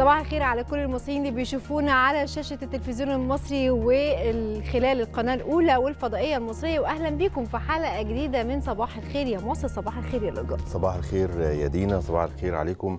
صباح الخير على كل المصريين اللي بيشوفونا على شاشة التلفزيون المصري وخلال القناة الأولى والفضائية المصرية وأهلا بكم في حلقة جديدة من صباح الخير يا مصر صباح الخير يا لجا صباح الخير يا دينا صباح الخير عليكم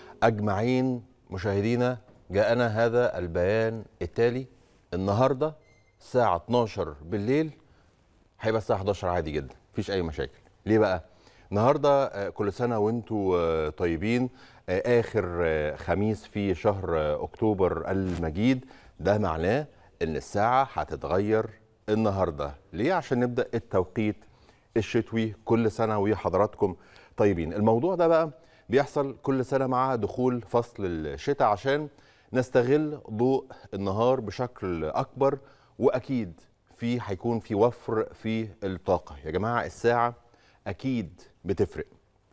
أجمعين مشاهدينا جاءنا هذا البيان التالي النهاردة الساعة 12 بالليل هيبقى الساعة 11 عادي جدا مفيش أي مشاكل ليه بقى؟ النهارده آه، كل سنة وانتم آه، طيبين آه، آخر آه، خميس في شهر آه، أكتوبر المجيد ده معناه إن الساعة هتتغير النهارده ليه؟ عشان نبدأ التوقيت الشتوي كل سنة وحضراتكم طيبين الموضوع ده بقى بيحصل كل سنة مع دخول فصل الشتاء عشان نستغل ضوء النهار بشكل أكبر وأكيد في هيكون في وفر في الطاقة يا جماعة الساعة أكيد بتفرق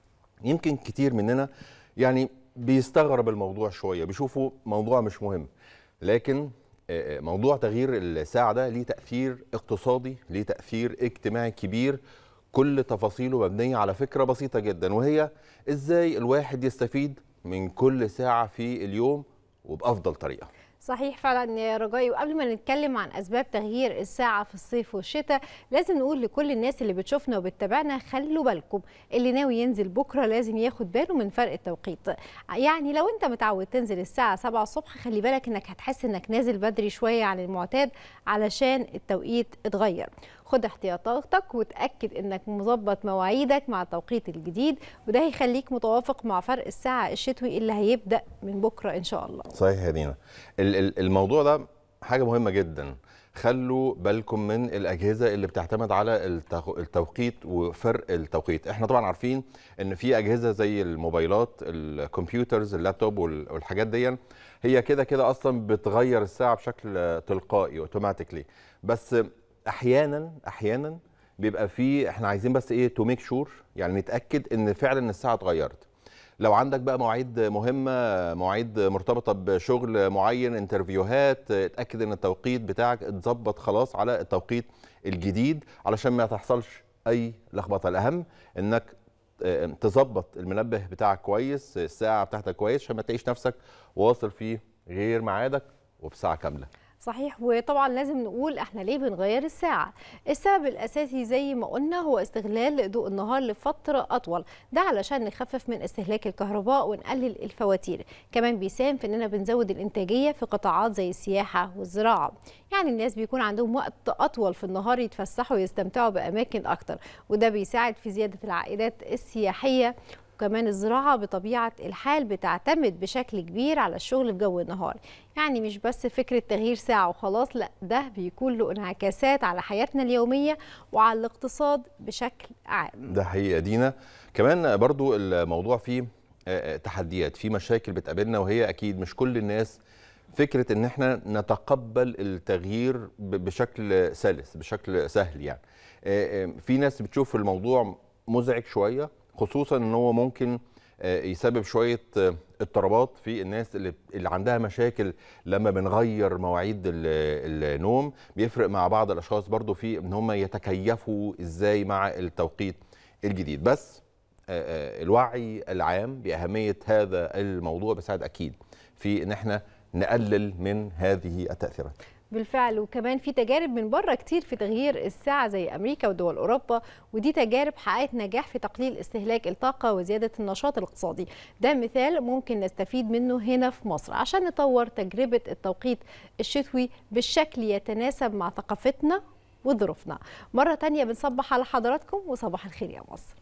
يمكن كتير مننا يعني بيستغرب الموضوع شوية بيشوفوا موضوع مش مهم لكن آه، آه، موضوع تغيير الساعة ده ليه تأثير اقتصادي ليه تأثير اجتماعي كبير كل تفاصيله مبنية على فكرة بسيطة جدا وهي ازاي الواحد يستفيد من كل ساعة في اليوم وبأفضل طريقة صحيح فعلا يا رجائي وقبل ما نتكلم عن اسباب تغيير الساعه في الصيف والشتاء لازم نقول لكل الناس اللي بتشوفنا وبتتابعنا خلوا بالكم اللي ناوي ينزل بكره لازم ياخد باله من فرق التوقيت يعني لو انت متعود تنزل الساعه 7 الصبح خلي بالك انك هتحس انك نازل بدري شويه عن المعتاد علشان التوقيت اتغير خد احتياطاتك وتاكد انك مظبط مواعيدك مع التوقيت الجديد وده هيخليك متوافق مع فرق الساعه الشتوي اللي هيبدا من بكره ان شاء الله صحيح يا دينا ال- ال- الموضوع ده حاجة مهمة جدا خلوا بالكم من الأجهزة اللي بتعتمد على التو- التوقيت وفرق التوقيت احنا طبعا عارفين ان في أجهزة زي الموبايلات الكمبيوترز اللابتوب وال- والحاجات دي هي كده كده أصلا بتغير الساعة بشكل تلقائي اوتوماتيكلي بس أحيانا أحيانا بيبقى في احنا عايزين بس ايه تو ميك شور يعني نتأكد ان فعلا الساعة اتغيرت لو عندك بقى مواعيد مهمة مواعيد مرتبطة بشغل معين انترفيوهات اتأكد ان التوقيت بتاعك اتظبط خلاص على التوقيت الجديد علشان ما تحصلش اي لخبطة الاهم انك اه، تظبط المنبه بتاعك كويس الساعة بتاعتك كويس عشان ما تلاقيش نفسك واصل فيه غير ميعادك وبساعة كاملة صحيح وطبعا لازم نقول احنا ليه بنغير الساعة السبب الأساسي زي ما قلنا هو استغلال ضوء النهار لفترة أطول ده علشان نخفف من استهلاك الكهرباء ونقلل الفواتير كمان بيساهم في اننا بنزود الإنتاجية في قطاعات زي السياحة والزراعة يعني الناس بيكون عندهم وقت أطول في النهار يتفسحوا ويستمتعوا بأماكن أكتر وده بيساعد في زيادة العائدات السياحية وكمان الزراعة بطبيعة الحال بتعتمد بشكل كبير على الشغل في جو النهار يعني مش بس فكرة تغيير ساعة وخلاص لا ده بيكون له انعكاسات على حياتنا اليومية وعلى الاقتصاد بشكل عام ده حقيقة دينا كمان برضو الموضوع فيه آه، آه، تحديات في مشاكل بتقابلنا وهي أكيد مش كل الناس فكرة إن إحنا نتقبل التغيير ب- بشكل سلس بشكل سهل يعني آه، آه، في ناس بتشوف الموضوع مزعج شوية خصوصا إن هو ممكن آه، يسبب شوية آه، اضطرابات في الناس اللي اللي عندها مشاكل لما بنغير مواعيد ال- النوم بيفرق مع بعض الاشخاص برضو في ان هم يتكيفوا ازاي مع التوقيت الجديد بس آه، آه، الوعي العام باهميه هذا الموضوع بيساعد اكيد في ان احنا نقلل من هذه التاثيرات بالفعل وكمان في تجارب من بره كتير في تغيير الساعة زي أمريكا ودول أوروبا ودي تجارب حققت نجاح في تقليل استهلاك الطاقة وزيادة النشاط الاقتصادي ده مثال ممكن نستفيد منه هنا في مصر عشان نطور تجربة التوقيت الشتوي بالشكل يتناسب مع ثقافتنا وظروفنا مرة تانية بنصبح على حضراتكم وصباح الخير يا مصر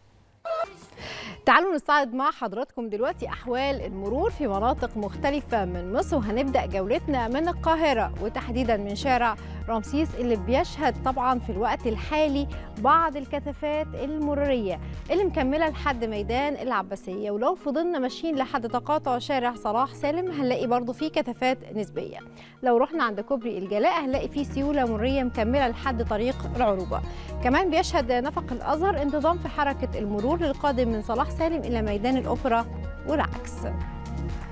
تعالوا نستعرض مع حضراتكم دلوقتي أحوال المرور في مناطق مختلفة من مصر وهنبدأ جولتنا من القاهرة وتحديدا من شارع رمسيس اللي بيشهد طبعا في الوقت الحالي بعض الكثافات المرورية اللي مكملة لحد ميدان العباسية ولو فضلنا ماشيين لحد تقاطع شارع صلاح سالم هنلاقي برضو فيه كثافات نسبية لو رحنا عند كوبري الجلاء هنلاقي فيه سيولة مرورية مكملة لحد طريق العروبة كمان بيشهد نفق الأزهر انتظام في حركة المرور للقادم من صلاح سالم إلى ميدان الأوبرا والعكس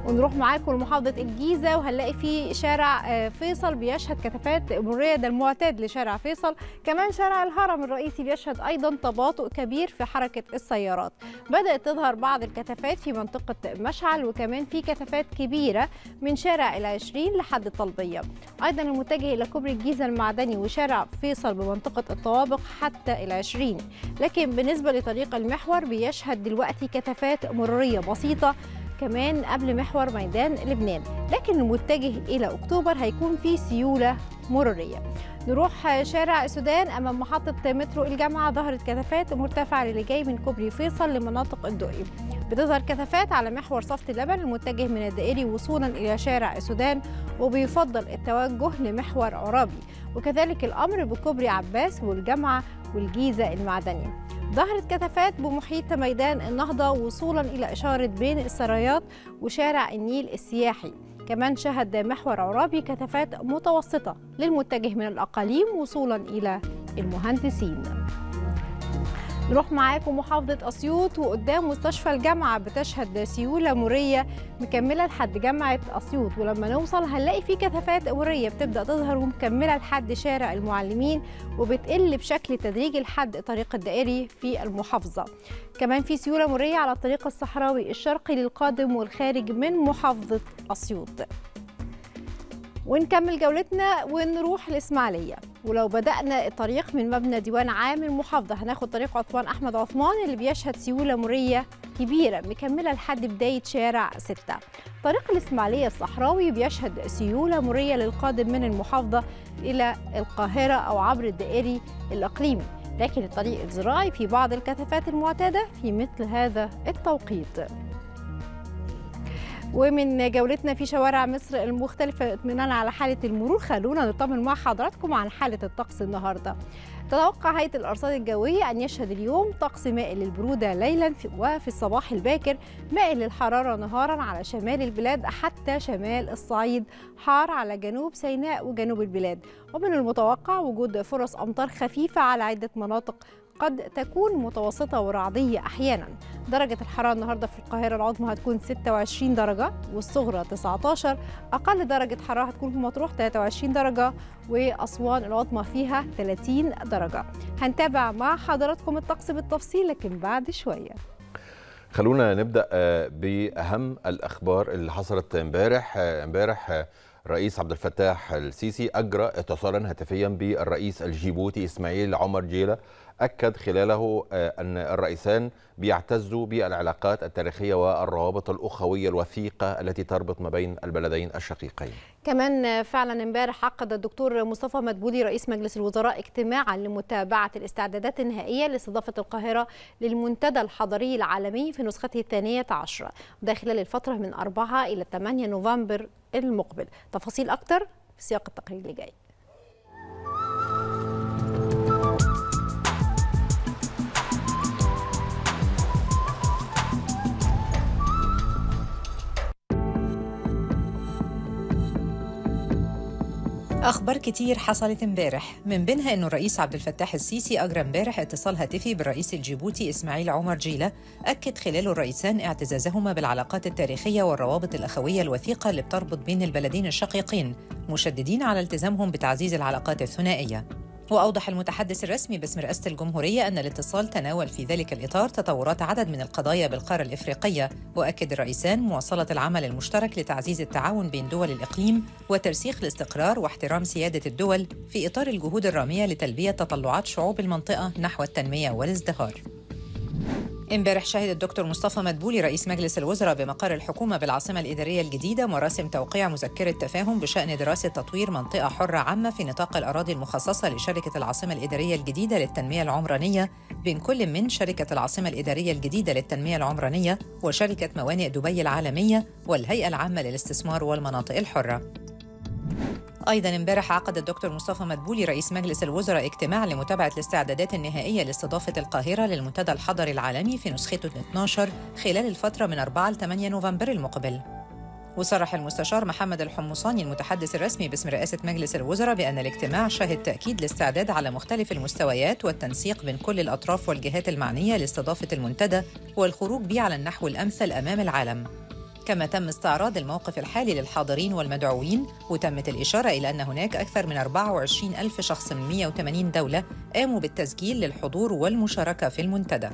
ونروح معاكم لمحافظة الجيزة وهنلاقي في شارع فيصل بيشهد كثافات مرورية ده المعتاد لشارع فيصل كمان شارع الهرم الرئيسي بيشهد أيضا تباطؤ كبير في حركة السيارات بدأت تظهر بعض الكثافات في منطقة مشعل وكمان في كثافات كبيرة من شارع العشرين لحد الطلبية أيضا المتجه إلى كوبري الجيزة المعدني وشارع فيصل بمنطقة الطوابق حتى العشرين لكن بالنسبة لطريق المحور بيشهد دلوقتي كثافات مرورية بسيطة كمان قبل محور ميدان لبنان لكن المتجه إلى أكتوبر هيكون في سيولة مرورية نروح شارع السودان أمام محطة مترو الجامعة ظهرت كثافات مرتفعة للي جاي من كوبري فيصل لمناطق الدقي بتظهر كثافات على محور صفت اللبن المتجه من الدائري وصولا إلى شارع السودان وبيفضل التوجه لمحور عرابي وكذلك الأمر بكوبري عباس والجامعة والجيزة المعدني ظهرت كثافات بمحيط ميدان النهضة وصولا إلى إشارة بين السرايات وشارع النيل السياحي كمان شهد محور عرابي كثافات متوسطة للمتجه من الأقاليم وصولا إلى المهندسين نروح معاكم محافظة أسيوط وقدام مستشفى الجامعة بتشهد سيولة مرية مكملة لحد جامعة أسيوط ولما نوصل هنلاقي في كثافات مرية بتبدأ تظهر ومكملة لحد شارع المعلمين وبتقل بشكل تدريجي لحد طريق الدائري في المحافظة كمان في سيولة مرية على الطريق الصحراوي الشرقي للقادم والخارج من محافظة أسيوط ونكمل جولتنا ونروح الإسماعيلية ولو بدأنا الطريق من مبنى ديوان عام المحافظة هناخد طريق عثمان أحمد عثمان اللي بيشهد سيولة مرية كبيرة مكملة لحد بداية شارع 6 طريق الإسماعيلية الصحراوي بيشهد سيولة مرية للقادم من المحافظة إلى القاهرة أو عبر الدائري الإقليمي لكن الطريق الزراعي في بعض الكثافات المعتادة في مثل هذا التوقيت ومن جولتنا في شوارع مصر المختلفة اطمئنان على حالة المرور خلونا نطمن مع حضراتكم عن حالة الطقس النهاردة تتوقع هيئة الأرصاد الجوية أن يشهد اليوم طقس مائل للبرودة ليلا وفي الصباح الباكر مائل للحرارة نهارا على شمال البلاد حتى شمال الصعيد حار على جنوب سيناء وجنوب البلاد ومن المتوقع وجود فرص أمطار خفيفة على عدة مناطق قد تكون متوسطة ورعدية أحيانا درجة الحرارة النهاردة في القاهرة العظمى هتكون 26 درجة والصغرى 19 أقل درجة حرارة هتكون في مطروح 23 درجة وأسوان العظمى فيها 30 درجة هنتابع مع حضراتكم الطقس بالتفصيل لكن بعد شوية خلونا نبدا باهم الاخبار اللي حصلت امبارح امبارح الرئيس عبد الفتاح السيسي اجرى اتصالا هاتفيا بالرئيس الجيبوتي اسماعيل عمر جيله اكد خلاله ان الرئيسان بيعتزوا بالعلاقات التاريخيه والروابط الاخويه الوثيقه التي تربط ما بين البلدين الشقيقين. كمان فعلا امبارح عقد الدكتور مصطفى مدبولي رئيس مجلس الوزراء اجتماعا لمتابعه الاستعدادات النهائيه لاستضافه القاهره للمنتدى الحضري العالمي في نسخته الثانيه عشره وده خلال الفتره من 4 الى 8 نوفمبر المقبل. تفاصيل اكثر في سياق التقرير اللي جاي. أخبار كتير حصلت امبارح من بينها أنه الرئيس عبد الفتاح السيسي أجرى امبارح اتصال هاتفي بالرئيس الجيبوتي إسماعيل عمر جيلة أكد خلاله الرئيسان اعتزازهما بالعلاقات التاريخية والروابط الأخوية الوثيقة اللي بتربط بين البلدين الشقيقين مشددين على التزامهم بتعزيز العلاقات الثنائية وأوضح المتحدث الرسمي باسم رئاسة الجمهورية أن الاتصال تناول في ذلك الإطار تطورات عدد من القضايا بالقارة الإفريقية وأكد الرئيسان مواصلة العمل المشترك لتعزيز التعاون بين دول الإقليم وترسيخ الاستقرار واحترام سيادة الدول في إطار الجهود الرامية لتلبية تطلعات شعوب المنطقة نحو التنمية والازدهار امبارح شهد الدكتور مصطفى مدبولي رئيس مجلس الوزراء بمقر الحكومة بالعاصمة الإدارية الجديدة مراسم توقيع مذكرة تفاهم بشأن دراسة تطوير منطقة حرة عامة في نطاق الأراضي المخصصة لشركة العاصمة الإدارية الجديدة للتنمية العمرانية بين كل من شركة العاصمة الإدارية الجديدة للتنمية العمرانية وشركة موانئ دبي العالمية والهيئة العامة للاستثمار والمناطق الحرة. ايضا امبارح عقد الدكتور مصطفى مدبولي رئيس مجلس الوزراء اجتماع لمتابعه الاستعدادات النهائيه لاستضافه القاهره للمنتدى الحضري العالمي في نسخته ال 12 خلال الفتره من 4 ل 8 نوفمبر المقبل. وصرح المستشار محمد الحمصاني المتحدث الرسمي باسم رئاسه مجلس الوزراء بان الاجتماع شهد تاكيد الاستعداد على مختلف المستويات والتنسيق بين كل الاطراف والجهات المعنيه لاستضافه المنتدى والخروج به على النحو الامثل امام العالم. كما تم استعراض الموقف الحالي للحاضرين والمدعوين وتمت الإشارة إلى أن هناك أكثر من 24 ألف شخص من 180 دولة قاموا بالتسجيل للحضور والمشاركة في المنتدى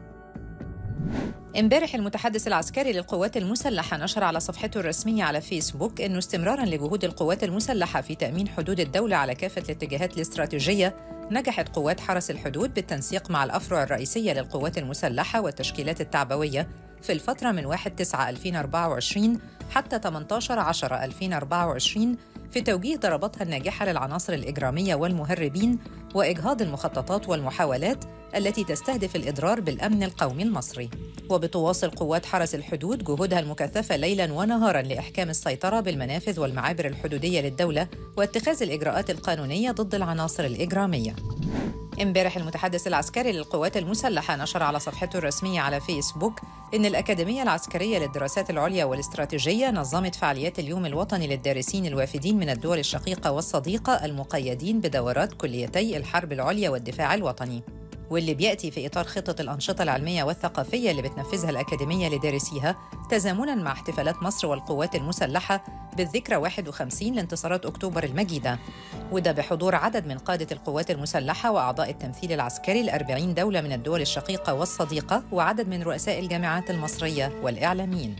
امبارح المتحدث العسكري للقوات المسلحة نشر على صفحته الرسمية على فيسبوك أنه استمرارا لجهود القوات المسلحة في تأمين حدود الدولة على كافة الاتجاهات الاستراتيجية نجحت قوات حرس الحدود بالتنسيق مع الأفرع الرئيسية للقوات المسلحة والتشكيلات التعبوية في الفترة من 1 9 2024 حتى 18 10 2024 في توجيه ضرباتها الناجحة للعناصر الإجرامية والمهربين وإجهاض المخططات والمحاولات التي تستهدف الإضرار بالأمن القومي المصري وبتواصل قوات حرس الحدود جهودها المكثفة ليلاً ونهاراً لإحكام السيطرة بالمنافذ والمعابر الحدودية للدولة واتخاذ الإجراءات القانونية ضد العناصر الإجرامية امبارح المتحدث العسكري للقوات المسلحة نشر على صفحته الرسمية على فيسبوك إن الأكاديمية العسكرية للدراسات العليا والاستراتيجية نظمت فعاليات اليوم الوطني للدارسين الوافدين من الدول الشقيقة والصديقة المقيدين بدورات كليتي الحرب العليا والدفاع الوطني واللي بيأتي في إطار خطة الأنشطة العلمية والثقافية اللي بتنفذها الأكاديمية لدارسيها تزامناً مع احتفالات مصر والقوات المسلحة بالذكرى 51 لانتصارات أكتوبر المجيدة وده بحضور عدد من قادة القوات المسلحة وأعضاء التمثيل العسكري لأربعين دولة من الدول الشقيقة والصديقة وعدد من رؤساء الجامعات المصرية والإعلاميين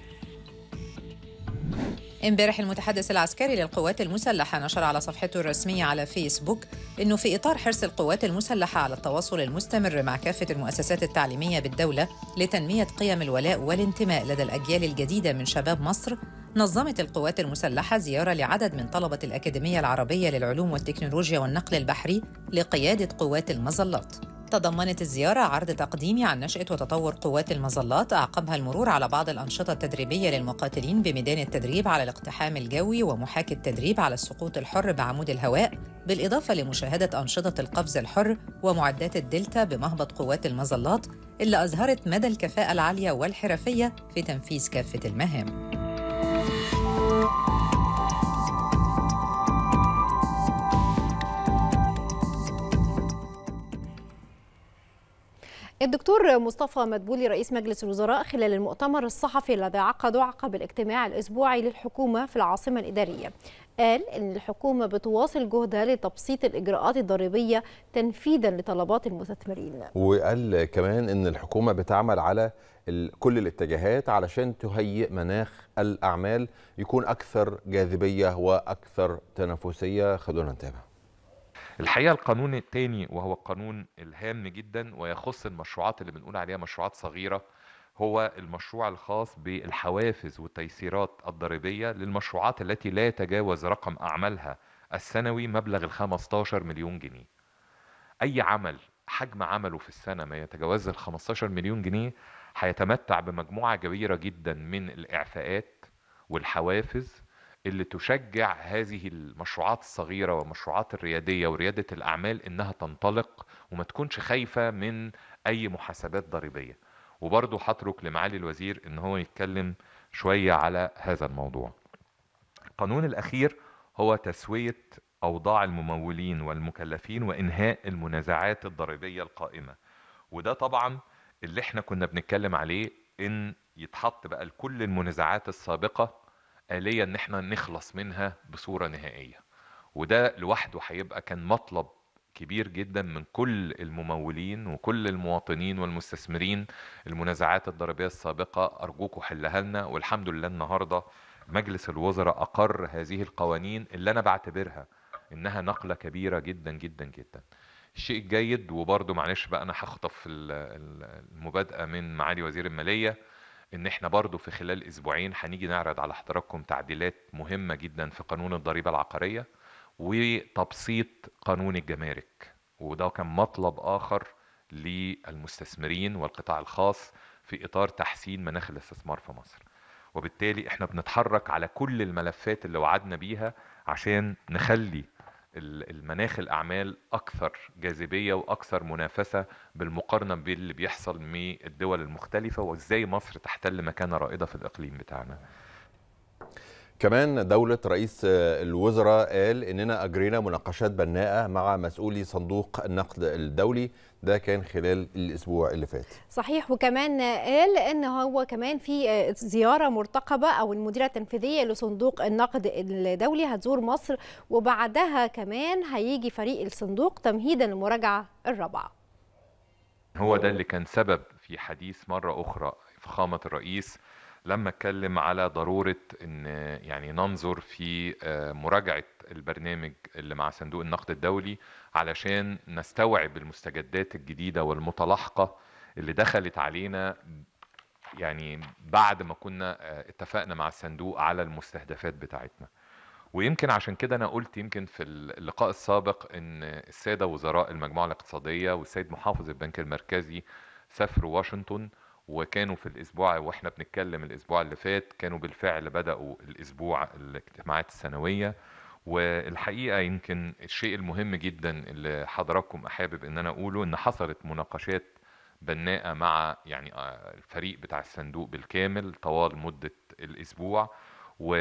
امبارح المتحدث العسكري للقوات المسلحة نشر على صفحته الرسمية على فيسبوك إنه في إطار حرص القوات المسلحة على التواصل المستمر مع كافة المؤسسات التعليمية بالدولة لتنمية قيم الولاء والانتماء لدى الأجيال الجديدة من شباب مصر نظمت القوات المسلحة زيارة لعدد من طلبة الأكاديمية العربية للعلوم والتكنولوجيا والنقل البحري لقيادة قوات المظلات تضمنت الزيارة عرض تقديمي عن نشأة وتطور قوات المظلات أعقبها المرور على بعض الأنشطة التدريبية للمقاتلين بميدان التدريب على الاقتحام الجوي ومحاكي التدريب على السقوط الحر بعمود الهواء بالإضافة لمشاهدة أنشطة القفز الحر ومعدات الدلتا بمهبط قوات المظلات اللي أظهرت مدى الكفاءة العالية والحرفية في تنفيذ كافة المهام. الدكتور مصطفى مدبولي رئيس مجلس الوزراء خلال المؤتمر الصحفي الذي عقده عقب الاجتماع الأسبوعي للحكومة في العاصمة الإدارية قال إن الحكومة بتواصل جهدها لتبسيط الإجراءات الضريبية تنفيذا لطلبات المستثمرين وقال كمان ان الحكومه بتعمل على ال- كل الاتجاهات علشان تهيئ مناخ الاعمال يكون اكثر جاذبيه واكثر تنافسيه خلونا نتابع الحقيقه القانون الثاني وهو القانون الهام جدا ويخص المشروعات اللي بنقول عليها مشروعات صغيره هو المشروع الخاص بالحوافز والتيسيرات الضريبيه للمشروعات التي لا يتجاوز رقم اعمالها السنوي مبلغ ال 15 مليون جنيه. اي عمل حجم عمله في السنه ما يتجاوز ال 15 مليون جنيه هيتمتع بمجموعه كبيره جدا من الاعفاءات والحوافز اللي تشجع هذه المشروعات الصغيرة والمشروعات الريادية وريادة الأعمال إنها تنطلق وما تكونش خايفة من أي محاسبات ضريبية وبرضه هترك لمعالي الوزير إن هو يتكلم شوية على هذا الموضوع القانون الأخير هو تسوية أوضاع الممولين والمكلفين وإنهاء المنازعات الضريبية القائمة وده طبعا اللي احنا كنا بنتكلم عليه إن يتحط بقى لكل المنازعات السابقة آلية إن احنا نخلص منها بصورة نهائية وده لوحده هيبقى كان مطلب كبير جدا من كل الممولين وكل المواطنين والمستثمرين المنازعات الضريبية السابقة أرجوكم حلها لنا والحمد لله النهاردة مجلس الوزراء أقر هذه القوانين اللي أنا بعتبرها إنها نقلة كبيرة جدا جدا جدا الشيء الجيد وبرضه معلش بقى أنا هخطف ال- ال- المبادئة من معالي وزير المالية ان احنا برضو في خلال اسبوعين هنيجي نعرض على حضراتكم تعديلات مهمة جدا في قانون الضريبة العقارية وتبسيط قانون الجمارك وده كان مطلب اخر للمستثمرين والقطاع الخاص في اطار تحسين مناخ الاستثمار في مصر وبالتالي احنا بنتحرك على كل الملفات اللي وعدنا بيها عشان نخلي ال- المناخ الاعمال اكثر جاذبيه واكثر منافسه بالمقارنه باللي بيحصل من الدول المختلفه وازاي مصر تحتل مكانه رائده في الاقليم بتاعنا كمان دولة رئيس الوزراء قال إننا أجرينا مناقشات بناءة مع مسؤولي صندوق النقد الدولي ده كان خلال الأسبوع اللي فات صحيح وكمان قال ان هو كمان في زياره مرتقبه او المديره التنفيذيه لصندوق النقد الدولي هتزور مصر وبعدها كمان هيجي فريق الصندوق تمهيدا للمراجعه الرابعه هو ده اللي كان سبب في حديث مرة أخرى فخامة الرئيس لما اتكلم على ضرورة ان يعني ننظر في آه، مراجعة البرنامج اللي مع صندوق النقد الدولي علشان نستوعب المستجدات الجديدة والمتلاحقة اللي دخلت علينا يعني بعد ما كنا آه، اتفقنا مع الصندوق على المستهدفات بتاعتنا ويمكن عشان كده انا قلت يمكن في اللقاء السابق ان الساده وزراء المجموعه الاقتصاديه والسيد محافظ البنك المركزي سافروا واشنطن وكانوا في الاسبوع واحنا بنتكلم الاسبوع اللي فات كانوا بالفعل بداوا الاسبوع الاجتماعات السنويه والحقيقه يمكن الشيء المهم جدا اللي حضراتكم حابب ان انا اقوله ان حصلت مناقشات بناءه مع يعني آه، الفريق بتاع الصندوق بالكامل طوال مده الاسبوع و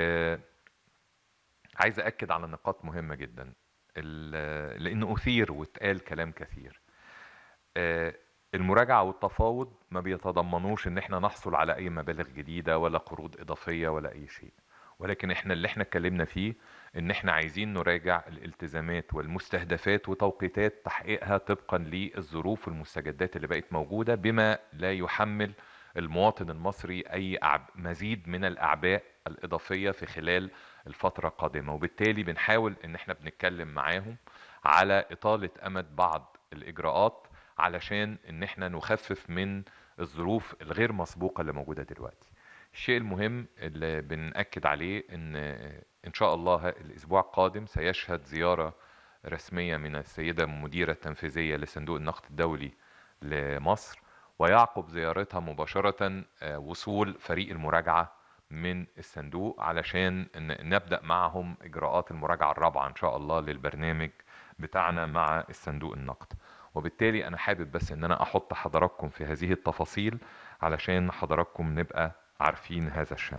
عايز اكد على نقاط مهمه جدا ال- لانه اثير واتقال كلام كثير آه، المراجعه والتفاوض ما بيتضمنوش ان احنا نحصل على اي مبالغ جديده ولا قروض اضافيه ولا اي شيء ولكن احنا اللي احنا اتكلمنا فيه ان احنا عايزين نراجع الالتزامات والمستهدفات وتوقيتات تحقيقها طبقا للظروف والمستجدات اللي بقت موجوده بما لا يحمل المواطن المصري اي أعب... مزيد من الاعباء الاضافيه في خلال الفتره القادمه وبالتالي بنحاول ان احنا بنتكلم معاهم على اطاله امد بعض الاجراءات علشان ان احنا نخفف من الظروف الغير مسبوقه اللي موجوده دلوقتي الشيء المهم اللي بنأكد عليه ان ان شاء الله الاسبوع القادم سيشهد زياره رسميه من السيده المديره التنفيذيه لصندوق النقد الدولي لمصر ويعقب زيارتها مباشره آه، وصول فريق المراجعه من الصندوق علشان ن- نبدا معهم اجراءات المراجعه الرابعه ان شاء الله للبرنامج بتاعنا مع الصندوق النقد وبالتالي انا حابب بس ان انا احط حضراتكم في هذه التفاصيل علشان حضراتكم نبقى عارفين هذا الشأن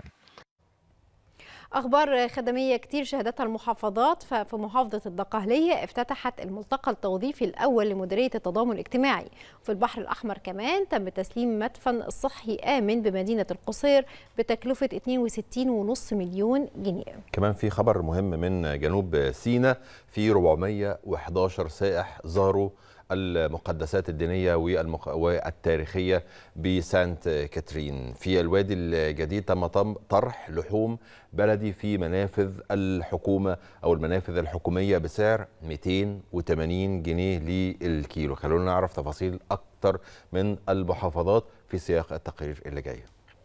أخبار خدمية كتير شهدتها المحافظات ففي محافظة الدقهلية افتتحت الملتقى التوظيفي الأول لمديرية التضامن الاجتماعي في البحر الأحمر كمان تم تسليم مدفن صحي آمن بمدينة القصير بتكلفة 62.5 مليون جنيه كمان في خبر مهم من جنوب سيناء في 411 سائح زاروا المقدسات الدينية والمق... والتاريخية بسانت كاترين في الوادي الجديد تم طم- طرح لحوم بلدي في منافذ الحكومة أو المنافذ الحكومية بسعر 280 جنيه للكيلو خلونا نعرف تفاصيل أكتر من المحافظات في سياق التقرير اللي جاي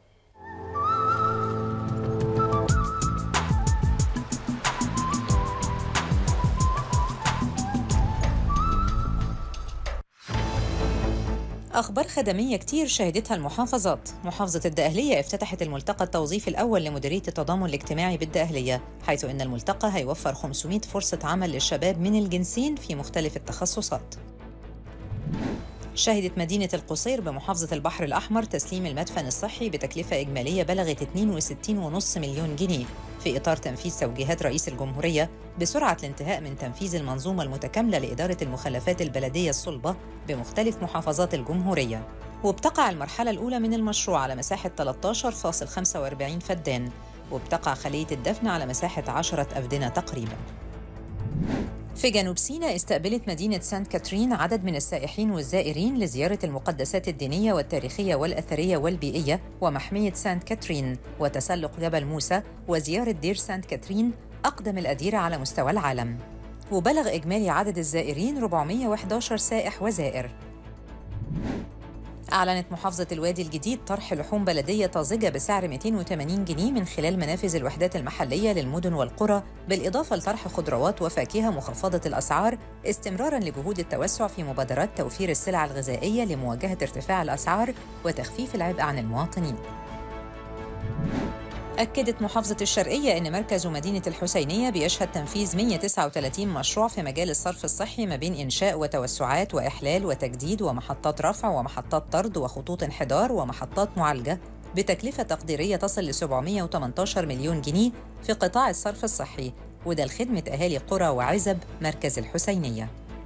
أخبار خدمية كتير شهدتها المحافظات محافظة الدقهلية افتتحت الملتقى التوظيفي الأول لمديرية التضامن الاجتماعي بالدقهلية حيث أن الملتقى هيوفر 500 فرصة عمل للشباب من الجنسين في مختلف التخصصات شهدت مدينة القصير بمحافظة البحر الأحمر تسليم المدفن الصحي بتكلفة إجمالية بلغت 62.5 مليون جنيه في إطار تنفيذ توجيهات رئيس الجمهورية بسرعة الانتهاء من تنفيذ المنظومة المتكاملة لإدارة المخلفات البلدية الصلبة بمختلف محافظات الجمهورية وبتقع المرحلة الأولى من المشروع على مساحة 13.45 فدان وبتقع خلية الدفن على مساحة 10 أفدنة تقريباً في جنوب سيناء استقبلت مدينة سانت كاترين عدد من السائحين والزائرين لزيارة المقدسات الدينية والتاريخية والأثرية والبيئية ومحمية سانت كاترين وتسلق جبل موسى وزيارة دير سانت كاترين أقدم الأديرة على مستوى العالم وبلغ إجمالي عدد الزائرين 411 سائح وزائر أعلنت محافظة الوادي الجديد طرح لحوم بلدية طازجة بسعر 280 جنيه من خلال منافذ الوحدات المحلية للمدن والقرى بالإضافة لطرح خضروات وفاكهة مخفضة الأسعار استمرارا لجهود التوسع في مبادرات توفير السلع الغذائية لمواجهة ارتفاع الأسعار وتخفيف العبء عن المواطنين أكدت محافظة الشرقية أن مركز مدينة الحسينية بيشهد تنفيذ 139 مشروع في مجال الصرف الصحي ما بين إنشاء وتوسعات وإحلال وتجديد ومحطات رفع ومحطات طرد وخطوط انحدار ومحطات معالجة بتكلفة تقديرية تصل ل 718 مليون جنيه في قطاع الصرف الصحي وده لخدمة أهالي قرى وعزب مركز الحسينية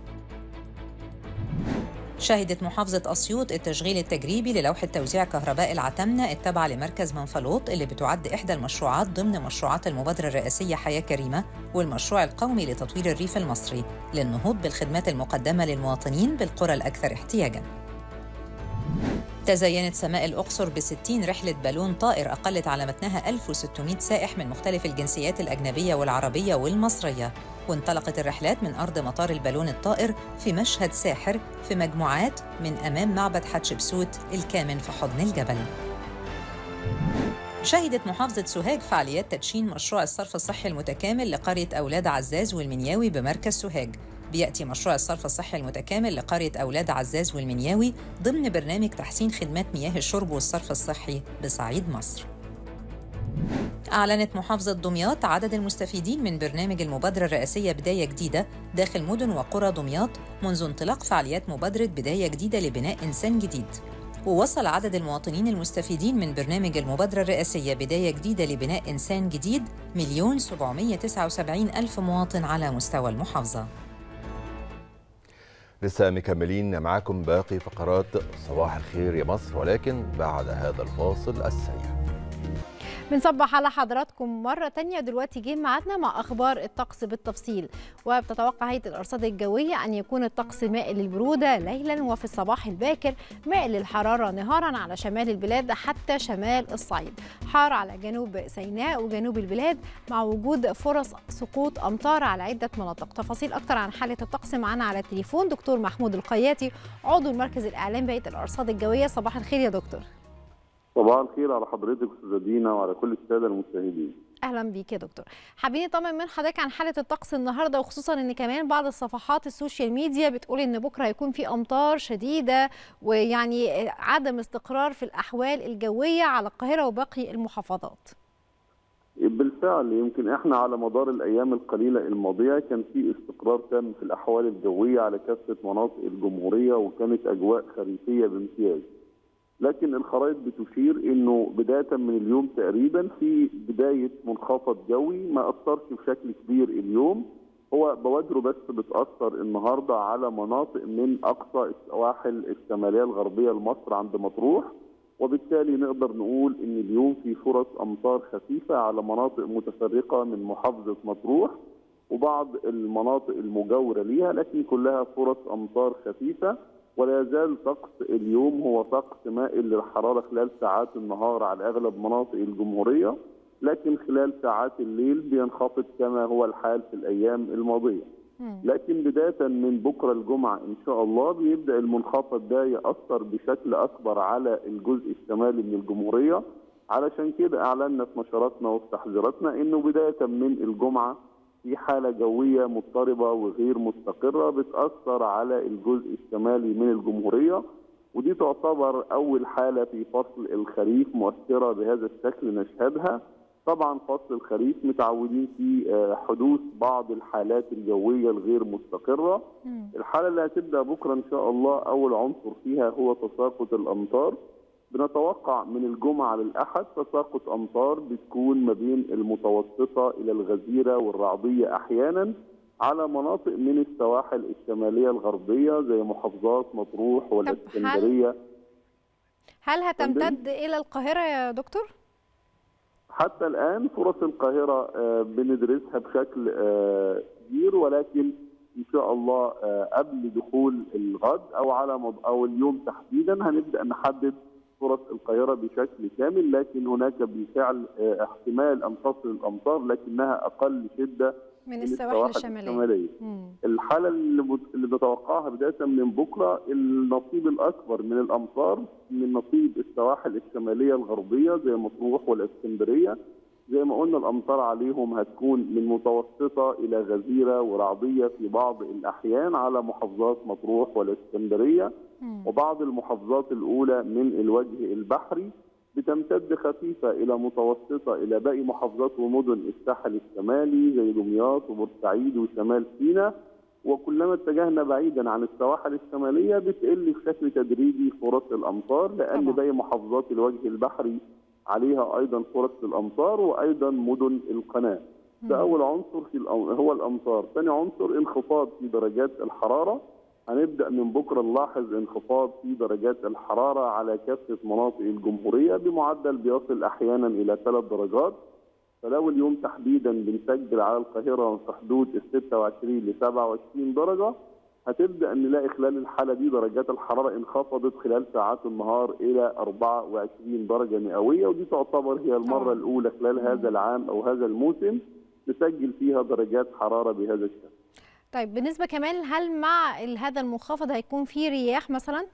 شهدت محافظة أسيوط التشغيل التجريبي للوحة توزيع كهرباء العتمنة التابعة لمركز منفلوط اللي بتعد إحدى المشروعات ضمن مشروعات المبادرة الرئاسية حياة كريمة والمشروع القومي لتطوير الريف المصري للنهوض بالخدمات المقدمة للمواطنين بالقرى الأكثر احتياجاً. تزينت سماء الأقصر ب 60 رحلة بالون طائر أقلت على متنها 1600 سائح من مختلف الجنسيات الأجنبية والعربية والمصرية وانطلقت الرحلات من أرض مطار البالون الطائر في مشهد ساحر في مجموعات من أمام معبد حتشبسوت الكامن في حضن الجبل شهدت محافظة سوهاج فعاليات تدشين مشروع الصرف الصحي المتكامل لقرية أولاد عزاز والمنياوي بمركز سوهاج بيأتي مشروع الصرف الصحي المتكامل لقرية أولاد عزاز والمنياوي ضمن برنامج تحسين خدمات مياه الشرب والصرف الصحي بصعيد مصر أعلنت محافظة دمياط عدد المستفيدين من برنامج المبادرة الرئاسية بداية جديدة داخل مدن وقرى دمياط منذ انطلاق فعاليات مبادرة بداية جديدة لبناء إنسان جديد ووصل عدد المواطنين المستفيدين من برنامج المبادرة الرئاسية بداية جديدة لبناء إنسان جديد مليون سبعمية تسعة وسبعين ألف مواطن على مستوى المحافظة لسه مكملين معاكم باقي فقرات صباح الخير يا مصر ولكن بعد هذا الفاصل السريع بنصبح على حضراتكم مرة تانية دلوقتي جه ميعادنا مع أخبار الطقس بالتفصيل وبتتوقع هيئة الأرصاد الجوية أن يكون الطقس مائل للبرودة ليلا وفي الصباح الباكر مائل للحرارة نهارا على شمال البلاد حتى شمال الصعيد حار على جنوب سيناء وجنوب البلاد مع وجود فرص سقوط أمطار على عدة مناطق تفاصيل أكتر عن حالة الطقس معنا على التليفون دكتور محمود القياتي عضو المركز الإعلام بهيئة الأرصاد الجوية صباح الخير يا دكتور صباح الخير على حضرتك استاذه دينا وعلى كل الساده المشاهدين اهلا بيك يا دكتور حابين نطمن من حضرتك عن حاله الطقس النهارده وخصوصا ان كمان بعض الصفحات السوشيال ميديا بتقول ان بكره هيكون في امطار شديده ويعني عدم استقرار في الاحوال الجويه على القاهره وباقي المحافظات بالفعل يمكن احنا على مدار الايام القليله الماضيه كان في استقرار تام في الاحوال الجويه على كافه مناطق الجمهوريه وكانت اجواء خريفيه بامتياز لكن الخرائط بتشير انه بدايه من اليوم تقريبا في بدايه منخفض جوي ما اثرش بشكل كبير اليوم هو بوادره بس بتاثر النهارده على مناطق من اقصى السواحل الشماليه الغربيه لمصر عند مطروح وبالتالي نقدر نقول ان اليوم في فرص امطار خفيفه على مناطق متفرقه من محافظه مطروح وبعض المناطق المجاوره ليها لكن كلها فرص امطار خفيفه ولا يزال طقس اليوم هو طقس مائل للحراره خلال ساعات النهار على اغلب مناطق الجمهوريه لكن خلال ساعات الليل بينخفض كما هو الحال في الايام الماضيه. لكن بدايه من بكره الجمعه ان شاء الله بيبدا المنخفض ده ياثر بشكل اكبر على الجزء الشمالي من الجمهوريه علشان كده اعلنا في نشراتنا وفي تحذيراتنا انه بدايه من الجمعه في حاله جويه مضطربه وغير مستقره بتاثر على الجزء الشمالي من الجمهوريه ودي تعتبر اول حاله في فصل الخريف مؤثره بهذا الشكل نشهدها طبعا فصل الخريف متعودين في حدوث بعض الحالات الجويه الغير مستقره الحاله اللي هتبدا بكره ان شاء الله اول عنصر فيها هو تساقط الامطار بنتوقع من الجمعة للأحد تساقط أمطار بتكون ما بين المتوسطة إلى الغزيرة والرعدية أحيانا على مناطق من السواحل الشمالية الغربية زي محافظات مطروح والإسكندرية هل, هل هتمتد إلى القاهرة يا دكتور؟ حتى الآن فرص القاهرة بندرسها بشكل كبير ولكن ان شاء الله قبل دخول الغد او على او اليوم تحديدا هنبدا نحدد فرص القاهرة بشكل كامل لكن هناك بالفعل احتمال أن تصل الأمطار لكنها أقل شدة من السواحل الشمالية, الشمالية. الحالة اللي بتوقعها بداية من بكرة النصيب الأكبر من الأمطار من نصيب السواحل الشمالية الغربية زي مطروح والإسكندرية زي ما قلنا الأمطار عليهم هتكون من متوسطة إلى غزيرة ورعدية في بعض الأحيان على محافظات مطروح والإسكندرية وبعض المحافظات الأولى من الوجه البحري بتمتد خفيفة إلى متوسطة إلى باقي محافظات ومدن الساحل الشمالي زي دمياط وبورسعيد وشمال سيناء وكلما اتجهنا بعيدا عن السواحل الشمالية بتقل بشكل تدريجي فرص الأمطار لأن باقي محافظات الوجه البحري عليها ايضا فرص الامطار وايضا مدن القناه. ده اول عنصر في الأم... هو الامطار، ثاني عنصر انخفاض في درجات الحراره هنبدا من بكره نلاحظ انخفاض في درجات الحراره على كافه مناطق الجمهوريه بمعدل بيصل احيانا الى ثلاث درجات فلو اليوم تحديدا بنسجل على القاهره في حدود ال 26 ل 27 درجه هتبدا نلاقي خلال الحاله دي درجات الحراره انخفضت خلال ساعات النهار الى 24 درجه مئويه ودي تعتبر هي المره الاولى خلال هذا العام او هذا الموسم نسجل فيها درجات حراره بهذا الشكل. طيب بالنسبه كمان هل مع هذا المنخفض هيكون في رياح مثلا؟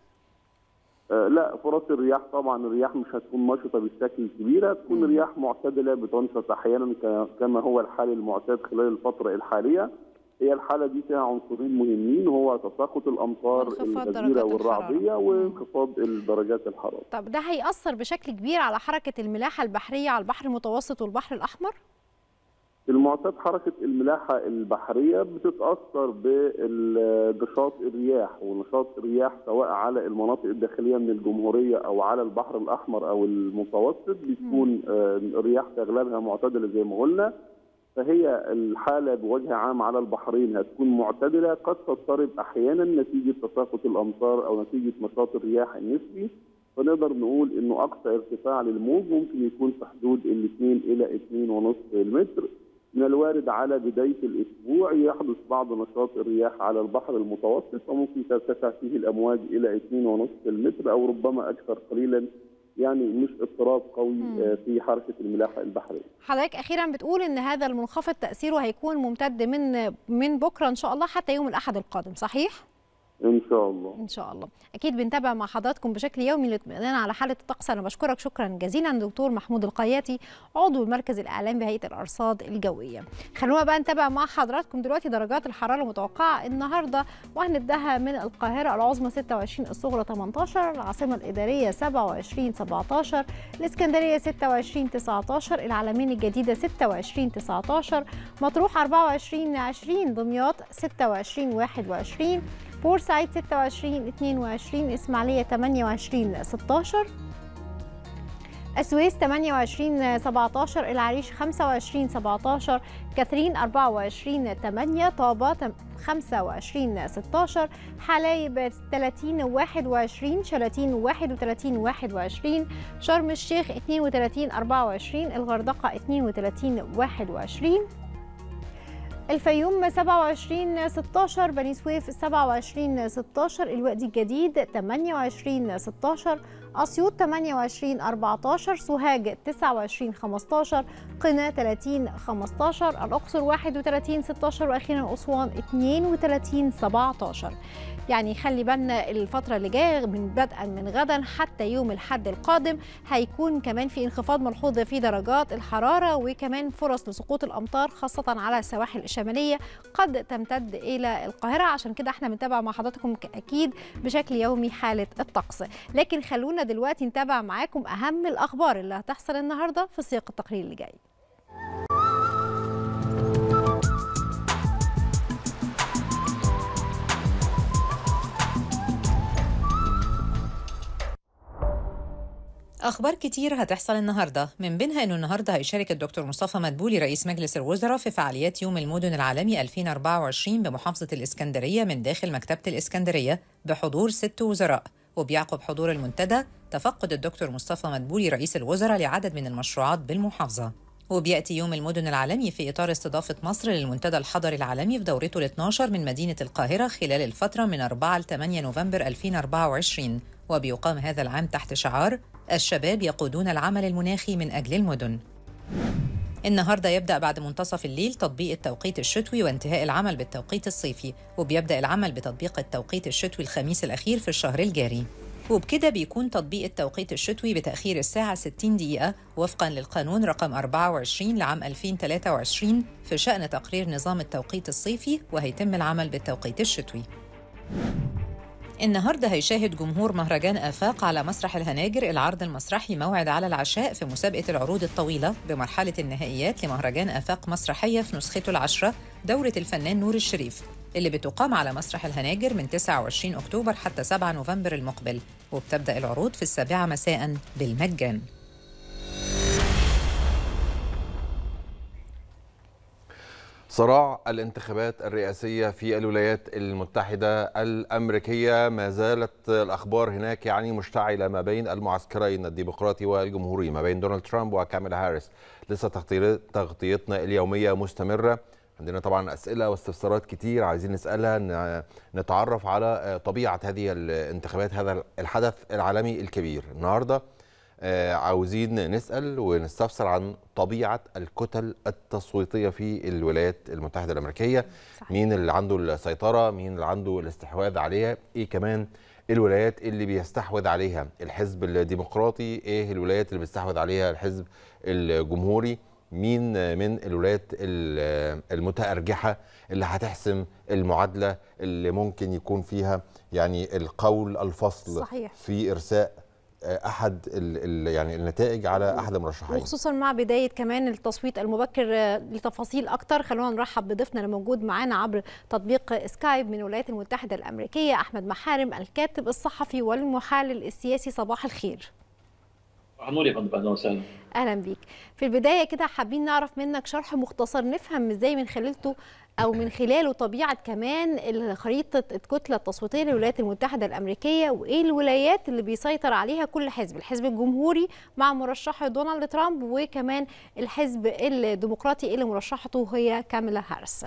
آه لا فرص الرياح طبعا الرياح مش هتكون نشطه بالشكل الكبير هتكون رياح معتدله بتنشط احيانا كما هو الحال المعتاد خلال الفتره الحاليه هي الحاله دي فيها عنصرين مهمين هو تساقط الامطار الغزيره والرعديه وانخفاض درجات الحراره. طب ده هيأثر بشكل كبير على حركه الملاحه البحريه على البحر المتوسط والبحر الاحمر؟ المعتاد حركة الملاحة البحرية بتتأثر بنشاط الرياح ونشاط الرياح سواء على المناطق الداخلية من الجمهورية أو على البحر الأحمر أو المتوسط بتكون الرياح في أغلبها معتدلة زي ما قلنا فهي الحالة بوجه عام على البحرين هتكون معتدلة قد تضطرب أحيانا نتيجة تساقط الأمطار أو نتيجة نشاط الرياح النسبي فنقدر نقول انه اقصى ارتفاع للموج ممكن يكون في حدود ال 2 الى 2.5 متر من الوارد على بدايه الاسبوع يحدث بعض نشاط الرياح على البحر المتوسط وممكن ترتفع فيه الامواج الى 2.5 متر او ربما اكثر قليلا يعني مش اضطراب قوي مم. في حركه الملاحه البحريه. حضرتك اخيرا بتقول ان هذا المنخفض تاثيره هيكون ممتد من من بكره ان شاء الله حتى يوم الاحد القادم صحيح؟ ان شاء الله ان شاء الله اكيد بنتابع مع حضراتكم بشكل يومي للاطمئنان على حاله الطقس انا بشكرك شكرا جزيلا دكتور محمود القياتي عضو المركز الاعلامي بهيئه الارصاد الجويه خلونا بقى نتابع مع حضراتكم دلوقتي درجات الحراره المتوقعه النهارده وهنبداها من القاهره العظمى 26 الصغرى 18 العاصمه الاداريه 27 17 الاسكندريه 26 19 العلمين الجديده 26 19 مطروح 24 20 دمياط 26 21 بورسعيد 26 22 اسماعيليه 28 16 السويس 28 17 العريش 25 17 كاترين 24 8 طابة 25 16 حلايب 30 21 شلاتين 31 21 شرم الشيخ 32 24 الغردقة 32 21 الفيوم 27 16 بني سويف 27 16 الوادي الجديد 28 16 أسيوط 28 14 سوهاج 29 15 قنا 30 15 الأقصر 31 16 وأخيرا أسوان 32 17 يعني خلي بالنا الفترة اللي جاية من بدءا من غدا حتى يوم الحد القادم هيكون كمان في انخفاض ملحوظ في درجات الحرارة وكمان فرص لسقوط الأمطار خاصة على السواحل الشمالية قد تمتد إلى القاهرة عشان كده احنا بنتابع مع حضراتكم أكيد بشكل يومي حالة الطقس لكن خلونا دلوقتي نتابع معاكم أهم الأخبار اللي هتحصل النهاردة في سياق التقرير اللي جاي أخبار كتير هتحصل النهاردة من بينها أنه النهاردة هيشارك الدكتور مصطفى مدبولي رئيس مجلس الوزراء في فعاليات يوم المدن العالمي 2024 بمحافظة الإسكندرية من داخل مكتبة الإسكندرية بحضور ست وزراء وبيعقب حضور المنتدى تفقد الدكتور مصطفى مدبولي رئيس الوزراء لعدد من المشروعات بالمحافظة وبيأتي يوم المدن العالمي في إطار استضافة مصر للمنتدى الحضري العالمي في دورته ال 12 من مدينة القاهرة خلال الفترة من 4 ل 8 نوفمبر 2024 وبيقام هذا العام تحت شعار الشباب يقودون العمل المناخي من أجل المدن النهارده يبدأ بعد منتصف الليل تطبيق التوقيت الشتوي وانتهاء العمل بالتوقيت الصيفي وبيبدأ العمل بتطبيق التوقيت الشتوي الخميس الأخير في الشهر الجاري وبكده بيكون تطبيق التوقيت الشتوي بتأخير الساعة 60 دقيقة وفقا للقانون رقم 24 لعام 2023 في شأن تقرير نظام التوقيت الصيفي وهيتم العمل بالتوقيت الشتوي النهارده هيشاهد جمهور مهرجان آفاق على مسرح الهناجر العرض المسرحي موعد على العشاء في مسابقة العروض الطويلة بمرحلة النهائيات لمهرجان آفاق مسرحية في نسخته العشرة دورة الفنان نور الشريف اللي بتقام على مسرح الهناجر من 29 أكتوبر حتى 7 نوفمبر المقبل وبتبدأ العروض في السابعة مساء بالمجان صراع الانتخابات الرئاسية في الولايات المتحدة الأمريكية ما زالت الأخبار هناك يعني مشتعلة ما بين المعسكرين الديمقراطي والجمهوري ما بين دونالد ترامب وكاميلا هاريس لسه تغطيتنا اليومية مستمرة عندنا طبعا أسئلة واستفسارات كتير عايزين نسألها نتعرف على طبيعة هذه الانتخابات هذا الحدث العالمي الكبير النهارده عاوزين نسأل ونستفسر عن طبيعة الكتل التصويتية في الولايات المتحدة الأمريكية صحيح. مين اللي عنده السيطرة مين اللي عنده الاستحواذ عليها إيه كمان الولايات اللي بيستحوذ عليها الحزب الديمقراطي إيه الولايات اللي بيستحوذ عليها الحزب الجمهوري مين من الولايات المتأرجحة اللي هتحسم المعادلة اللي ممكن يكون فيها يعني القول الفصل صحيح. في إرساء احد ال ال يعني النتائج على احد المرشحين وخصوصا مع بدايه كمان التصويت المبكر لتفاصيل اكتر خلونا نرحب بضيفنا اللي موجود معانا عبر تطبيق سكايب من الولايات المتحده الامريكيه احمد محارم الكاتب الصحفي والمحلل السياسي صباح الخير نور يا فندم اهلا وسهلا اهلا بيك في البدايه كده حابين نعرف منك شرح مختصر نفهم ازاي من خلالته او من خلاله طبيعه كمان خريطه الكتله التصويتيه للولايات المتحده الامريكيه وايه الولايات اللي بيسيطر عليها كل حزب الحزب الجمهوري مع مرشحه دونالد ترامب وكمان الحزب الديمقراطي اللي مرشحته هي كاميلا هاريس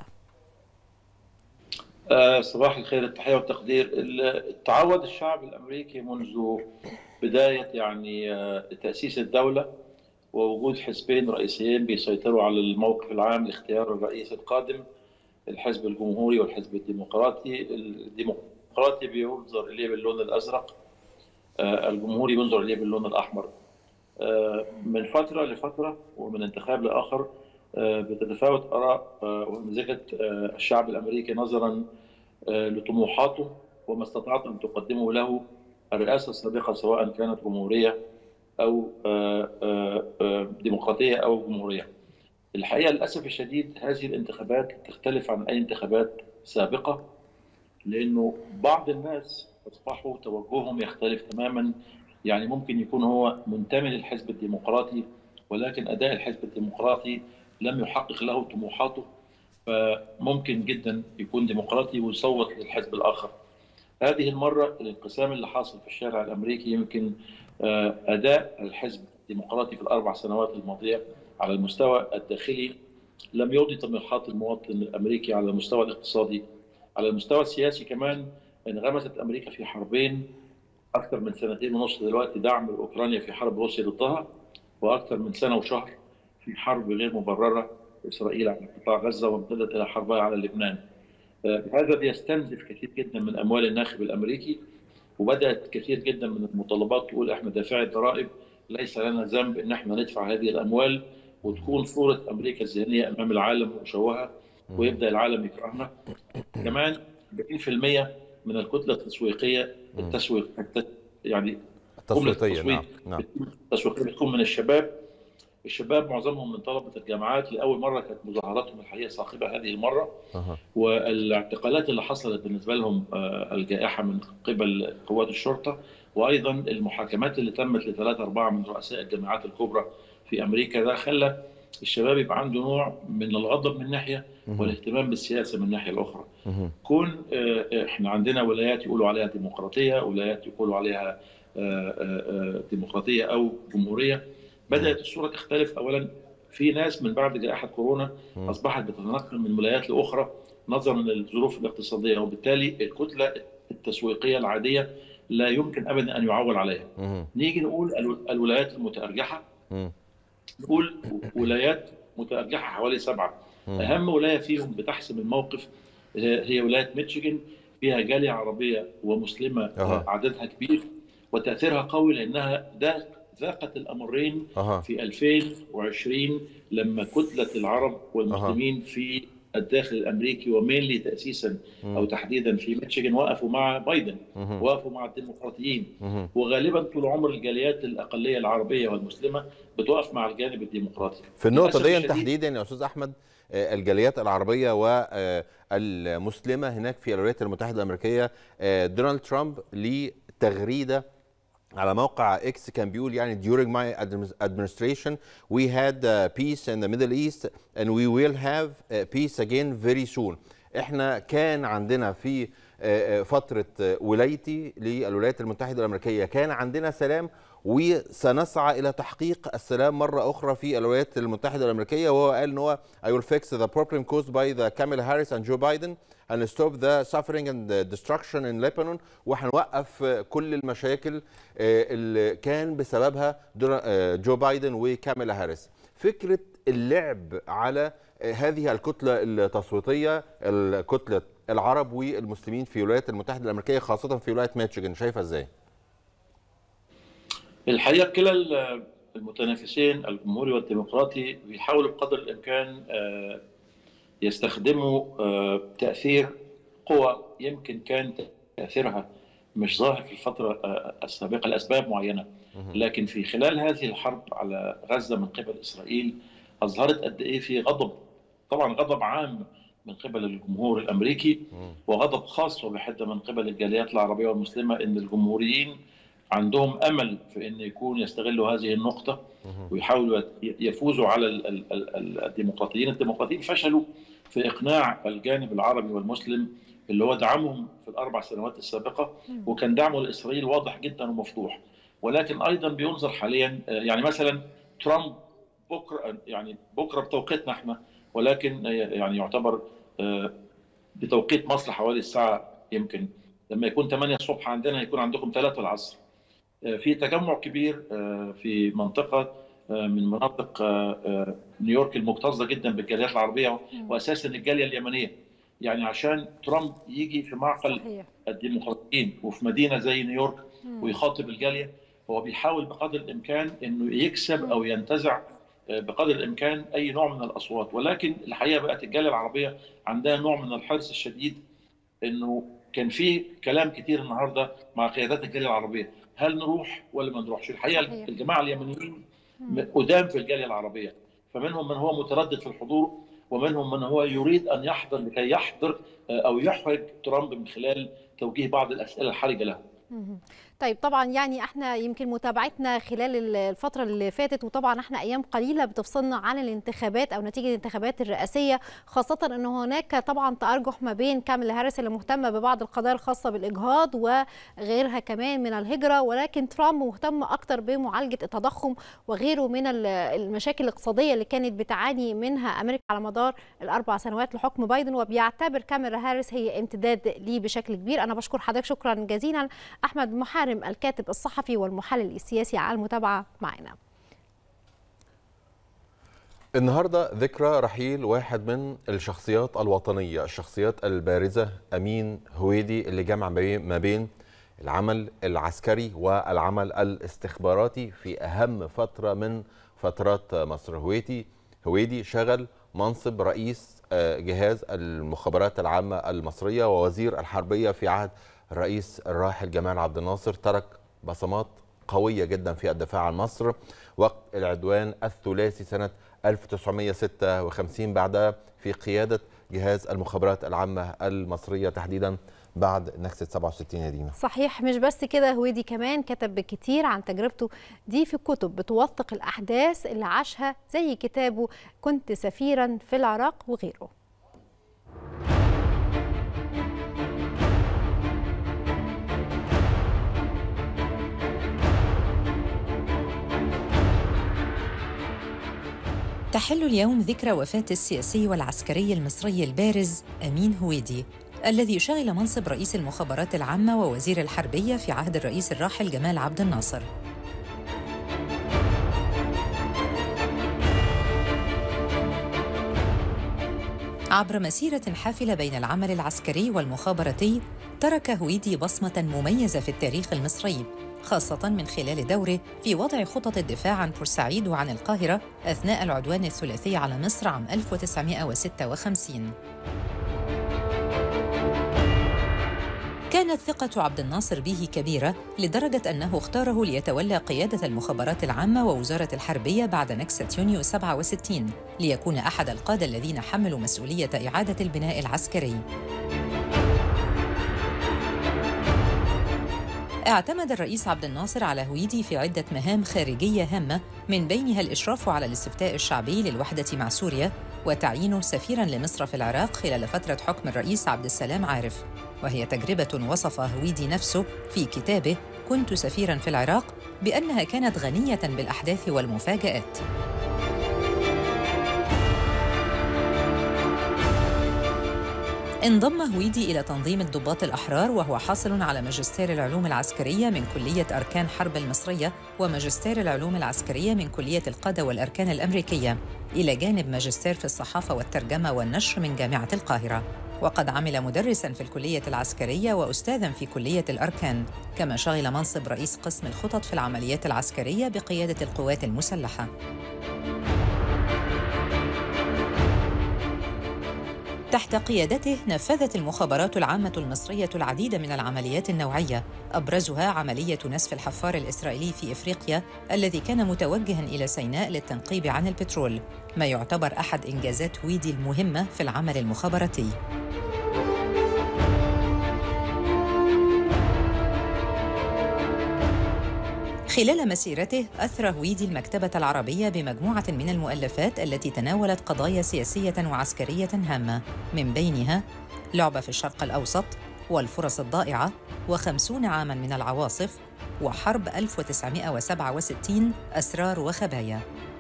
آه صباح الخير التحيه والتقدير تعود الشعب الامريكي منذ بدايه يعني آه تاسيس الدوله ووجود حزبين رئيسيين بيسيطروا على الموقف العام لاختيار الرئيس القادم الحزب الجمهوري والحزب الديمقراطي الديمقراطي بينظر اليه باللون الازرق الجمهوري بينظر اليه باللون الاحمر من فتره لفتره ومن انتخاب لاخر بتتفاوت اراء ومزاجه الشعب الامريكي نظرا لطموحاته وما استطاعت ان تقدمه له الرئاسه السابقه سواء كانت جمهوريه او ديمقراطيه او جمهوريه. الحقيقه للاسف الشديد هذه الانتخابات تختلف عن اي انتخابات سابقه لانه بعض الناس اصبحوا توجههم يختلف تماما يعني ممكن يكون هو منتمي للحزب الديمقراطي ولكن اداء الحزب الديمقراطي لم يحقق له طموحاته فممكن جدا يكون ديمقراطي ويصوت للحزب الاخر. هذه المره الانقسام اللي حاصل في الشارع الامريكي يمكن اداء الحزب الديمقراطي في الاربع سنوات الماضيه على المستوى الداخلي لم يرضي طموحات المواطن الامريكي على المستوى الاقتصادي على المستوى السياسي كمان انغمست امريكا في حربين اكثر من سنتين ونص دلوقتي دعم اوكرانيا في حرب روسيا ضدها واكثر من سنه وشهر في حرب غير مبرره اسرائيل على قطاع غزه وامتدت الى حربها على لبنان. هذا بيستنزف كثير جدا من اموال الناخب الامريكي وبدات كثير جدا من المطالبات تقول احنا دافعي الضرائب ليس لنا ذنب ان احنا ندفع هذه الاموال وتكون صوره امريكا الذهنيه امام العالم مشوهه ويبدا العالم يكرهنا. كمان 40% من الكتله التسويقيه التسويق يعني التسويقيه نعم نعم التسويقيه بتكون من الشباب الشباب معظمهم من طلبه الجامعات لاول مره كانت مظاهراتهم الحقيقه صاخبه هذه المره أه. والاعتقالات اللي حصلت بالنسبه لهم الجائحه من قبل قوات الشرطه وايضا المحاكمات اللي تمت لثلاثه اربعه من رؤساء الجامعات الكبرى في امريكا ده خلى الشباب يبقى عنده نوع من الغضب من ناحيه والاهتمام بالسياسه من الناحيه الاخرى. كون احنا عندنا ولايات يقولوا عليها ديمقراطيه، ولايات يقولوا عليها ديمقراطيه او جمهوريه بدات الصوره تختلف اولا في ناس من بعد جائحه كورونا اصبحت بتتنقل من ولايات لاخرى نظرا للظروف الاقتصاديه وبالتالي الكتله التسويقيه العاديه لا يمكن ابدا ان يعول عليها. نيجي نقول الولايات المتارجحه نقول ولايات متارجحه حوالي سبعه اهم ولايه فيهم بتحسم الموقف هي ولايه ميشيغان فيها جاليه عربيه ومسلمه أه. عددها كبير وتاثيرها قوي لانها ده ذاقت الامرين أه. في 2020 لما كتله العرب والمسلمين أه. في الداخل الامريكي ومينلي تاسيسا مم. او تحديدا في ميشيغان وقفوا مع بايدن مهم. وقفوا مع الديمقراطيين مهم. وغالبا طول عمر الجاليات الاقليه العربيه والمسلمه بتقف مع الجانب الديمقراطي في النقطة للأسف دي الشديد- تحديدا يا أستاذ أحمد آه، الجاليات العربية والمسلمة هناك في الولايات المتحدة الأمريكية آه، دونالد ترامب ليه تغريدة على موقع اكس كان بيقول يعني during my admi- administration we had uh, peace in the Middle East and we will have uh, peace again very soon احنا كان عندنا في آه، آه، فترة آه، ولايتي للولايات المتحدة الأمريكية كان عندنا سلام وسنسعى إلى تحقيق السلام مرة أخرى في الولايات المتحدة الأمريكية وهو قال إن هو I will fix the problem caused by the Kamala Harris and Joe Biden and stop the suffering and the destruction in Lebanon وهنوقف آه، كل المشاكل آه، اللي كان بسببها دور- آه، جو بايدن وكاميلا هاريس فكرة اللعب على آه، هذه الكتلة التصويتية الكتلة العرب والمسلمين في الولايات المتحدة الأمريكية خاصة في ولاية ميشيغان شايفها ازاي؟ الحقيقه كلا ال- المتنافسين الجمهوري والديمقراطي بيحاولوا بقدر الامكان آه، يستخدموا آه، تاثير قوى يمكن كان تاثيرها مش ظاهر في الفتره آه، السابقه لاسباب معينه لكن في خلال هذه الحرب على غزه من قبل اسرائيل اظهرت قد ايه في غضب طبعا غضب عام من قبل الجمهور الامريكي وغضب خاص وبحده من قبل الجاليات العربيه والمسلمه ان الجمهوريين عندهم امل في ان يكون يستغلوا هذه النقطه ويحاولوا يفوزوا على ال- ال- ال- ال- الديمقراطيين، الديمقراطيين فشلوا في اقناع الجانب العربي والمسلم اللي هو دعمهم في الاربع سنوات السابقه وكان دعمه لاسرائيل واضح جدا ومفتوح ولكن ايضا بينظر حاليا آه، يعني مثلا ترامب بكره يعني بكره بتوقيتنا احنا ولكن آه، يعني يعتبر آه، بتوقيت مصر حوالي الساعه يمكن لما يكون 8 الصبح عندنا يكون عندكم 3 العصر آه، في تجمع كبير آه، في منطقه آه، من مناطق آه، آه، نيويورك المكتظه جدا بالجاليات العربيه واساسا الجاليه اليمنيه يعني عشان ترامب يجي في معقل صحيح الديمقراطيين وفي مدينه زي نيويورك ويخاطب الجاليه هو بيحاول بقدر الامكان انه يكسب او ينتزع آه، بقدر الامكان اي نوع من الاصوات ولكن الحقيقه بقت الجاليه العربيه عندها نوع من الحرص الشديد انه كان في كلام كتير النهارده مع قيادات الجاليه العربيه هل نروح ولا ما نروحش الحقيقه صحيح. الجماعه اليمنيين قدام في الجاليه العربيه فمنهم من هو متردد في الحضور ومنهم من هو يريد ان يحضر لكي يحضر آه، او يحرج ترامب من خلال توجيه بعض الاسئله الحرجه له مهم. طيب طبعا يعني احنا يمكن متابعتنا خلال ال- الفتره اللي فاتت وطبعا احنا ايام قليله بتفصلنا عن الانتخابات او نتيجه الانتخابات الرئاسيه خاصه ان هناك طبعا تارجح ما بين كاميلا هاريس اللي مهتمه ببعض القضايا الخاصه بالاجهاض وغيرها كمان من الهجره ولكن ترامب مهتم اكتر بمعالجه التضخم وغيره من ال- المشاكل الاقتصاديه اللي كانت بتعاني منها امريكا على مدار الاربع سنوات لحكم بايدن وبيعتبر كاميلا هاريس هي امتداد ليه بشكل كبير انا بشكر حضرتك شكرا جزيلا احمد محارم الكاتب الصحفي والمحلل السياسي على المتابعه معنا النهارده ذكرى رحيل واحد من الشخصيات الوطنيه، الشخصيات البارزه امين هويدي اللي جمع بي- ما بين العمل العسكري والعمل الاستخباراتي في اهم فتره من فترات مصر. هويدي هويدي شغل منصب رئيس آه، جهاز المخابرات العامه المصريه ووزير الحربيه في عهد الرئيس الراحل جمال عبد الناصر، ترك بصمات قويه جدا في الدفاع عن مصر وقت العدوان الثلاثي سنه 1956 بعدها في قيادة جهاز المخابرات العامة المصرية تحديدا بعد نكسة 67 يا دينا صحيح مش بس كده هويدي كمان كتب كتير عن تجربته دي في كتب بتوثق الأحداث اللي عاشها زي كتابه كنت سفيرا في العراق وغيره تحل اليوم ذكرى وفاة السياسي والعسكري المصري البارز أمين هويدي الذي شغل منصب رئيس المخابرات العامة ووزير الحربية في عهد الرئيس الراحل جمال عبد الناصر عبر مسيرة حافلة بين العمل العسكري والمخابراتي ترك هويدي بصمة مميزة في التاريخ المصري خاصة من خلال دوره في وضع خطط الدفاع عن بورسعيد وعن القاهرة أثناء العدوان الثلاثي على مصر عام 1956 كانت ثقة عبد الناصر به كبيرة لدرجة أنه اختاره ليتولى قيادة المخابرات العامة ووزارة الحربية بعد نكسة يونيو 67 ليكون أحد القادة الذين حملوا مسؤولية إعادة البناء العسكري اعتمد الرئيس عبد الناصر على هويدي في عدة مهام خارجية هامة من بينها الإشراف على الاستفتاء الشعبي للوحدة مع سوريا وتعيينه سفيراً لمصر في العراق خلال فترة حكم الرئيس عبد السلام عارف وهي تجربة وصف هويدي نفسه في كتابه كنت سفيراً في العراق بأنها كانت غنية بالأحداث والمفاجآت انضم هويدي إلى تنظيم الضباط الأحرار وهو حاصل على ماجستير العلوم العسكرية من كلية أركان حرب المصرية وماجستير العلوم العسكرية من كلية القادة والأركان الأمريكية إلى جانب ماجستير في الصحافة والترجمة والنشر من جامعة القاهرة وقد عمل مدرسا في الكلية العسكرية وأستاذا في كلية الأركان كما شغل منصب رئيس قسم الخطط في العمليات العسكرية بقيادة القوات المسلحة تحت قيادته نفذت المخابرات العامة المصرية العديد من العمليات النوعية أبرزها عملية نسف الحفار الإسرائيلي في إفريقيا الذي كان متوجها إلى سيناء للتنقيب عن البترول ما يعتبر أحد إنجازات ويدي المهمة في العمل المخابراتي خلال مسيرته أثرى هويدي المكتبة العربية بمجموعة من المؤلفات التي تناولت قضايا سياسية وعسكرية هامة من بينها لعبة في الشرق الأوسط والفرص الضائعة وخمسون عاماً من العواصف وحرب 1967 أسرار وخبايا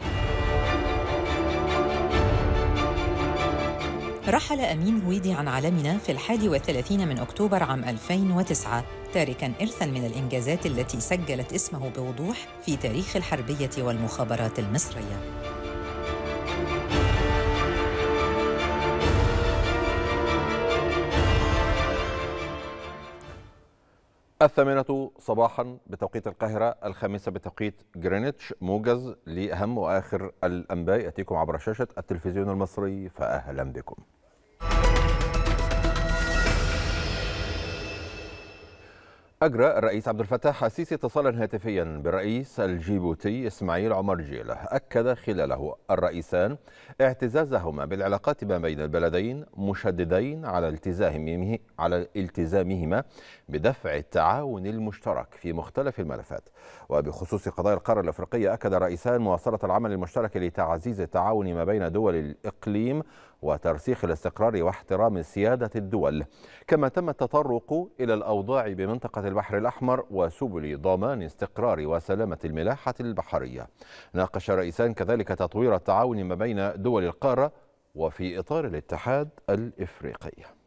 رحل أمين هويدي عن عالمنا في الحادي والثلاثين من أكتوبر عام 2009 تاركاً إرثاً من الإنجازات التي سجلت اسمه بوضوح في تاريخ الحربية والمخابرات المصرية الثامنة صباحا بتوقيت القاهرة الخامسة بتوقيت جرينتش موجز لأهم وآخر الأنباء يأتيكم عبر شاشة التلفزيون المصري فأهلا بكم أجرى الرئيس عبد الفتاح السيسي اتصالا هاتفيا بالرئيس الجيبوتي إسماعيل عمر جيلة أكد خلاله الرئيسان اعتزازهما بالعلاقات ما بين البلدين مشددين على التزامه على التزامهما بدفع التعاون المشترك في مختلف الملفات وبخصوص قضايا القارة الأفريقية أكد الرئيسان مواصلة العمل المشترك لتعزيز التعاون ما بين دول الإقليم وترسيخ الاستقرار واحترام سيادة الدول كما تم التطرق إلى الأوضاع بمنطقة البحر الأحمر وسبل ضمان استقرار وسلامة الملاحة البحرية ناقش الرئيسان كذلك تطوير التعاون ما بين دول القارة وفي إطار الاتحاد الإفريقي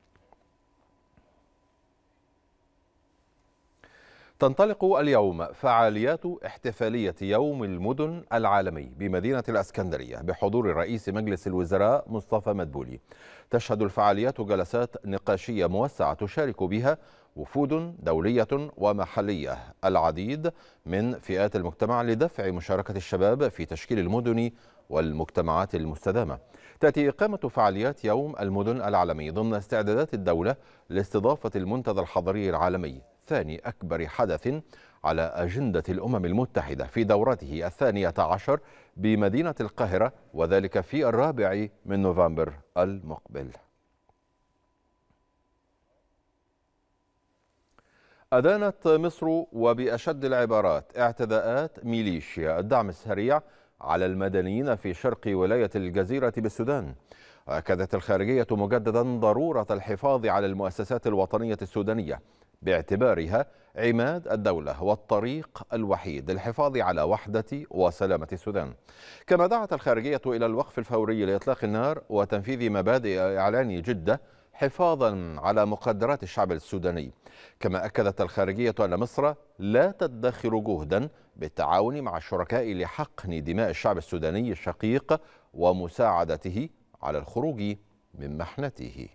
تنطلق اليوم فعاليات احتفالية يوم المدن العالمي بمدينة الأسكندرية بحضور رئيس مجلس الوزراء مصطفى مدبولي تشهد الفعاليات جلسات نقاشية موسعة تشارك بها وفود دولية ومحلية العديد من فئات المجتمع لدفع مشاركة الشباب في تشكيل المدن والمجتمعات المستدامة تأتي إقامة فعاليات يوم المدن العالمي ضمن استعدادات الدولة لاستضافة المنتدى الحضري العالمي ثاني أكبر حدث على أجندة الأمم المتحدة في دورته الثانية عشر بمدينة القاهرة وذلك في الرابع من نوفمبر المقبل أدانت مصر وبأشد العبارات اعتداءات ميليشيا الدعم السريع على المدنيين في شرق ولاية الجزيرة بالسودان وأكدت الخارجية مجددا ضرورة الحفاظ على المؤسسات الوطنية السودانية باعتبارها عماد الدولة والطريق الوحيد للحفاظ على وحدة وسلامة السودان كما دعت الخارجية إلى الوقف الفوري لإطلاق النار وتنفيذ مبادئ إعلان جدة حفاظا على مقدرات الشعب السوداني كما أكدت الخارجية أن مصر لا تدخر جهدا بالتعاون مع الشركاء لحقن دماء الشعب السوداني الشقيق ومساعدته على الخروج من محنته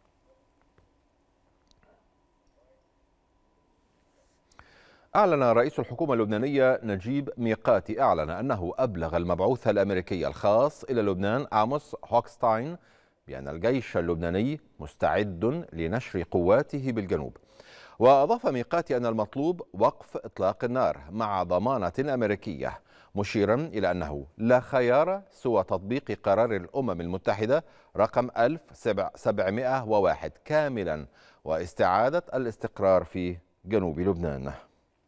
أعلن رئيس الحكومة اللبنانية نجيب ميقاتي أعلن أنه أبلغ المبعوث الأمريكي الخاص إلى لبنان آموس هوكستاين بأن الجيش اللبناني مستعد لنشر قواته بالجنوب وأضاف ميقاتي أن المطلوب وقف إطلاق النار مع ضمانة أمريكية مشيرا إلى أنه لا خيار سوى تطبيق قرار الأمم المتحدة رقم 1701 كاملا واستعادة الاستقرار في جنوب لبنان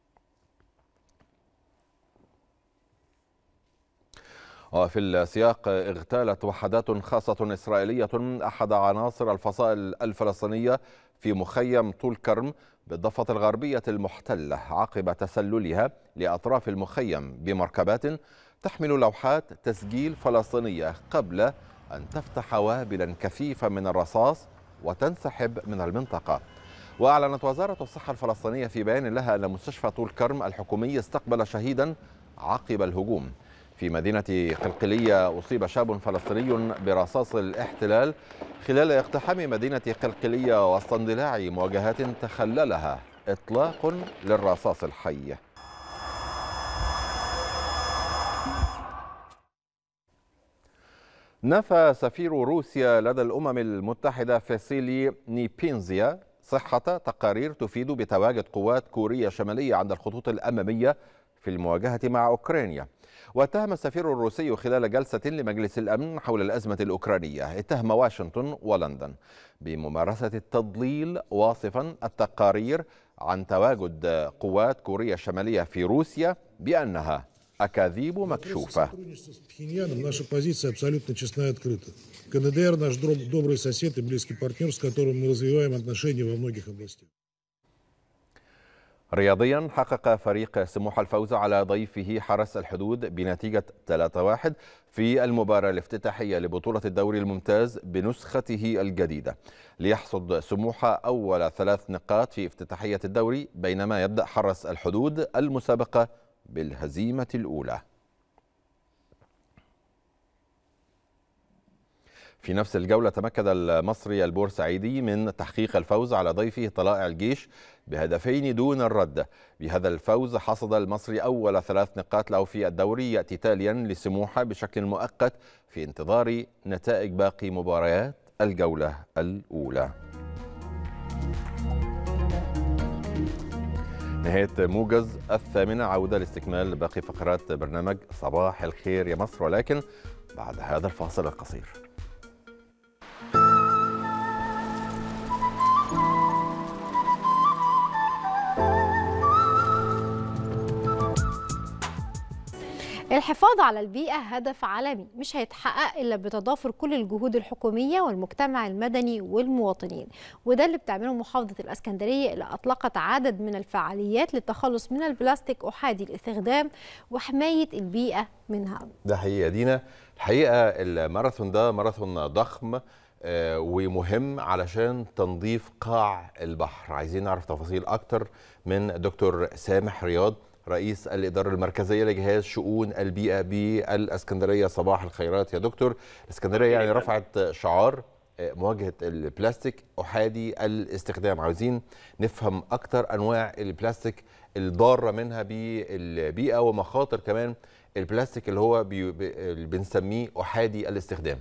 وفي السياق اغتالت وحدات خاصة إسرائيلية أحد عناصر الفصائل الفلسطينية في مخيم طول كرم بالضفة الغربية المحتلة عقب تسللها لأطراف المخيم بمركبات تحمل لوحات تسجيل فلسطينية قبل أن تفتح وابلا كثيفا من الرصاص وتنسحب من المنطقة وأعلنت وزارة الصحة الفلسطينية في بيان لها أن مستشفى طول كرم الحكومي استقبل شهيدا عقب الهجوم في مدينة قلقلية أصيب شاب فلسطيني برصاص الاحتلال خلال اقتحام مدينة قلقلية وسط اندلاع مواجهات تخللها إطلاق للرصاص الحي نفى سفير روسيا لدى الأمم المتحدة فاسيلي نيبينزيا صحة تقارير تفيد بتواجد قوات كوريا الشمالية عند الخطوط الأمامية في المواجهة مع أوكرانيا واتهم السفير الروسي خلال جلسة لمجلس الأمن حول الأزمة الأوكرانية اتهم واشنطن ولندن بممارسة التضليل واصفا التقارير عن تواجد قوات كوريا الشمالية في روسيا بأنها أكاذيب مكشوفة Наша позиция абсолютно честна и открыта. КНДР наш добрый сосед и близкий партнер, с которым мы развиваем отношения во многих областях. رياضيا حقق فريق سموحة الفوز على ضيفه حرس الحدود بنتيجة 3-1 في المباراة الافتتاحية لبطولة الدوري الممتاز بنسخته الجديدة ليحصد سموحة أول ثلاث نقاط في افتتاحية الدوري بينما يبدأ حرس الحدود المسابقة بالهزيمة الأولى في نفس الجولة تمكن المصري البورسعيدي من تحقيق الفوز على ضيفه طلائع الجيش بهدفين دون الرد بهذا الفوز حصد المصري أول ثلاث نقاط له في الدوري يأتي تاليا لسموحة بشكل مؤقت في انتظار نتائج باقي مباريات الجولة الأولى نهاية موجز الثامنة عودة لاستكمال باقي فقرات برنامج صباح الخير يا مصر ولكن بعد هذا الفاصل القصير الحفاظ على البيئة هدف عالمي مش هيتحقق إلا بتضافر كل الجهود الحكومية والمجتمع المدني والمواطنين وده اللي بتعمله محافظة الأسكندرية اللي أطلقت عدد من الفعاليات للتخلص من البلاستيك أحادي الاستخدام وحماية البيئة منها ده حقيقة دينا الحقيقة الماراثون ده ماراثون ضخم آه، ومهم علشان تنظيف قاع البحر عايزين نعرف تفاصيل أكتر من دكتور سامح رياض رئيس الإدارة المركزية لجهاز شؤون البيئة بالإسكندرية صباح الخيرات يا دكتور الإسكندرية يعني رفعت شعار مواجهة البلاستيك أحادي الاستخدام عاوزين نفهم أكتر أنواع البلاستيك الضارة منها بالبيئة ومخاطر كمان البلاستيك اللي هو بي اللي بنسميه أحادي الاستخدام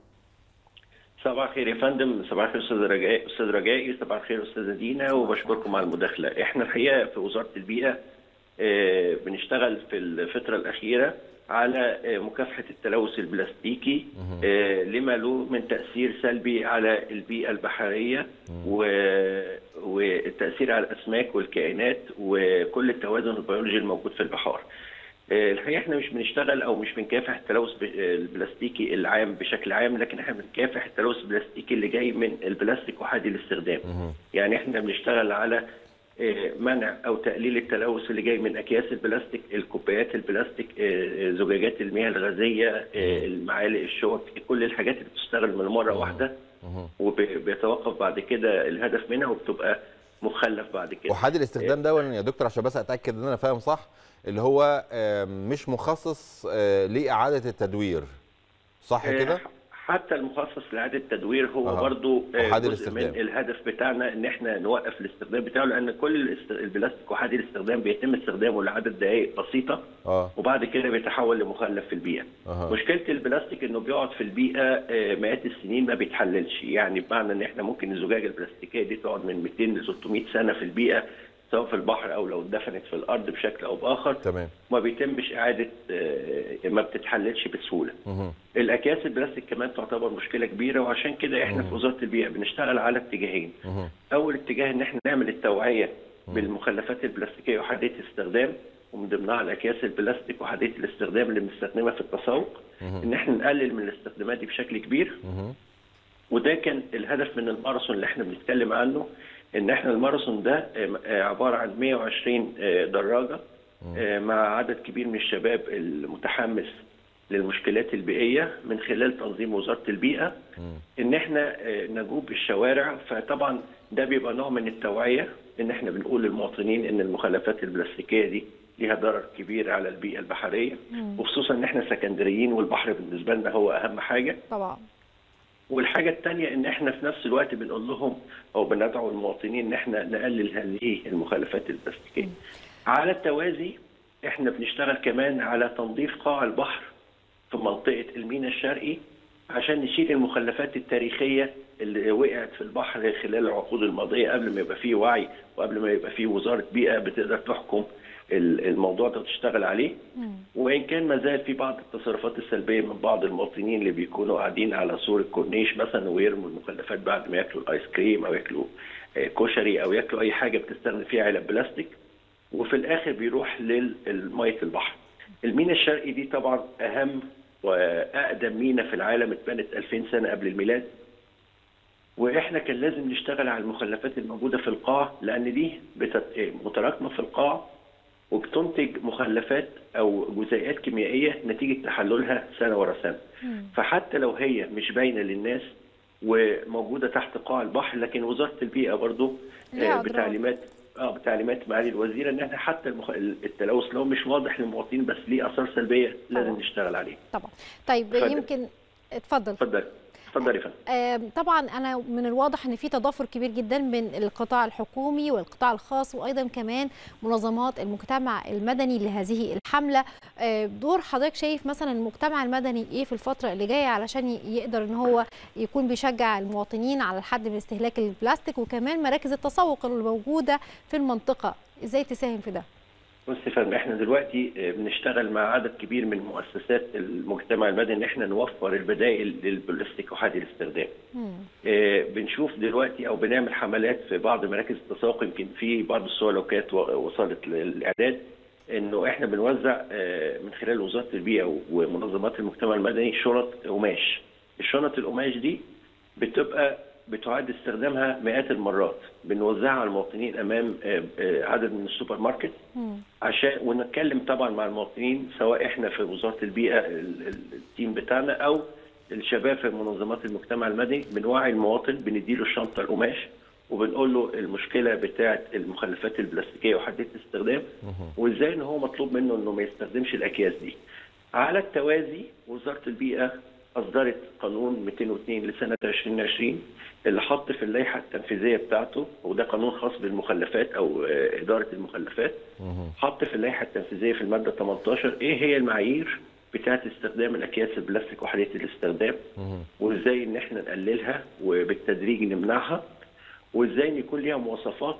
صباح الخير يا فندم صباح الخير استاذ رجائي استاذ رجائي صباح الخير استاذه دينا وبشكركم على المداخله احنا الحقيقه في وزاره البيئه بنشتغل في الفترة الأخيرة على مكافحة التلوث البلاستيكي لما له من تأثير سلبي على البيئة البحرية والتأثير على الأسماك والكائنات وكل التوازن البيولوجي الموجود في البحار. الحقيقة احنا مش بنشتغل أو مش بنكافح التلوث البلاستيكي العام بشكل عام لكن احنا بنكافح التلوث البلاستيكي اللي جاي من البلاستيك أحادي الاستخدام. يعني احنا بنشتغل على منع او تقليل التلوث اللي جاي من اكياس البلاستيك، الكوبايات البلاستيك، زجاجات المياه الغازيه، المعالق الشوك، كل الحاجات اللي بتشتغل من مره واحده وبيتوقف بعد كده الهدف منها وبتبقى مخلف بعد كده. وحد الاستخدام ده يا دكتور عشان بس اتاكد ان انا فاهم صح اللي هو مش مخصص لاعاده التدوير صح كده؟ حتى المخصص لاعاده التدوير هو أه. برضو أحادي جزء من الاستخدام. الهدف بتاعنا ان احنا نوقف الاستخدام بتاعه لان كل الاست- البلاستيك وحادي الاستخدام بيتم استخدامه لعدد دقائق بسيطه اه وبعد كده بيتحول لمخلف في البيئه. أها. مشكله البلاستيك انه بيقعد في البيئه آه، مئات السنين ما بيتحللش يعني بمعنى ان احنا ممكن الزجاجه البلاستيكيه دي تقعد من 200 ل 600 سنه في البيئه سواء في البحر او لو اتدفنت في الارض بشكل او باخر تمام ما بيتمش اعاده آه، ما بتتحللش بسهوله. مهم. الاكياس البلاستيك كمان تعتبر مشكله كبيره وعشان كده احنا في وزاره البيئه بنشتغل على اتجاهين. مهم. اول اتجاه ان احنا نعمل التوعيه بالمخلفات البلاستيكيه وحديث الاستخدام ومن ضمنها الاكياس البلاستيك وحديث الاستخدام اللي بنستخدمها في التسوق ان احنا نقلل من الاستخدامات دي بشكل كبير وده كان الهدف من الماراثون اللي احنا بنتكلم عنه ان احنا الماراثون ده عباره عن 120 دراجه مع عدد كبير من الشباب المتحمس للمشكلات البيئيه من خلال تنظيم وزاره البيئه ان احنا نجوب الشوارع فطبعا ده بيبقى نوع من التوعيه ان احنا بنقول للمواطنين ان المخلفات البلاستيكيه دي ليها ضرر كبير على البيئه البحريه وخصوصا ان احنا سكندريين والبحر بالنسبه لنا هو اهم حاجه طبعا والحاجه الثانيه ان احنا في نفس الوقت بنقول لهم او بندعو المواطنين ان احنا نقلل هذه المخلفات البلاستيكيه على التوازي احنا بنشتغل كمان على تنظيف قاع البحر في منطقه الميناء الشرقي عشان نشيل المخلفات التاريخيه اللي وقعت في البحر خلال العقود الماضيه قبل ما يبقى فيه وعي وقبل ما يبقى فيه وزاره بيئه بتقدر تحكم الموضوع ده وتشتغل عليه وان كان ما زال في بعض التصرفات السلبيه من بعض المواطنين اللي بيكونوا قاعدين على سور الكورنيش مثلا ويرموا المخلفات بعد ما ياكلوا الايس كريم او ياكلوا كشري او ياكلوا اي حاجه بتستخدم فيها علب بلاستيك وفي الاخر بيروح للميه البحر. المينا الشرقي دي طبعا اهم واقدم مينا في العالم اتبنت 2000 سنه قبل الميلاد واحنا كان لازم نشتغل على المخلفات الموجوده في القاع لان دي متراكمه في القاع وبتنتج مخلفات او جزيئات كيميائيه نتيجه تحللها سنه ورا سنه. فحتى لو هي مش باينه للناس وموجوده تحت قاع البحر لكن وزاره البيئه برضو بتعليمات اه بتعليمات معالي الوزيره ان احنا حتى المخ... التلوث لو مش واضح للمواطنين بس ليه اثار سلبيه لازم طبعا. نشتغل عليه. طبعا. طيب فدل. يمكن اتفضل. اتفضل. اتفضلي فندم آه طبعا انا من الواضح ان في تضافر كبير جدا بين القطاع الحكومي والقطاع الخاص وايضا كمان منظمات المجتمع المدني لهذه الحمله آه دور حضرتك شايف مثلا المجتمع المدني ايه في الفتره اللي جايه علشان يقدر ان هو يكون بيشجع المواطنين على الحد من استهلاك البلاستيك وكمان مراكز التسوق الموجوده في المنطقه ازاي تساهم في ده بص يا فندم احنا دلوقتي بنشتغل مع عدد كبير من مؤسسات المجتمع المدني ان احنا نوفر البدائل للبلاستيك وحدي الاستخدام. اه بنشوف دلوقتي او بنعمل حملات في بعض مراكز التسوق يمكن في بعض السلوكات وصلت للاعداد انه احنا بنوزع اه من خلال وزاره البيئه ومنظمات المجتمع المدني شنط قماش. الشنط القماش دي بتبقى بتعاد استخدامها مئات المرات بنوزعها على المواطنين امام عدد من السوبر ماركت عشان ونتكلم طبعا مع المواطنين سواء احنا في وزاره البيئه التيم بتاعنا او الشباب في منظمات المجتمع المدني بنوعي المواطن بنديله الشنطه القماش وبنقول له المشكله بتاعه المخلفات البلاستيكيه وحديث الاستخدام وازاي ان هو مطلوب منه انه ما يستخدمش الاكياس دي. على التوازي وزاره البيئه اصدرت قانون 202 لسنه 2020 اللي حط في اللائحه التنفيذيه بتاعته وده قانون خاص بالمخلفات او اداره المخلفات حط في اللائحه التنفيذيه في الماده 18 ايه هي المعايير بتاعه استخدام الاكياس البلاستيك وحديث الاستخدام وازاي ان احنا نقللها وبالتدريج نمنعها وازاي ان يكون ليها مواصفات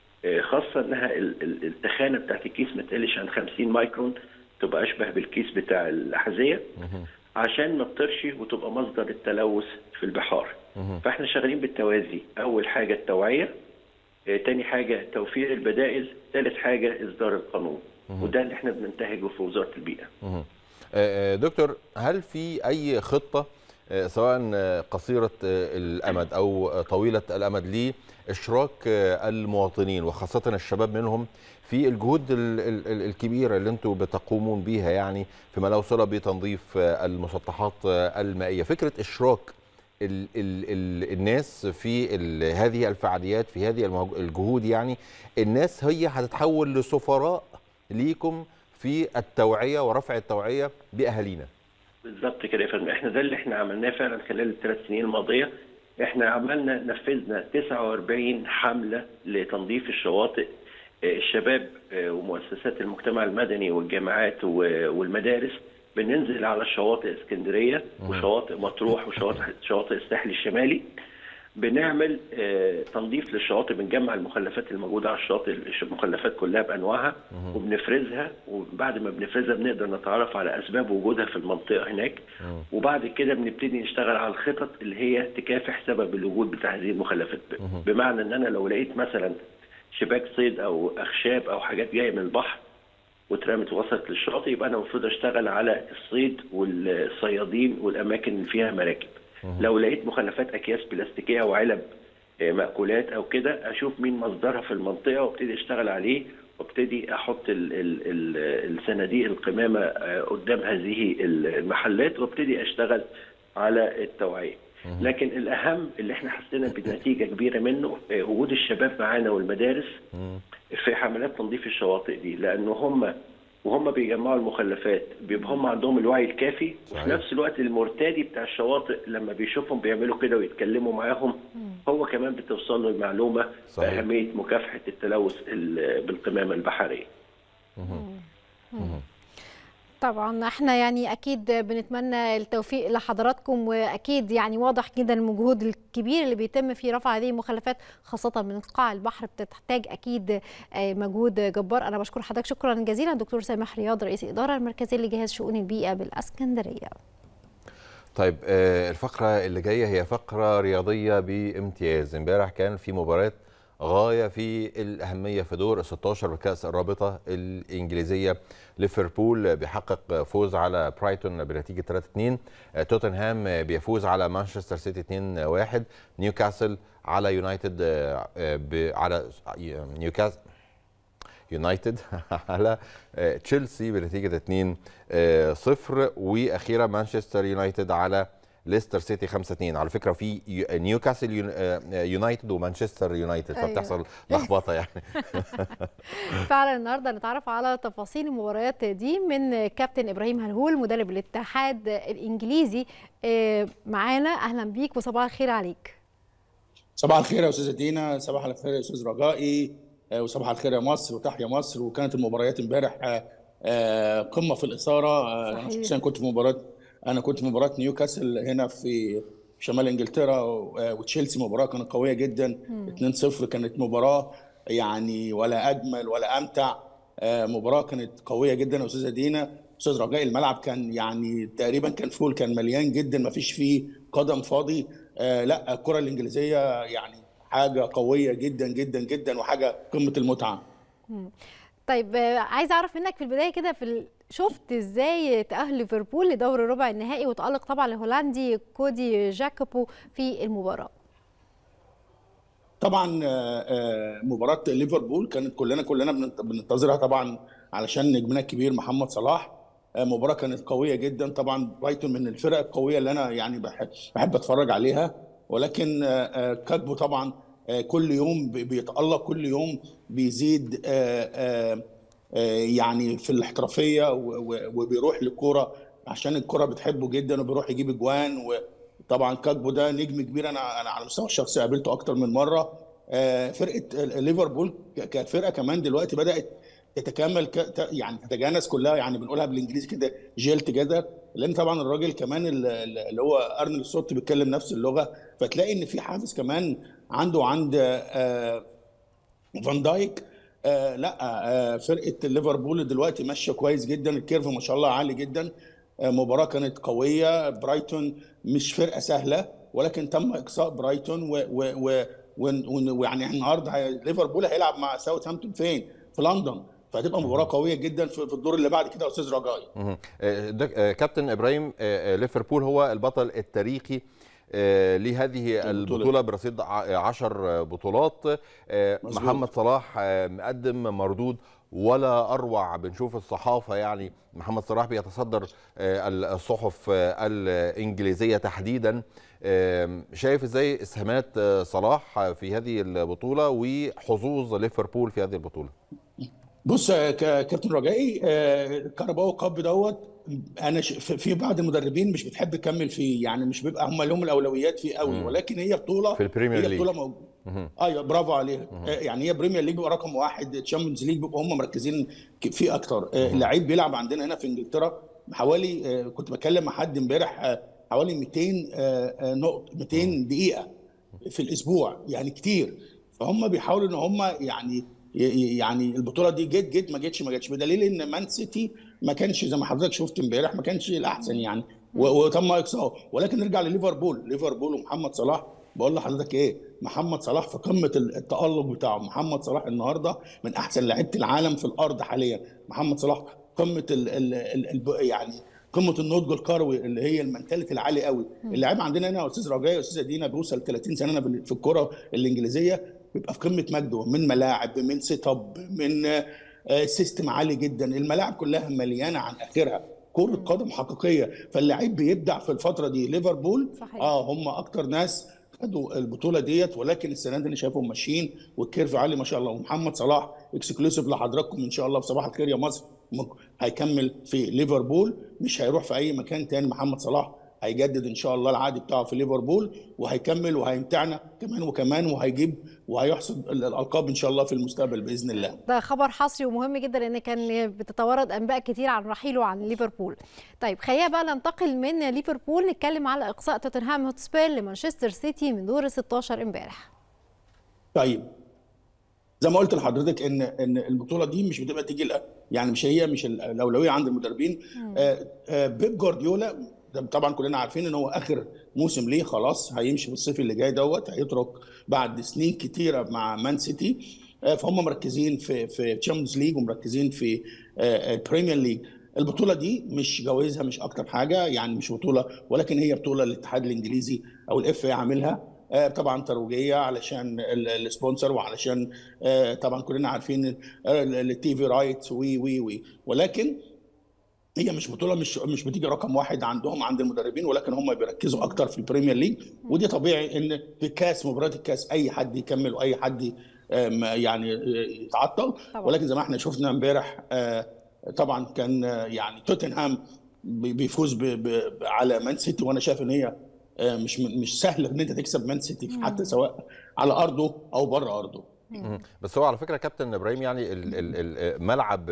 خاصه انها التخانه بتاعت الكيس ما تقلش عن 50 مايكرون تبقى اشبه بالكيس بتاع الاحذيه عشان ما تطرش وتبقى مصدر التلوث في البحار فاحنا شغالين بالتوازي اول حاجه التوعيه اه تاني حاجه توفير البدائل ثالث حاجه اصدار القانون وده اللي احنا بننتهجه في وزاره البيئه دكتور هل في اي خطه سواء قصيره الامد او طويله الامد لاشراك المواطنين وخاصه الشباب منهم في الجهود الكبيره اللي انتم بتقومون بيها يعني فيما له صله بتنظيف المسطحات المائيه فكره اشراك ال ال ال الناس في ال هذه الفعاليات في هذه الجهود يعني الناس هي هتتحول لسفراء ليكم في التوعيه ورفع التوعيه باهالينا بالظبط كده يا فندم احنا ده اللي احنا عملناه فعلا خلال الثلاث سنين الماضيه احنا عملنا نفذنا 49 حمله لتنظيف الشواطئ الشباب ومؤسسات المجتمع المدني والجامعات والمدارس بننزل على شواطئ اسكندريه وشواطئ مطروح وشواطئ شواطئ الساحل الشمالي بنعمل تنظيف للشواطئ بنجمع المخلفات الموجوده على الشاطئ المخلفات كلها بانواعها وبنفرزها وبعد ما بنفرزها بنقدر نتعرف على اسباب وجودها في المنطقه هناك وبعد كده بنبتدي نشتغل على الخطط اللي هي تكافح سبب الوجود بتاع هذه المخلفات بمعنى ان انا لو لقيت مثلا شباك صيد او اخشاب او حاجات جايه من البحر واترمت وصلت للشاطئ يبقى انا المفروض اشتغل على الصيد والصيادين والاماكن اللي فيها مراكب لو لقيت مخلفات اكياس بلاستيكيه وعلب آه، مأكولات او كده اشوف مين مصدرها في المنطقه وابتدي اشتغل عليه وابتدي احط ال ال ال الصناديق القمامه آه، قدام هذه المحلات وابتدي اشتغل على التوعيه لكن الاهم اللي احنا حسينا بنتيجه كبيره منه آه، وجود الشباب معانا والمدارس في حملات تنظيف الشواطئ دي لانه هم وهم بيجمعوا المخلفات بيبقى هم عندهم الوعي الكافي صحيح. وفي نفس الوقت المرتدي بتاع الشواطئ لما بيشوفهم بيعملوا كده ويتكلموا معاهم هو كمان بتوصل له المعلومه صحيح. باهميه مكافحه التلوث ال- بالقمامه البحريه طبعا احنا يعني اكيد بنتمنى التوفيق لحضراتكم واكيد يعني واضح جدا المجهود الكبير اللي بيتم في رفع هذه المخلفات خاصه من قاع البحر بتحتاج اكيد آه، مجهود جبار انا بشكر حضرتك شكرا جزيلا دكتور سامح رياض رئيس الاداره المركزيه لجهاز شؤون البيئه بالاسكندريه طيب آه، الفقرة اللي جاية هي فقرة رياضية بامتياز امبارح كان في مباراة غاية في الأهمية في دور 16 بكأس الرابطة الإنجليزية ليفربول بيحقق فوز على برايتون بنتيجة 3-2 آه، توتنهام آه، بيفوز على مانشستر سيتي 2-1 نيوكاسل على يونايتد آه، آه، ب- على نيوكاسل يونايتد على آه، تشيلسي بنتيجه 2 آه، 0 واخيرا مانشستر يونايتد على ليستر سيتي 5 2 على فكره في يو- نيوكاسل يون- آه، يونايتد ومانشستر يونايتد أيوة. فبتحصل لخبطه يعني فعلا النهارده نتعرف على تفاصيل المباريات دي من كابتن ابراهيم هلهول مدرب الاتحاد الانجليزي آه، معانا اهلا بيك وصباح الخير عليك صباح الخير يا استاذه دينا صباح الخير يا استاذ رجائي آه، وصباح الخير يا مصر وتحيا مصر وكانت المباريات امبارح آه، آه، قمه في الاثاره آه، انا صحيح. شخصيا كنت في مباراه انا كنت في مباراه نيوكاسل هنا في شمال انجلترا و- وتشيلسي مباراه كانت قويه جدا 2-0 كانت مباراه يعني ولا اجمل ولا امتع آه، مباراه كانت قويه جدا يا استاذه دينا استاذ رجاء الملعب كان يعني تقريبا كان فول كان مليان جدا ما فيش فيه قدم فاضي آه، لا الكره الانجليزيه يعني حاجه قويه جدا جدا جدا وحاجه قمه المتعه طيب آه، عايزه اعرف منك في البدايه كده في ال... شفت ازاي تاهل ليفربول لدور ربع النهائي وتالق طبعا الهولندي كودي جاكوبو في المباراه طبعا آه، آه، مباراه ليفربول كانت كلنا كلنا بننت- بننتظرها طبعا علشان نجمنا الكبير محمد صلاح آه، مباراه كانت قويه جدا طبعا برايتون من الفرق القويه اللي انا يعني بحب, بحب اتفرج عليها ولكن آه، آه، كاتبو طبعا آه، كل يوم بي- بيتالق كل يوم بيزيد آه، آه، آه، يعني في الاحترافيه و- و- وبيروح للكوره عشان الكوره بتحبه جدا وبيروح يجيب اجوان وطبعا كاكبو ده نجم كبير انا انا على المستوى الشخصي قابلته اكتر من مره آه، فرقه ليفربول ك- كفرقه كمان دلوقتي بدات تتكامل ك... ت- يعني تتجانس كلها يعني بنقولها بالانجليزي كده جيل توجذر لان طبعا الراجل كمان ال- ال- اللي هو ارنل الصوت بيتكلم نفس اللغه فتلاقي ان في حافز كمان عنده عند آه، فان دايك آه لا آه فرقه ليفربول دلوقتي ماشيه كويس جدا الكيرف ما شاء الله عالي جدا آه مباراه كانت قويه برايتون مش فرقه سهله ولكن تم اقصاء برايتون و- و- و- و- ويعني النهارده هي- ليفربول هيلعب مع ساوثهامبتون فين؟ في لندن فهتبقى مباراه قويه جدا في في الدور اللي بعد كده يا استاذ رجائي مهم. آه، دك- آه، كابتن ابراهيم آه، آه، ليفربول هو البطل التاريخي آه، لهذه البطولة. البطوله برصيد ع- عشر بطولات آه، مظبوط. محمد صلاح آه، مقدم مردود ولا اروع بنشوف الصحافه يعني محمد صلاح بيتصدر آه، الصحف آه، الانجليزيه تحديدا آه، شايف ازاي اسهامات آه، صلاح في هذه البطوله وحظوظ ليفربول في هذه البطوله بص يا ك- كابتن رجائي آه، كاراباو كاب دوت انا ش- في في بعض المدربين مش بتحب تكمل فيه يعني مش بيبقى هم لهم الاولويات فيه قوي مم. ولكن هي بطوله في البريمير هي ليج. بطوله موجوده مهم. ايوه برافو عليك آه، يعني هي بريمير ليج بيبقى رقم واحد تشامبيونز ليج بيبقوا هم مركزين ك- فيه اكتر آه، اللعيب بيلعب عندنا هنا في انجلترا حوالي آه، كنت بتكلم مع حد امبارح آه، حوالي 200 آه، آه، نقطه 200 دقيقه في الاسبوع يعني كتير فهم بيحاولوا ان هم يعني ي- يعني البطوله دي جت جت ما جتش ما جتش بدليل ان مان سيتي ما كانش زي ما حضرتك شفت امبارح ما كانش الاحسن يعني و- وتم اقصائه ولكن نرجع لليفربول ليفربول ومحمد صلاح بقول لحضرتك ايه محمد صلاح في قمه التالق بتاعه محمد صلاح النهارده من احسن لعيبه العالم في الارض حاليا محمد صلاح قمه ال ال ال ال يعني قمه النضج الكروي اللي هي المنتاليتي العالي قوي اللاعب عندنا هنا يا استاذ رجاء يا استاذه دينا بيوصل 30 سنه في الكره الانجليزيه بيبقى في قمه مجده من ملاعب من سيت اب من سيستم عالي جدا الملاعب كلها مليانه عن اخرها كرة قدم حقيقية فاللعيب بيبدع في الفترة دي ليفربول صحيح. اه هم أكتر ناس خدوا البطولة ديت ولكن السنة دي أنا شايفهم ماشيين والكيرف عالي ما شاء الله ومحمد صلاح اكسكلوسيف لحضراتكم إن شاء الله في صباح الخير يا مصر هيكمل في ليفربول مش هيروح في أي مكان تاني محمد صلاح هيجدد ان شاء الله العقد بتاعه في ليفربول وهيكمل وهيمتعنا كمان وكمان وهيجيب وهيحصد الالقاب ان شاء الله في المستقبل باذن الله. ده خبر حصري ومهم جدا لان كان بتتوارد انباء كتير عن رحيله عن ليفربول. طيب خلينا بقى ننتقل من ليفربول نتكلم على اقصاء توتنهام هوتسبير لمانشستر سيتي من دور ال 16 امبارح. طيب زي ما قلت لحضرتك ان ان البطوله دي مش بتبقى تيجي يعني مش هي مش الاولويه عند المدربين آه آه بيب جوارديولا طبعا كلنا عارفين ان هو اخر موسم ليه خلاص هيمشي في الصيف اللي جاي دوت هيترك بعد سنين كتيره مع مان سيتي فهم مركزين في في تشامبيونز ليج ومركزين في البريمير ليج البطوله دي مش جوائزها مش اكتر حاجه يعني مش بطوله ولكن هي بطوله الاتحاد الانجليزي او الاف اي عاملها طبعا ترويجيه علشان السبونسر وعلشان طبعا كلنا عارفين التي في رايت وي وي وي ولكن هي مش بطوله مش مش بتيجي رقم واحد عندهم عند المدربين ولكن هم بيركزوا اكتر في البريمير ليج ودي طبيعي ان في الكاس مباراه الكاس اي حد يكمل واي حد يعني يتعطل ولكن زي ما احنا شفنا امبارح طبعا كان يعني توتنهام بيفوز على مان سيتي وانا شايف ان هي مش مش سهل ان انت تكسب مان سيتي حتى سواء على ارضه او بره ارضه بس هو على فكره كابتن ابراهيم يعني ملعب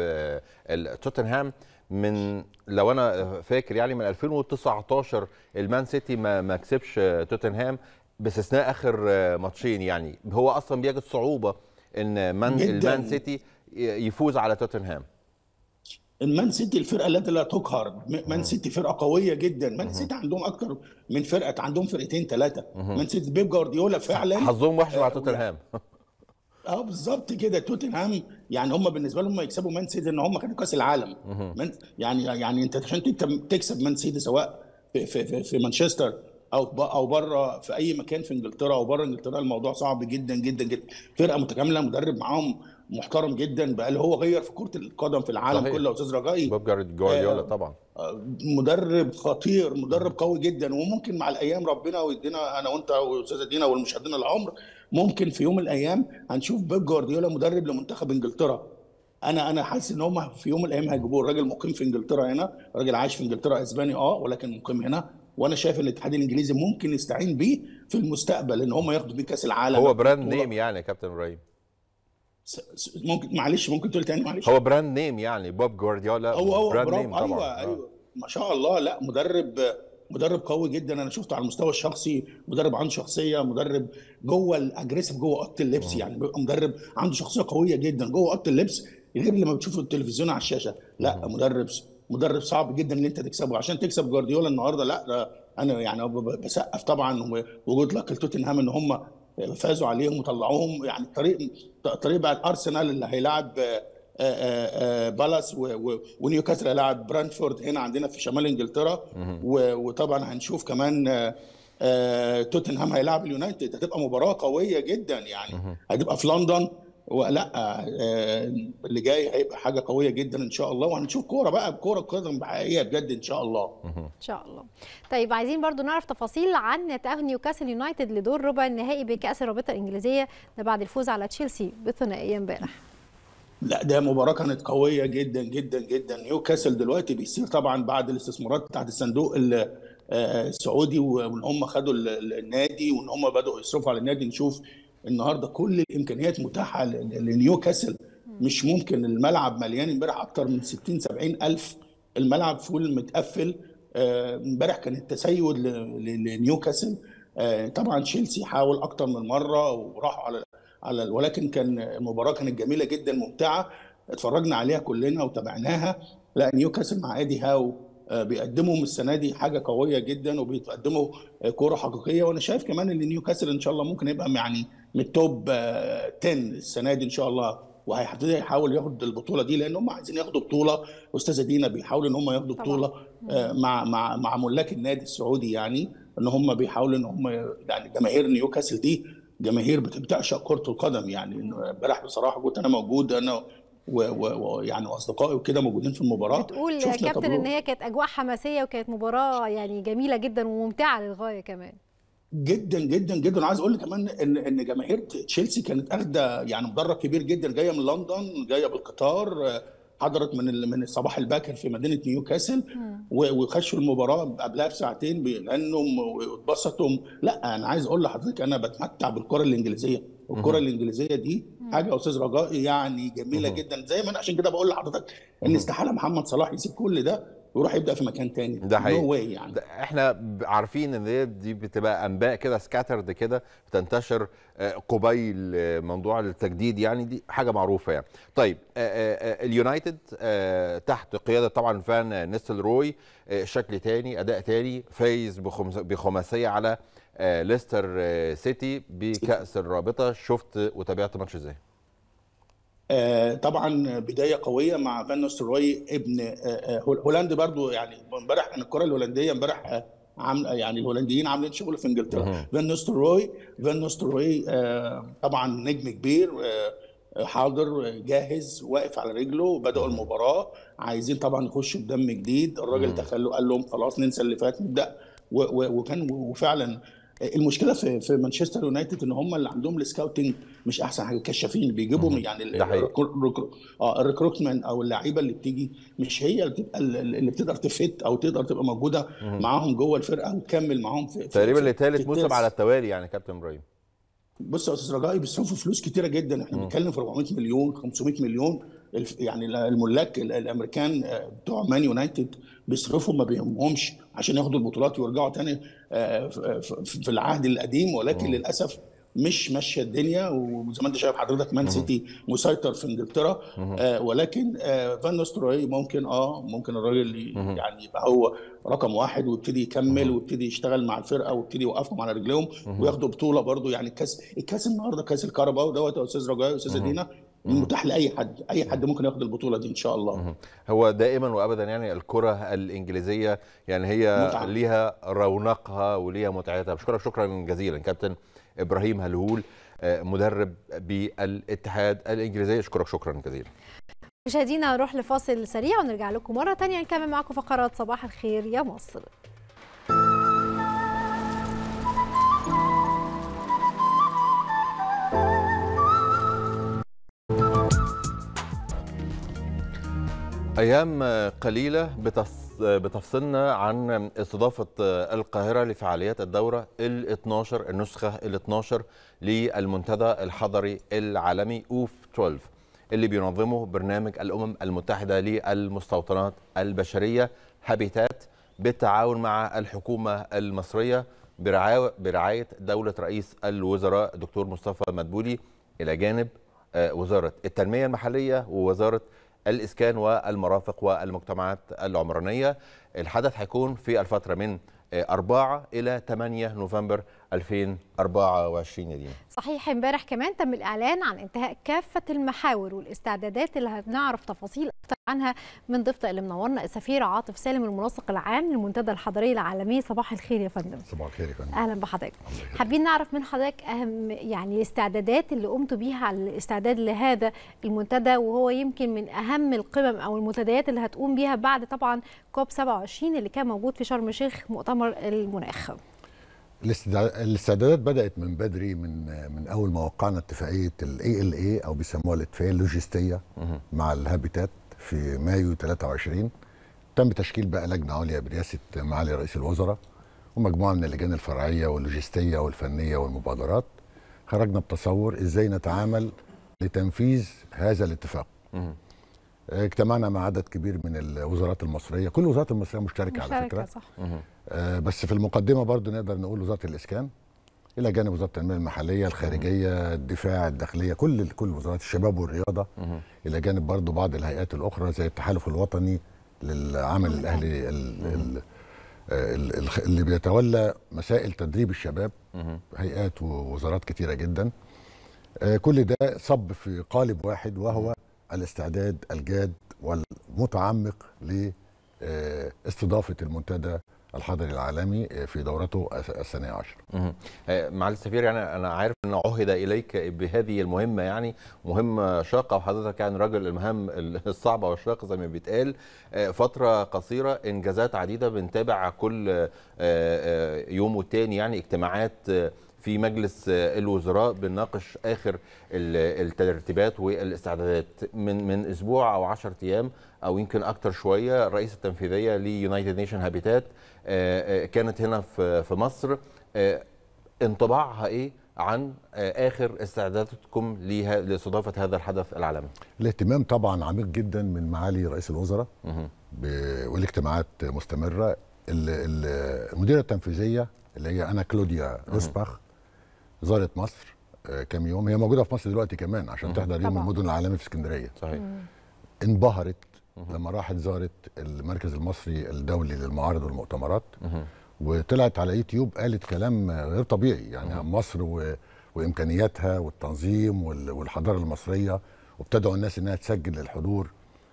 توتنهام من لو انا فاكر يعني من 2019 المان سيتي ما ما كسبش توتنهام باستثناء اخر ماتشين يعني هو اصلا بيجد صعوبه ان مان المان سيتي يفوز على توتنهام المان سيتي الفرقه التي لا تقهر مان سيتي فرقه قويه جدا مان سيتي عندهم اكتر من فرقه عندهم فرقتين ثلاثه مان سيتي بيب جوارديولا فعلا حظهم وحش مع توتنهام اه بالظبط كده توتنهام يعني هم بالنسبه لهم يكسبوا مان سيتي ان هم خدوا كاس العالم من يعني يعني انت عشان تكسب مان سيتي سواء في في في, في مانشستر او او بره في اي مكان في انجلترا او بره انجلترا الموضوع صعب جدا جدا جدا فرقه متكامله مدرب معاهم محترم جدا بقى اللي هو غير في كره القدم في العالم صحيح. كله استاذ رجائي بوب جوارديولا آه طبعا مدرب خطير مدرب قوي جدا وممكن مع الايام ربنا ويدينا انا وانت واستاذه دينا والمشاهدين العمر ممكن في يوم من الايام هنشوف بيب جوارديولا مدرب لمنتخب انجلترا انا انا حاسس ان هم في يوم من الايام هيجيبوه الراجل مقيم في انجلترا هنا راجل عايش في انجلترا اسباني اه ولكن مقيم هنا وانا شايف الاتحاد الانجليزي ممكن يستعين بيه في المستقبل ان هم ياخدوا بيه كاس العالم هو براند نيم يعني يا كابتن ابراهيم ممكن معلش ممكن تقول تاني معلش هو براند نيم يعني بوب جوارديولا هو هو براند برافو نيم طبعا ايوه ايوه ما شاء الله لا مدرب مدرب قوي جدا انا شفته على المستوى الشخصي مدرب عنده شخصيه مدرب جوه الاجريسيف جوه اوضه اللبس يعني بيبقى مدرب عنده شخصيه قويه جدا جوه اوضه اللبس غير لما بتشوفه التلفزيون على الشاشه لا مدرب مدرب صعب جدا ان انت تكسبه عشان تكسب جوارديولا النهارده لا ده انا يعني بسقف طبعا وجود لك توتنهام ان هم فازوا عليهم وطلعوهم يعني طريق طريق بقى الارسنال اللي هيلاعب بالاس ونيوكاسل هيلاعب برانفورد هنا عندنا في شمال انجلترا وطبعا هنشوف كمان توتنهام هيلاعب اليونايتد هتبقى مباراه قويه جدا يعني هتبقى في لندن ولا اللي جاي هيبقى حاجه قويه جدا ان شاء الله وهنشوف كوره بقى كوره قدم حقيقيه بجد ان شاء الله ان شاء الله طيب عايزين برضو نعرف تفاصيل عن تاهل نيوكاسل يونايتد لدور ربع النهائي بكاس الرابطه الانجليزيه ده بعد الفوز على تشيلسي بثنائيه امبارح لا ده مباراه كانت قويه جدا جدا جدا نيوكاسل دلوقتي بيصير طبعا بعد الاستثمارات بتاعت الصندوق السعودي وان هم خدوا النادي وان هم بداوا يصرفوا على النادي نشوف النهارده كل الامكانيات متاحه لنيوكاسل مش ممكن الملعب مليان امبارح اكتر من 60 70 الف الملعب فول متقفل امبارح كان التسيد لنيوكاسل طبعا تشيلسي حاول اكتر من مره وراحوا على على ولكن كان المباراه كانت جميله جدا ممتعه اتفرجنا عليها كلنا وتابعناها لا نيوكاسل مع ادي هاو آه، بيقدموا من السنه دي حاجه قويه جدا وبيقدموا آه، كوره حقيقيه وانا شايف كمان ان نيوكاسل ان شاء الله ممكن يبقى يعني من التوب آه، 10 السنه دي ان شاء الله وهيبتدي يحاول ياخد البطوله دي لان هم عايزين ياخدوا بطوله استاذه دينا بيحاولوا ان هم ياخدوا بطوله آه، مع مع مع ملاك النادي السعودي يعني ان هم بيحاولوا ان هم يعني جماهير نيوكاسل دي جماهير بت- بتعشق كره القدم يعني إنه امبارح بصراحه كنت انا موجود انا ويعني واصدقائي وكده موجودين في المباراه بتقول يا شفنا كابتن ان تجربة- هي كانت اجواء حماسيه وكانت مباراه يعني جميله جدا وممتعه للغايه كمان جدا جدا جدا وعايز اقول لك كمان ان ان جماهير تشيلسي كانت اخده يعني مدرج كبير جدا جايه من لندن جايه بالقطار آه، حضرت من ال- من الصباح الباكر في مدينه نيوكاسل و- وخشوا المباراه قبلها بساعتين بيغنوا واتبسطوا لا انا عايز اقول لحضرتك انا بتمتع بالكره الانجليزيه والكره الانجليزيه دي حاجه يا استاذ رجاء يعني جميله مهم. جدا زي ما انا عشان كده بقول لحضرتك ان استحاله محمد صلاح يسيب كل ده ويروح يبدا في مكان تاني ده حقيقي نو واي يعني ده احنا ب- عارفين ان دي, دي بتبقى انباء كده سكاترد كده بتنتشر آه، قبيل آه، موضوع التجديد يعني دي حاجه معروفه يعني طيب آه، آه، آه، اليونايتد آه، تحت قياده طبعا فان نيستل روي آه، شكل تاني اداء تاني فايز بخمس- بخماسيه على آه، ليستر آه، سيتي بكاس الرابطه شفت وتابعت ماتش ازاي آه، طبعا بدايه قويه مع فان نيستلروي ابن آه، آه، هول- هولندا برضو يعني امبارح كان الكره الهولنديه امبارح آه، عامل يعني الهولنديين عاملين شغل في انجلترا مهم. فان نيستلروي فان نيستلروي آه، طبعا نجم كبير آه، حاضر جاهز واقف على رجله بدأوا المباراة عايزين طبعا يخشوا بدم جديد الراجل دخل له قال لهم خلاص ننسى اللي فات نبدأ و- و- وكان وفعلا المشكله في في مانشستر يونايتد ان هم اللي عندهم السكاوتنج مش احسن حاجه كشافين بيجيبوا من يعني ال- ده حقيقي. الركرو- الركرو- اه الريكروتمنت او اللعيبه اللي بتيجي مش هي اللي تبقى اللي بتقدر تفت او تقدر تبقى موجوده معاهم جوه الفرقه وتكمل معاهم في في- تقريبا في- لثالث في موسم التاس. على التوالي يعني كابتن ابراهيم بص يا استاذ رجائي بيصرفوا فلوس كتيره جدا احنا بنتكلم في 400 مليون 500 مليون الف- يعني الملاك ال- الامريكان آه، بتوع مان يونايتد بيصرفوا ما بيهمهمش عشان ياخدوا البطولات ويرجعوا تاني آه، ف- ف- في العهد القديم ولكن للاسف مش ماشيه الدنيا وزي ما انت شايف حضرتك مان سيتي مسيطر في انجلترا آه ولكن آه فان نستروي ممكن اه ممكن الراجل ي- يعني يبقى هو رقم واحد ويبتدي يكمل ويبتدي يشتغل مع الفرقه ويبتدي يوقفهم على رجليهم وياخدوا بطوله برضو يعني الكاس الكاس النهارده كاس الكهرباء دوت يا استاذ رجاء استاذه دينا متاح لاي حد اي حد ممكن ياخد البطوله دي ان شاء الله هو دائما وابدا يعني الكره الانجليزيه يعني هي متعة. ليها رونقها وليها متعتها بشكرك شكرا جزيلا كابتن ابراهيم هلهول آه، مدرب بالاتحاد الانجليزي اشكرك شكرا جزيلا مشاهدينا نروح لفاصل سريع ونرجع لكم مرة تانية نكمل معكم فقرات صباح الخير يا مصر ايام قليله بتفص- بتفصلنا عن استضافه القاهره لفعاليات الدوره ال 12 النسخه ال 12 للمنتدى الحضري العالمي اوف 12 اللي بينظمه برنامج الامم المتحده للمستوطنات البشريه هابيتات بالتعاون مع الحكومه المصريه برعايه برعايه دوله رئيس الوزراء الدكتور مصطفى مدبولي الى جانب آه، وزاره التنميه المحليه ووزاره الإسكان والمرافق والمجتمعات العمرانية الحدث هيكون في الفترة من 4 إلى 8 نوفمبر 2024 يا دينا صحيح امبارح كمان تم الإعلان عن انتهاء كافة المحاور والاستعدادات اللي هنعرف تفاصيل أكتر عنها من ضيفنا اللي منورنا السفير عاطف سالم المنسق العام للمنتدى الحضري العالمي صباح الخير يا فندم صباح الخير يا فندم اهلا بحضرتك حابين نعرف من حضرتك اهم يعني الاستعدادات اللي قمتوا بيها على الاستعداد لهذا المنتدى وهو يمكن من اهم القمم او المنتديات اللي هتقوم بيها بعد طبعا كوب 27 اللي كان موجود في شرم الشيخ مؤتمر المناخ الاستدع- الاستعدادات بدات من بدري من من اول ما وقعنا اتفاقيه الاي ال اي او بيسموها الاتفاقيه اللوجستيه مع الهابيتات في مايو 23 تم تشكيل بقى لجنه عليا برئاسه معالي رئيس الوزراء ومجموعه من اللجان الفرعيه واللوجستيه والفنيه والمبادرات خرجنا بتصور ازاي نتعامل لتنفيذ هذا الاتفاق اجتمعنا مع عدد كبير من الوزارات المصريه كل الوزارات المصريه مشتركه, على مشاركة، فكره صح. آه، بس في المقدمه برضو نقدر نقول وزاره الاسكان الى جانب وزاره التنميه المحليه الخارجيه الدفاع الداخليه كل كل وزارات الشباب والرياضه الى جانب برضو بعض الهيئات الاخرى زي التحالف الوطني للعمل الاهلي ال- ال- ال- ال- اللي بيتولى مسائل تدريب الشباب هيئات ووزارات كتيره جدا آه، كل ده صب في قالب واحد وهو الاستعداد الجاد والمتعمق لاستضافه المنتدى الحضري العالمي آه، في دورته الس- الثانيه عشر مهم. آه، معالي السفير يعني انا عارف ان عهد اليك بهذه المهمه يعني مهمه شاقه وحضرتك يعني راجل المهام الصعبه والشاقه زي ما بيتقال آه، فتره قصيره انجازات عديده بنتابع كل آه، آه، يوم والتاني يعني اجتماعات آه، في مجلس آه، الوزراء بنناقش اخر ال- الترتيبات والاستعدادات من من اسبوع او 10 ايام او يمكن اكتر شويه الرئيسه التنفيذيه ليونايتد نيشن هابيتات كانت هنا في في مصر آه، انطباعها ايه عن آه، اخر استعداداتكم لها- لاستضافه هذا الحدث العالمي الاهتمام طبعا عميق جدا من معالي رئيس الوزراء مهم. ب- والاجتماعات مستمره ال- ال- المديره التنفيذيه اللي هي انا كلوديا روسباخ زارت مصر آه، كام يوم هي موجوده في مصر دلوقتي كمان عشان مهم. تحضر يوم طبعاً. المدن العالمي في اسكندريه صحيح انبهرت لما راحت زارت المركز المصري الدولي للمعارض والمؤتمرات مهم. وطلعت على يوتيوب قالت كلام غير طبيعي يعني عن مصر و... وامكانياتها والتنظيم وال... والحضاره المصريه وبتدعو الناس انها تسجل الحضور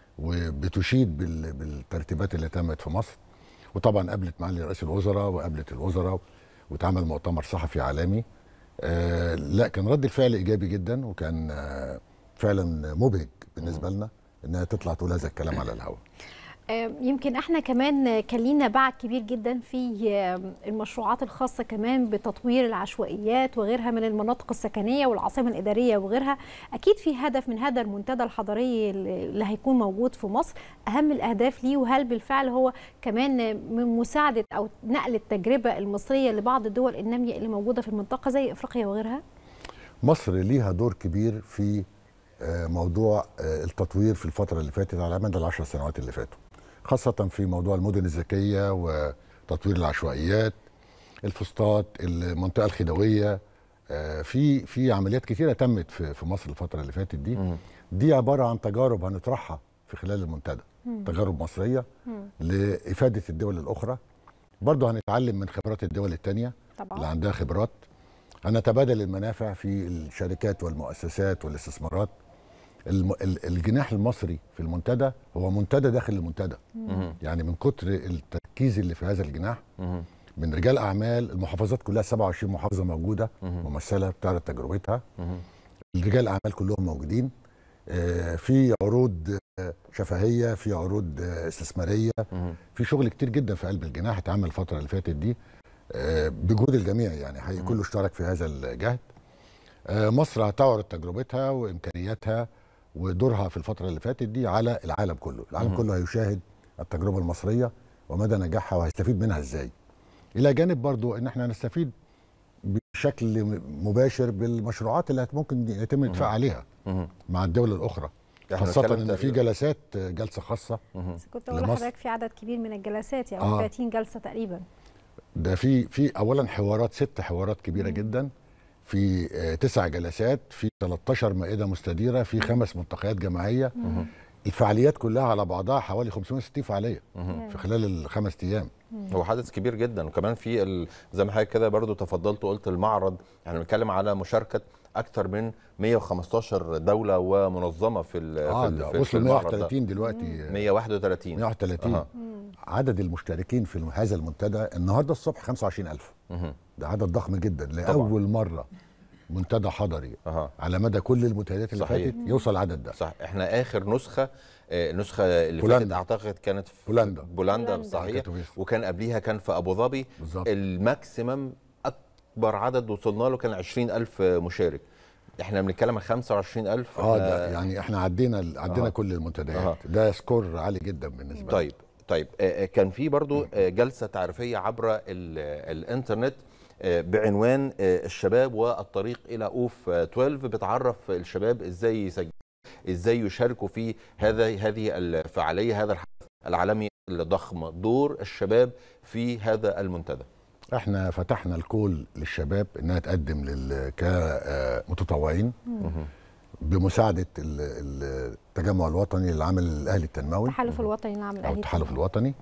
وبتشيد بال... بالترتيبات اللي تمت في مصر وطبعا قابلت معالي رئيس الوزراء وقابلت الوزراء واتعمل مؤتمر صحفي عالمي آه لا كان رد الفعل ايجابي جدا وكان آه فعلا مبهج بالنسبه لنا انها تطلع تقول هذا الكلام على الهواء آه، يمكن احنا كمان كان لينا باع كبير جدا في آه، المشروعات الخاصه كمان بتطوير العشوائيات وغيرها من المناطق السكنيه والعاصمه الاداريه وغيرها اكيد في هدف من هذا المنتدى الحضري اللي هيكون موجود في مصر اهم الاهداف ليه وهل بالفعل هو كمان من مساعده او نقل التجربه المصريه لبعض الدول الناميه اللي موجوده في المنطقه زي افريقيا وغيرها مصر ليها دور كبير في آه، موضوع آه، التطوير في الفترة اللي فاتت على مدى العشر سنوات اللي فاتوا خاصة في موضوع المدن الذكية وتطوير العشوائيات الفسطاط المنطقة الخدوية آه، في في عمليات كثيرة تمت في في مصر الفترة اللي فاتت دي دي عبارة عن تجارب هنطرحها في خلال المنتدى تجارب مصرية لإفادة الدول الأخرى برضه هنتعلم من خبرات الدول التانية اللي طبعا عندها خبرات هنتبادل المنافع في الشركات والمؤسسات والاستثمارات الم... ال- الجناح المصري في المنتدى هو منتدى داخل المنتدى مهم. يعني من كتر التركيز اللي في هذا الجناح مهم. من رجال اعمال المحافظات كلها 27 محافظه موجوده مهم. ممثله بتعرض تجربتها مهم. الرجال الاعمال كلهم موجودين آه، في عروض آه، شفهيه في عروض آه، استثماريه مهم. في شغل كتير جدا في قلب الجناح اتعمل الفتره اللي فاتت دي آه، بجهود الجميع يعني حقيقي كله اشترك في هذا الجهد آه، مصر هتعرض تجربتها وامكانياتها ودورها في الفتره اللي فاتت دي على العالم كله العالم مهم. كله هيشاهد التجربه المصريه ومدى نجاحها وهيستفيد منها ازاي الى جانب برضو ان احنا نستفيد بشكل مباشر بالمشروعات اللي هت- ممكن يتم الاتفاق عليها مهم. مع الدول الاخرى إحنا خاصه بنتكلم ان في تقريباً- جلسات جلسه خاصه مهم. بس كنت اقول لمصر. لحضرتك في عدد كبير من الجلسات يعني آه. 30 جلسه تقريبا ده في في اولا حوارات ست حوارات كبيره جدا في آه، تسع جلسات في 13 مائده مستديره في خمس ملتقيات جماعيه الفعاليات كلها على بعضها حوالي 560 فعاليه في خلال الخمس ايام هو حدث كبير جدا وكمان في ال... زي ما حضرتك كده برضو تفضلت وقلت المعرض يعني بنتكلم على مشاركه اكثر من 115 دوله ومنظمه في ال... اه في, ال... ده في, في وصلوا المعرض ده 131 دلوقتي آه، 131 131 أها. عدد المشتركين في هذا المنتدى النهارده الصبح 25000 مهم. ده عدد ضخم جدا لاول مره منتدى حضري أها. على مدى كل المنتديات اللي صحيح. فاتت يوصل العدد ده صح احنا اخر نسخه آه، النسخه اللي بولندا. فاتت اعتقد كانت في بولندا. بولندا بولندا. صحيح كاتوفيس. وكان قبليها كان في ابو ظبي بالظبط. الماكسيمم اكبر عدد وصلنا له كان 20000 مشارك احنا بنتكلم عن 25000 اه إحنا- ده يعني احنا عدينا عدينا أها. كل المنتديات أها. ده سكور عالي جدا بالنسبه لنا طيب طيب آه، آه، كان في برضو آه، جلسه تعريفيه عبر ال- الانترنت آه، بعنوان آه، الشباب والطريق الى اوف آه، 12 بتعرف الشباب ازاي يسجلوا ازاي يشاركوا في هذا هذه الفعاليه هذا الحدث العالمي الضخم دور الشباب في هذا المنتدى احنا فتحنا الكول للشباب انها تقدم لل كمتطوعين بمساعده ال- ال- التجمع الوطني للعمل الاهلي التنموي التحالف الوطني للعمل او الاهلي التحالف الوطني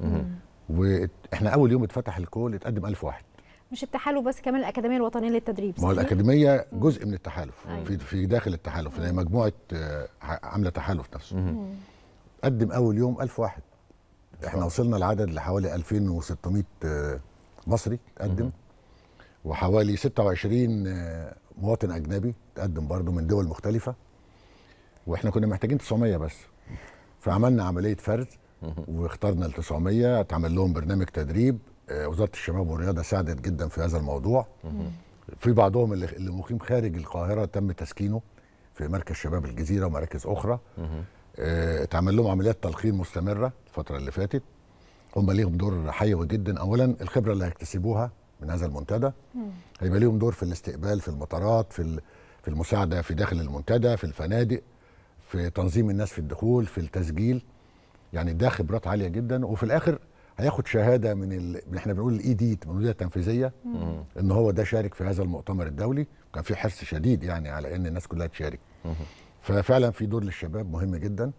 واحنا اول يوم اتفتح الكول اتقدم 1000 واحد مش التحالف بس كمان الاكاديميه الوطنيه للتدريب ما هو صحيح؟ الاكاديميه جزء من التحالف أيوة. في في داخل التحالف هي مجموعه آه، ع- عامله تحالف نفسه قدم اول يوم 1000 واحد احنا وصلنا العدد لحوالي 2600 آه، مصري تقدم وحوالي 26 آه، مواطن اجنبي تقدم برضه من دول مختلفه واحنا كنا محتاجين 900 بس فعملنا عمليه فرز واخترنا ال 900 اتعمل لهم برنامج تدريب آه، وزاره الشباب والرياضه ساعدت جدا في هذا الموضوع في بعضهم اللي اللي مقيم خارج القاهره تم تسكينه في مركز شباب الجزيره ومراكز اخرى آه، اتعمل لهم عمليات تلقين مستمره الفتره اللي فاتت هم ليهم دور حيوي جدا اولا الخبره اللي هيكتسبوها من هذا المنتدى هيبقى ليهم دور في الاستقبال في المطارات في ال- في المساعده في داخل المنتدى في الفنادق في تنظيم الناس في الدخول في التسجيل يعني ده خبرات عاليه جدا وفي الاخر هياخد شهاده من ال... من احنا بنقول الاي دي المديريه التنفيذيه ان هو ده شارك في هذا المؤتمر الدولي كان في حرص شديد يعني على ان الناس كلها تشارك ففعلا في دور للشباب مهم جدا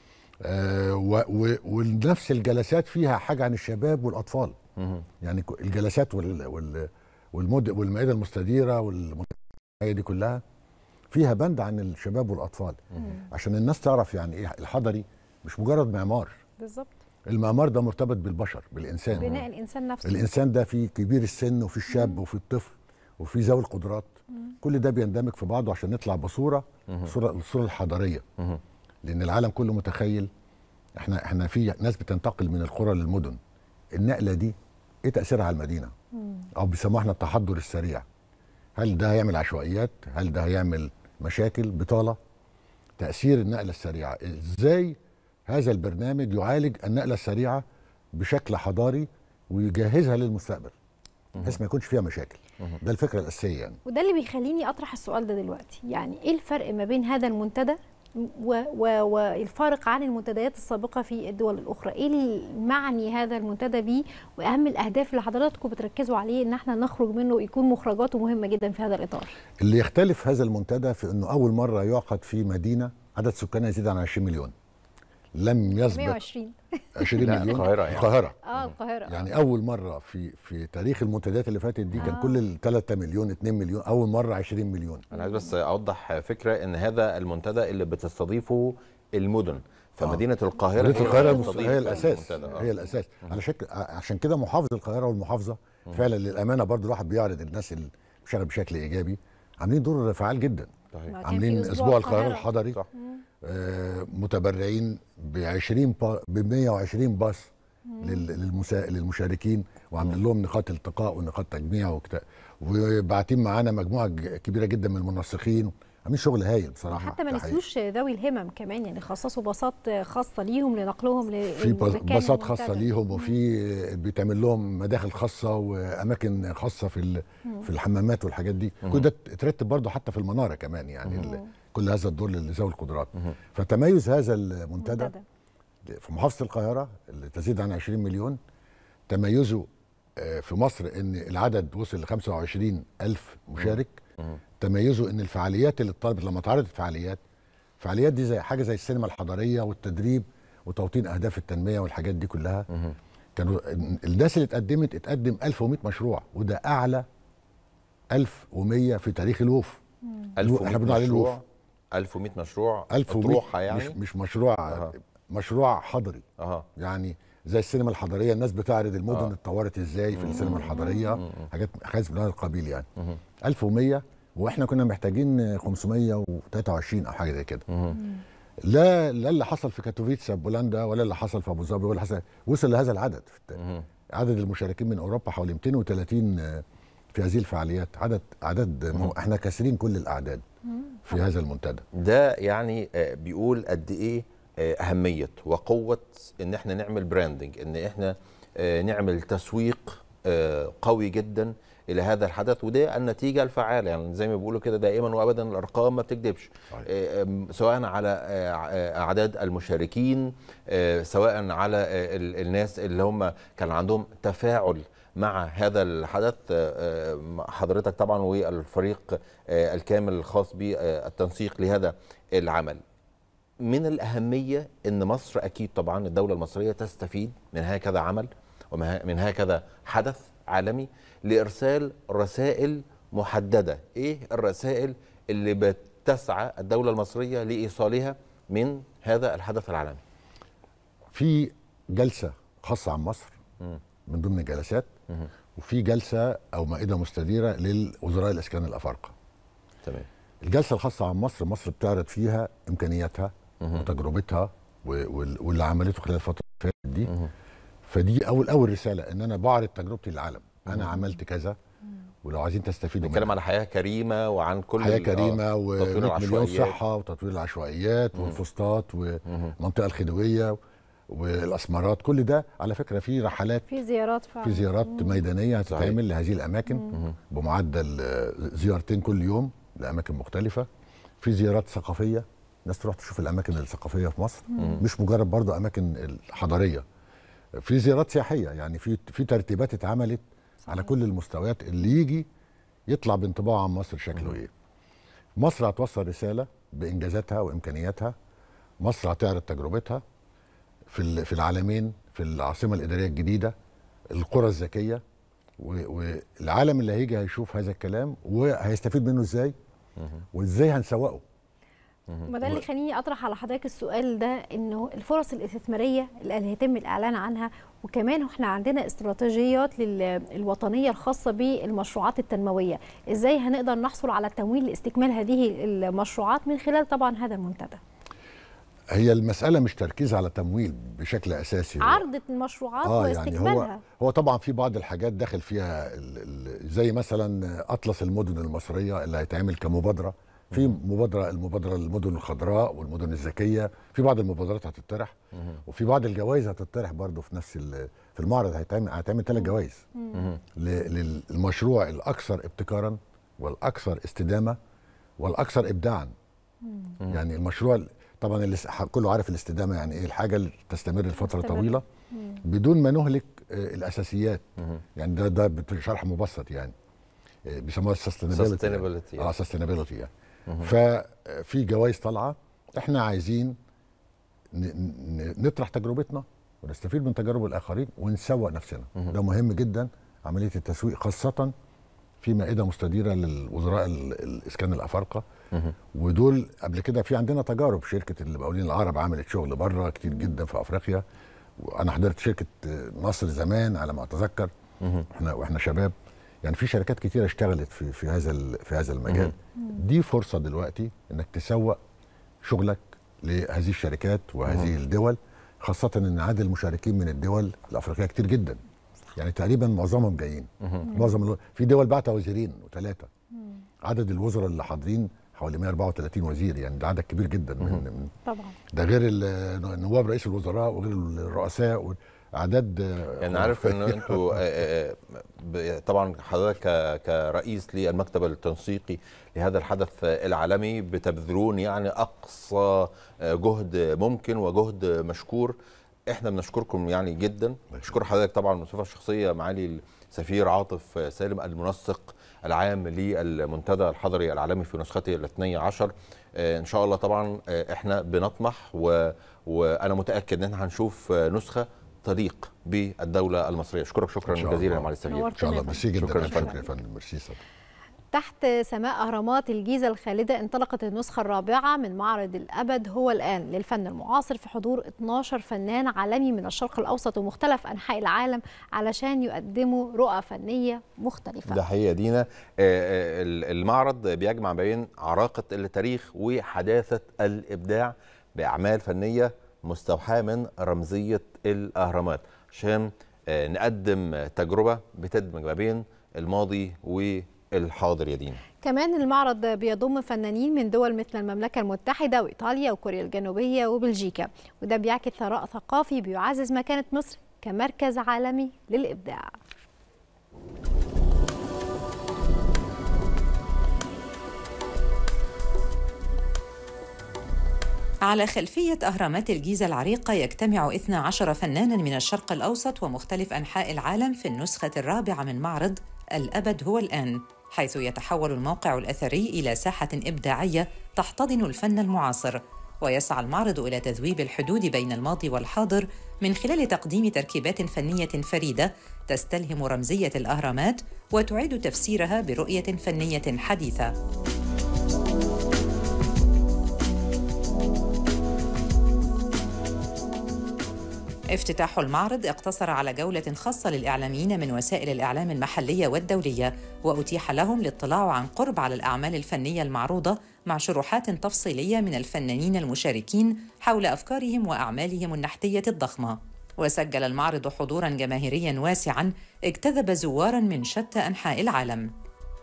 آه و... و... ونفس الجلسات فيها حاجه عن الشباب والاطفال يعني ك- الجلسات وال... وال... والمد... والمائده المستديره والمنتدى دي كلها فيها بند عن الشباب والاطفال عشان الناس تعرف يعني ايه الحضري مش مجرد معمار بالظبط المعمار ده مرتبط بالبشر بالانسان بناء الانسان نفسه الانسان ده فيه كبير السن وفي الشاب وفي الطفل وفي ذوي القدرات كل ده بيندمج في بعضه عشان نطلع بصوره الصوره الصوره الحضاريه لان العالم كله متخيل احنا احنا في ناس بتنتقل من القرى للمدن النقله دي ايه تاثيرها على المدينه او بيسموها احنا التحضر السريع هل ده هيعمل عشوائيات هل ده هيعمل مشاكل بطاله تاثير النقله السريعه ازاي هذا البرنامج يعالج النقله السريعه بشكل حضاري ويجهزها للمستقبل بحيث ما يكونش فيها مشاكل ده الفكره الاساسيه يعني وده اللي بيخليني اطرح السؤال ده دلوقتي يعني ايه الفرق ما بين هذا المنتدى و- و- والفارق عن المنتديات السابقه في الدول الاخرى ايه المعني هذا المنتدى بيه واهم الاهداف اللي حضراتكم بتركزوا عليه ان احنا نخرج منه ويكون مخرجاته مهمه جدا في هذا الاطار اللي يختلف هذا المنتدى في انه اول مره يعقد في مدينه عدد سكانها يزيد عن 20 مليون لم يسبق 120 20 لا، مليون القاهرة يعني. القاهره اه القاهره يعني اول مره في في تاريخ المنتديات اللي فاتت دي كان آه. كل ال 3 مليون 2 مليون اول مره 20 مليون انا عايز بس اوضح فكره ان هذا المنتدى اللي بتستضيفه المدن فمدينه القاهره مدينه هي القاهره اللي المس- بتستضيف هي الاساس المنتدى. آه. هي الاساس على شكل عشان كده محافظ القاهره والمحافظه فعلا للامانه برضو الواحد بيعرض الناس اللي بيشتغل بشكل ايجابي عاملين دور فعال جدا صحيح. ما كان عاملين في اسبوع القاهره الحضري صح. آه متبرعين ب 20 با ب 120 باص لل- للمسا... للمشاركين وعاملين لهم نقاط التقاء ونقاط تجميع وكتا وبعتين معانا مجموعه ج- كبيره جدا من المنسقين عاملين شغل هايل بصراحه حتى ما تحية. نسيوش ذوي الهمم كمان يعني خصصوا باصات خاصه ليهم لنقلهم في باص- لمكان باصات المنتدى. خاصه ليهم وفي بيتعمل لهم مداخل خاصه واماكن خاصه في ال- في الحمامات والحاجات دي كل ده اترتب برضه حتى في المناره كمان يعني ال- كل هذا الدور لذوي القدرات فتميز هذا المنتدى منتدى. في محافظه القاهره اللي تزيد عن 20 مليون تميزه آه، في مصر ان العدد وصل ل 25 الف مشارك تميزه ان الفعاليات اللي اتطلبت لما اتعرضت فعاليات الفعاليات دي زي حاجه زي السينما الحضاريه والتدريب وتوطين اهداف التنميه والحاجات دي كلها كانوا الناس اللي اتقدمت اتقدم 1100 مشروع وده اعلى 1100 في تاريخ الوف 1100 احنا بنقول عليه الوف مشروع 1100 مشروع 1100 اطروحه يعني مش مش مشروع أها. مشروع حضري اها يعني زي السينما الحضاريه الناس بتعرض المدن آه. آه. اتطورت ازاي في السينما الحضاريه حاجات حاجات من هذا القبيل يعني 1100 واحنا كنا محتاجين 523 او حاجه زي كده لا لا اللي حصل في كاتوفيتسا بولندا ولا اللي حصل في ابو ظبي ولا حصل وصل لهذا العدد في الت- عدد المشاركين من اوروبا حوالي 230 في هذه الفعاليات عدد عدد مو- احنا كاسرين كل الاعداد في هذا المنتدى ده يعني آه، بيقول قد ايه آه، اهميه وقوه ان احنا نعمل براندنج ان احنا آه، نعمل تسويق آه، قوي جدا الى هذا الحدث وده النتيجه الفعاله يعني زي ما بيقولوا كده دائما وابدا الارقام ما بتكذبش صحيح. آه، آم، سواء على آه، آه، اعداد المشاركين آه، سواء على آه، ال- الناس اللي هم كان عندهم تفاعل مع هذا الحدث آه، آه، حضرتك طبعا والفريق آه، الكامل الخاص بالتنسيق لهذا العمل من الأهمية أن مصر أكيد طبعا الدولة المصرية تستفيد من هكذا عمل ومن هكذا حدث عالمي لإرسال رسائل محددة إيه الرسائل اللي بتسعى الدولة المصرية لإيصالها من هذا الحدث العالمي في جلسه خاصه عن مصر من ضمن الجلسات وفي جلسه او مائده مستديره للوزراء الاسكان الافارقه تمام الجلسه الخاصه عن مصر مصر بتعرض فيها امكانياتها وتجربتها و- وال- واللي عملته خلال الفتره اللي فاتت دي فدي اول اول رساله ان انا بعرض تجربتي للعالم انا عملت كذا ولو عايزين تستفيدوا نتكلم على حياه كريمه وعن كل حياه ال- كريمه آه، و تطوير 100 مليون العشوائيات. صحه وتطوير العشوائيات والفسطاط والمنطقه الخديويه والاسمرات كل ده على فكره في رحلات في زيارات فعلا في زيارات ميدانيه هتتعمل لهذه الاماكن بمعدل آه، زيارتين كل يوم لاماكن مختلفه في زيارات ثقافيه الناس تروح تشوف الاماكن الثقافيه في مصر مش مجرد برضه اماكن الحضاريه في زيارات سياحيه يعني في في ترتيبات اتعملت على كل المستويات اللي يجي يطلع بانطباع عن مصر شكله ايه مصر هتوصل رساله بانجازاتها وامكانياتها مصر هتعرض تجربتها في ال- في العالمين في العاصمه الاداريه الجديده القرى الذكيه و- والعالم اللي هيجي هيشوف هذا الكلام وهيستفيد منه ازاي وازاي هنسوقه ما ده اللي يخليني اطرح على حضرتك السؤال ده انه الفرص الاستثماريه اللي هيتم الاعلان عنها وكمان احنا عندنا استراتيجيات للوطنيه الخاصه بالمشروعات التنمويه ازاي هنقدر نحصل على التمويل لاستكمال هذه المشروعات من خلال طبعا هذا المنتدى هي المساله مش تركيز على تمويل بشكل اساسي هو- عرض المشروعات اه يعني واستكمالها هو هو طبعا في بعض الحاجات داخل فيها ال ال زي مثلا اطلس المدن المصريه اللي هيتعمل كمبادره في مبادره المبادره المدن الخضراء والمدن الذكيه في بعض المبادرات هتطرح وفي بعض الجوائز هتطرح برضه في نفس ال- في المعرض هيتعمل هيتعمل ثلاث جوائز ل- للمشروع الاكثر ابتكارا والاكثر استدامه والاكثر ابداعا يعني المشروع ال- طبعا اللي س- كله عارف الاستدامه يعني ايه الحاجه اللي تستمر لفتره تستمر. طويله بدون ما نهلك آه، الاساسيات يعني ده ده بشرح مبسط يعني آه، بيسموها السستينابيلتي Sustainability، اه سستينابيلتي يعني ففي جوائز طالعه احنا عايزين ن- ن- نطرح تجربتنا ونستفيد من تجارب الاخرين ونسوق نفسنا ده مهم جدا عمليه التسويق خاصه في مائده مستديره للوزراء ال- الاسكان الافارقه ودول قبل كده في عندنا تجارب شركه المقاولين العرب عملت شغل بره كتير جدا في افريقيا وانا حضرت شركه نصر زمان على ما اتذكر احنا واحنا شباب يعني في شركات كتيره اشتغلت في في هذا ال- في هذا المجال دي فرصه دلوقتي انك تسوق شغلك لهذه الشركات وهذه الدول خاصه ان عدد المشاركين من الدول الافريقيه كتير جدا يعني تقريبا معظمهم جايين معظم الو... في دول بعتها وزيرين وثلاثه عدد الوزراء اللي حاضرين حوالي 134 وزير يعني ده عدد كبير جدا من, من طبعا ده غير ال- نواب رئيس الوزراء وغير الرؤساء اعداد يعني عارف ان انتوا آه، آه، ب- طبعا حضرتك ك- كرئيس للمكتب التنسيقي لهذا الحدث العالمي بتبذلون يعني اقصى آه، جهد ممكن وجهد مشكور احنا بنشكركم يعني جدا بشكر حضرتك طبعا بصفه شخصيه معالي السفير عاطف سالم المنسق العام للمنتدى الحضري العالمي في نسخته الاثني عشر آه، ان شاء الله طبعا آه، احنا بنطمح و... وانا متاكد ان احنا هنشوف آه، نسخه تليق بالدوله المصريه اشكرك شكرا إن شاء جزيلا يا الله. معالي السفير نورتنا ان شاء الله يا فندم. ميرسي جدا شكراً يا شكرا فندم. يا فندم ميرسي صدق. تحت سماء أهرامات الجيزة الخالدة انطلقت النسخة الرابعة من معرض الأبد هو الآن للفن المعاصر في حضور 12 فنان عالمي من الشرق الأوسط ومختلف أنحاء العالم علشان يقدموا رؤى فنية مختلفة ده حقيقه دينا آه، آه، المعرض بيجمع بين عراقه التاريخ وحداثه الابداع باعمال فنيه مستوحاه من رمزيه الاهرامات عشان آه، نقدم تجربه بتدمج ما بين الماضي والحاضر يا دينا كمان المعرض بيضم فنانين من دول مثل المملكة المتحدة وإيطاليا وكوريا الجنوبية وبلجيكا وده بيعكس ثراء ثقافي بيعزز مكانة مصر كمركز عالمي للإبداع على خلفية أهرامات الجيزة العريقة يجتمع 12 فناناً من الشرق الأوسط ومختلف أنحاء العالم في النسخة الرابعة من معرض الأبد هو الآن حيث يتحول الموقع الأثري إلى ساحة إبداعية تحتضن الفن المعاصر ويسعى المعرض إلى تذويب الحدود بين الماضي والحاضر من خلال تقديم تركيبات فنية فريدة تستلهم رمزية الأهرامات وتعيد تفسيرها برؤية فنية حديثة. افتتاح المعرض اقتصر على جولة خاصة للإعلاميين من وسائل الإعلام المحلية والدولية وأتيح لهم الاطلاع عن قرب على الأعمال الفنية المعروضة مع شروحات تفصيلية من الفنانين المشاركين حول أفكارهم وأعمالهم النحتية الضخمة وسجل المعرض حضوراً جماهيرياً واسعاً اجتذب زواراً من شتى أنحاء العالم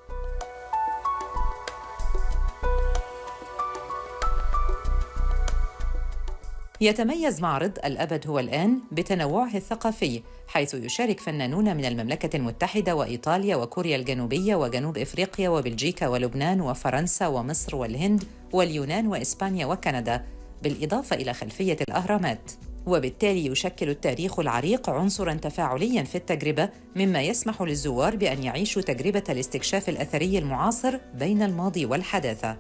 يتميز معرض الأبد هو الآن بتنوعه الثقافي حيث يشارك فنانون من المملكة المتحدة وإيطاليا وكوريا الجنوبية وجنوب إفريقيا وبلجيكا ولبنان وفرنسا ومصر والهند واليونان وإسبانيا وكندا بالإضافة إلى خلفية الأهرامات وبالتالي يشكل التاريخ العريق عنصرا تفاعليا في التجربة مما يسمح للزوار بأن يعيشوا تجربة الاستكشاف الأثري المعاصر بين الماضي والحداثة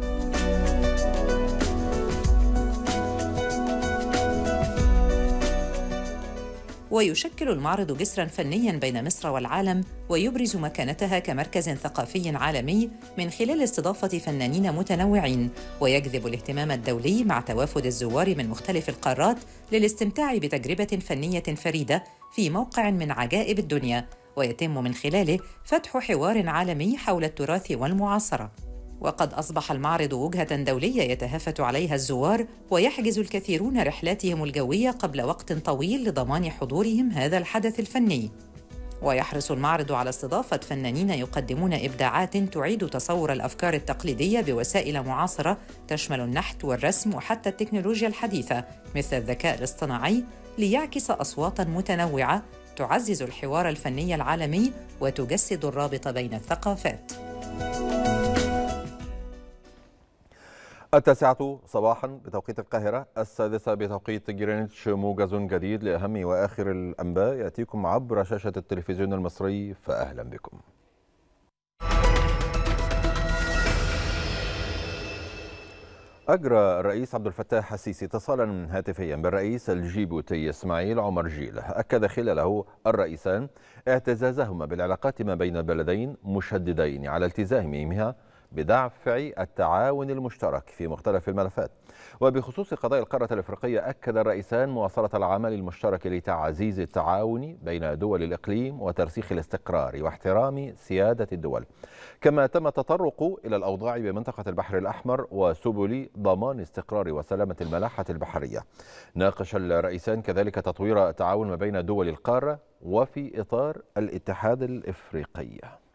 ويشكل المعرض جسرا فنيا بين مصر والعالم ويبرز مكانتها كمركز ثقافي عالمي من خلال استضافه فنانين متنوعين ويجذب الاهتمام الدولي مع توافد الزوار من مختلف القارات للاستمتاع بتجربه فنيه فريده في موقع من عجائب الدنيا ويتم من خلاله فتح حوار عالمي حول التراث والمعاصره وقد أصبح المعرض وجهة دولية يتهافت عليها الزوار ويحجز الكثيرون رحلاتهم الجوية قبل وقت طويل لضمان حضورهم هذا الحدث الفني. ويحرص المعرض على استضافة فنانين يقدمون إبداعات تعيد تصور الأفكار التقليدية بوسائل معاصرة تشمل النحت والرسم وحتى التكنولوجيا الحديثة مثل الذكاء الاصطناعي ليعكس أصواتا متنوعة تعزز الحوار الفني العالمي وتجسد الرابط بين الثقافات. التاسعة صباحا بتوقيت القاهرة السادسة بتوقيت جرينتش موجز جديد لأهم وآخر الأنباء يأتيكم عبر شاشة التلفزيون المصري فأهلا بكم أجرى الرئيس عبد الفتاح السيسي اتصالا هاتفيا بالرئيس الجيبوتي إسماعيل عمر جيل أكد خلاله الرئيسان اعتزازهما بالعلاقات ما بين البلدين مشددين على التزامهما بدفع التعاون المشترك في مختلف الملفات وبخصوص قضايا القارة الإفريقية أكد الرئيسان مواصلة العمل المشترك لتعزيز التعاون بين دول الإقليم وترسيخ الاستقرار واحترام سيادة الدول كما تم التطرق إلى الأوضاع بمنطقة البحر الأحمر وسبل ضمان استقرار وسلامة الملاحة البحرية ناقش الرئيسان كذلك تطوير التعاون ما بين دول القارة وفي إطار الاتحاد الإفريقي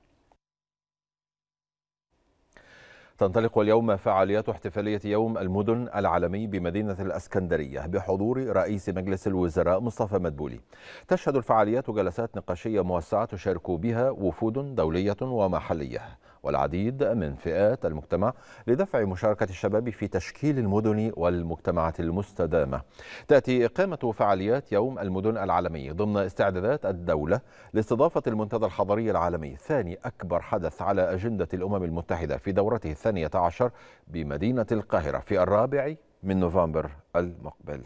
تنطلق اليوم فعاليات احتفالية يوم المدن العالمي بمدينة الأسكندرية بحضور رئيس مجلس الوزراء مصطفى مدبولي تشهد الفعاليات جلسات نقاشية موسعة تشارك بها وفود دولية ومحلية والعديد من فئات المجتمع لدفع مشاركة الشباب في تشكيل المدن والمجتمعات المستدامة تأتي إقامة فعاليات يوم المدن العالمي ضمن استعدادات الدولة لاستضافة المنتدى الحضري العالمي ثاني أكبر حدث على أجندة الأمم المتحدة في دورته الثانية عشر بمدينة القاهرة في الرابع من نوفمبر المقبل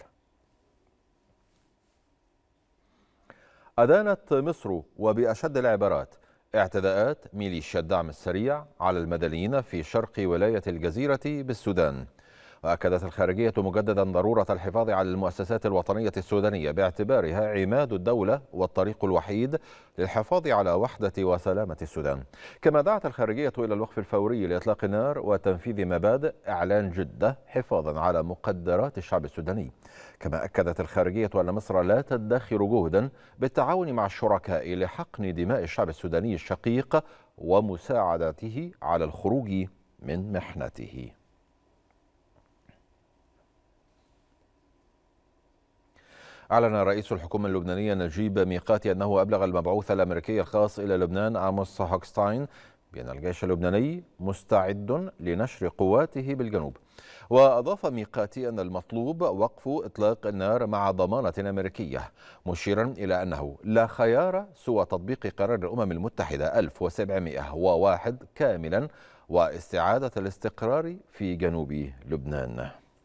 أدانت مصر وبأشد العبارات اعتداءات ميليشيا الدعم السريع على المدنيين في شرق ولاية الجزيرة بالسودان وأكدت الخارجية مجددا ضرورة الحفاظ على المؤسسات الوطنية السودانية باعتبارها عماد الدولة والطريق الوحيد للحفاظ على وحدة وسلامة السودان كما دعت الخارجية إلى الوقف الفوري لإطلاق النار وتنفيذ مبادئ إعلان جدة حفاظا على مقدرات الشعب السوداني كما أكدت الخارجية أن مصر لا تدخر جهدا بالتعاون مع الشركاء لحقن دماء الشعب السوداني الشقيق ومساعدته على الخروج من محنته أعلن رئيس الحكومة اللبنانية نجيب ميقاتي أنه أبلغ المبعوث الأمريكي الخاص إلى لبنان آموس هوكستاين بأن الجيش اللبناني مستعد لنشر قواته بالجنوب وأضاف ميقاتي أن المطلوب وقف إطلاق النار مع ضمانة أمريكية مشيرا إلى أنه لا خيار سوى تطبيق قرار الأمم المتحدة 1701 كاملا واستعادة الاستقرار في جنوب لبنان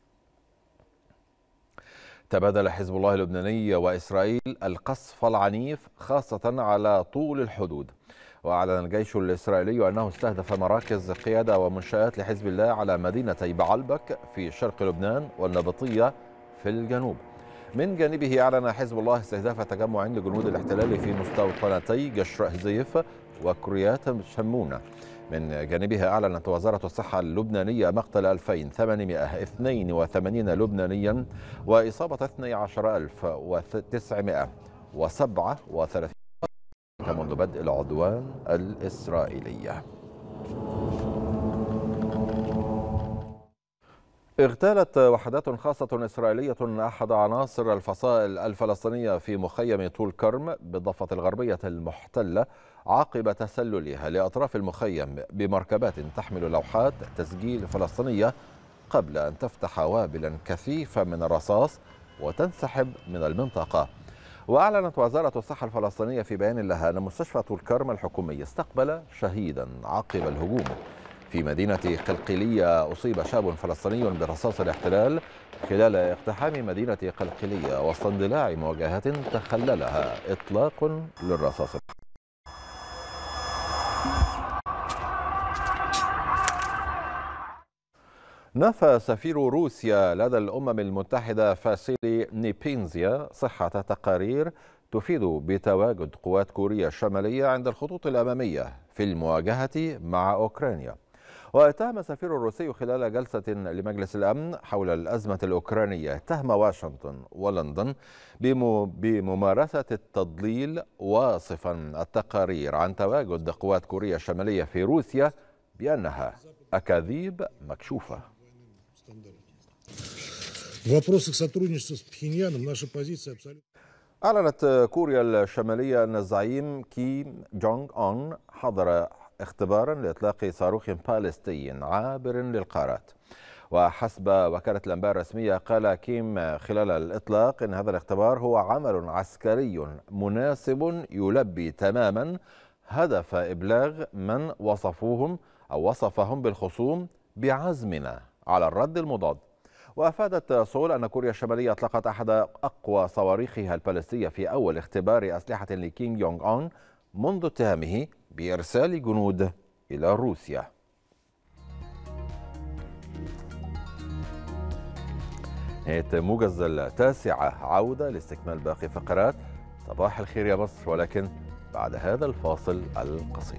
تبادل حزب الله اللبناني وإسرائيل القصف العنيف خاصة على طول الحدود وأعلن الجيش الإسرائيلي أنه استهدف مراكز قيادة ومنشآت لحزب الله على مدينتي بعلبك في شرق لبنان والنبطية في الجنوب من جانبه أعلن حزب الله استهداف تجمع لجنود الاحتلال في مستوطنتي جشر هزيف وكريات شمونة من جانبها أعلنت وزارة الصحة اللبنانية مقتل 2882 لبنانيا وإصابة 12937 منذ بدء العدوان الإسرائيلي اغتالت وحدات خاصة إسرائيلية أحد عناصر الفصائل الفلسطينية في مخيم طول كرم بالضفة الغربية المحتلة عقب تسللها لأطراف المخيم بمركبات تحمل لوحات تسجيل فلسطينية قبل أن تفتح وابلا كثيفة من الرصاص وتنسحب من المنطقة وأعلنت وزارة الصحة الفلسطينية في بيان لها أن مستشفى طول كرم الحكومي استقبل شهيدا عقب الهجوم في مدينة قلقلية أصيب شاب فلسطيني برصاص الاحتلال خلال اقتحام مدينة قلقلية وسط اندلاع مواجهات تخللها إطلاق للرصاص نفى سفير روسيا لدى الأمم المتحدة فاسيلي نيبينزيا صحة تقارير تفيد بتواجد قوات كوريا الشمالية عند الخطوط الأمامية في المواجهة مع أوكرانيا واتهم السفير الروسي خلال جلسة لمجلس الأمن حول الأزمة الأوكرانية تهم واشنطن ولندن بممارسة التضليل واصفا التقارير عن تواجد قوات كوريا الشمالية في روسيا بأنها أكاذيب مكشوفة В вопросах сотрудничества с Пхеньяном наша позиция абсолютно... أعلنت كوريا الشمالية أن الزعيم كيم جونغ أون حضر اختبارا لإطلاق صاروخ باليستي عابر للقارات وحسب وكالة الأنباء الرسمية قال كيم خلال الإطلاق أن هذا الاختبار هو عمل عسكري مناسب يلبي تماما هدف إبلاغ من وصفوهم أو وصفهم بالخصوم بعزمنا على الرد المضاد وافادت سول ان كوريا الشماليه اطلقت احد اقوى صواريخها البالستيه في اول اختبار اسلحه لكيم يونغ اون منذ اتهامه بارسال جنود الى روسيا. نهايه موجز التاسعه عوده لاستكمال باقي فقرات صباح الخير يا مصر ولكن بعد هذا الفاصل القصير.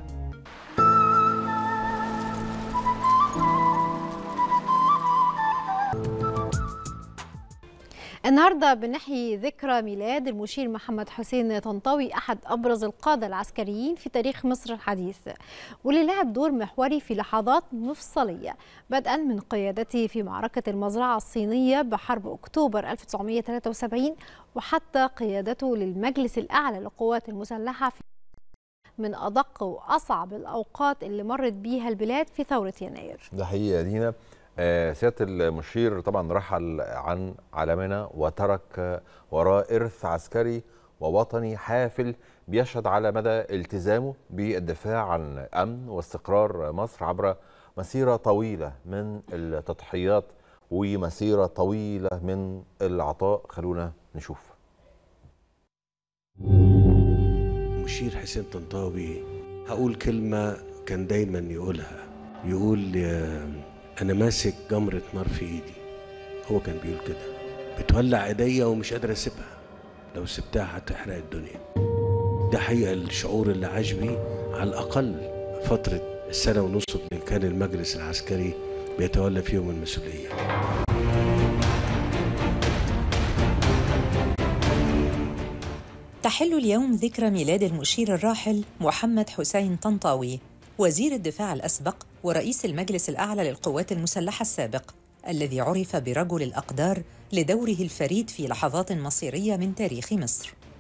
النهارده بنحيي ذكرى ميلاد المشير محمد حسين طنطاوي احد ابرز القاده العسكريين في تاريخ مصر الحديث واللي لعب دور محوري في لحظات مفصليه بدءا من قيادته في معركه المزرعه الصينيه بحرب اكتوبر 1973 وحتى قيادته للمجلس الاعلى للقوات المسلحه في من ادق واصعب الاوقات اللي مرت بيها البلاد في ثوره يناير. ده حقيقي يا دينا آه، سياده المشير طبعا رحل عن عالمنا وترك وراه ارث عسكري ووطني حافل بيشهد على مدى التزامه بالدفاع عن امن واستقرار مصر عبر مسيره طويله من التضحيات ومسيره طويله من العطاء خلونا نشوف مشير حسين طنطاوي هقول كلمة كان دايما يقولها يقول يا أنا ماسك جمرة نار في إيدي هو كان بيقول كده بتولع إيديا ومش قادر أسيبها لو سبتها هتحرق الدنيا ده حقيقة الشعور اللي عاش بيه على الأقل فترة السنة ونص اللي كان المجلس العسكري بيتولى فيهم المسؤولية تحل اليوم ذكرى ميلاد المشير الراحل محمد حسين طنطاوي وزير الدفاع الأسبق ورئيس المجلس الأعلى للقوات المسلحة السابق الذي عرف برجل الأقدار لدوره الفريد في لحظات مصيرية من تاريخ مصر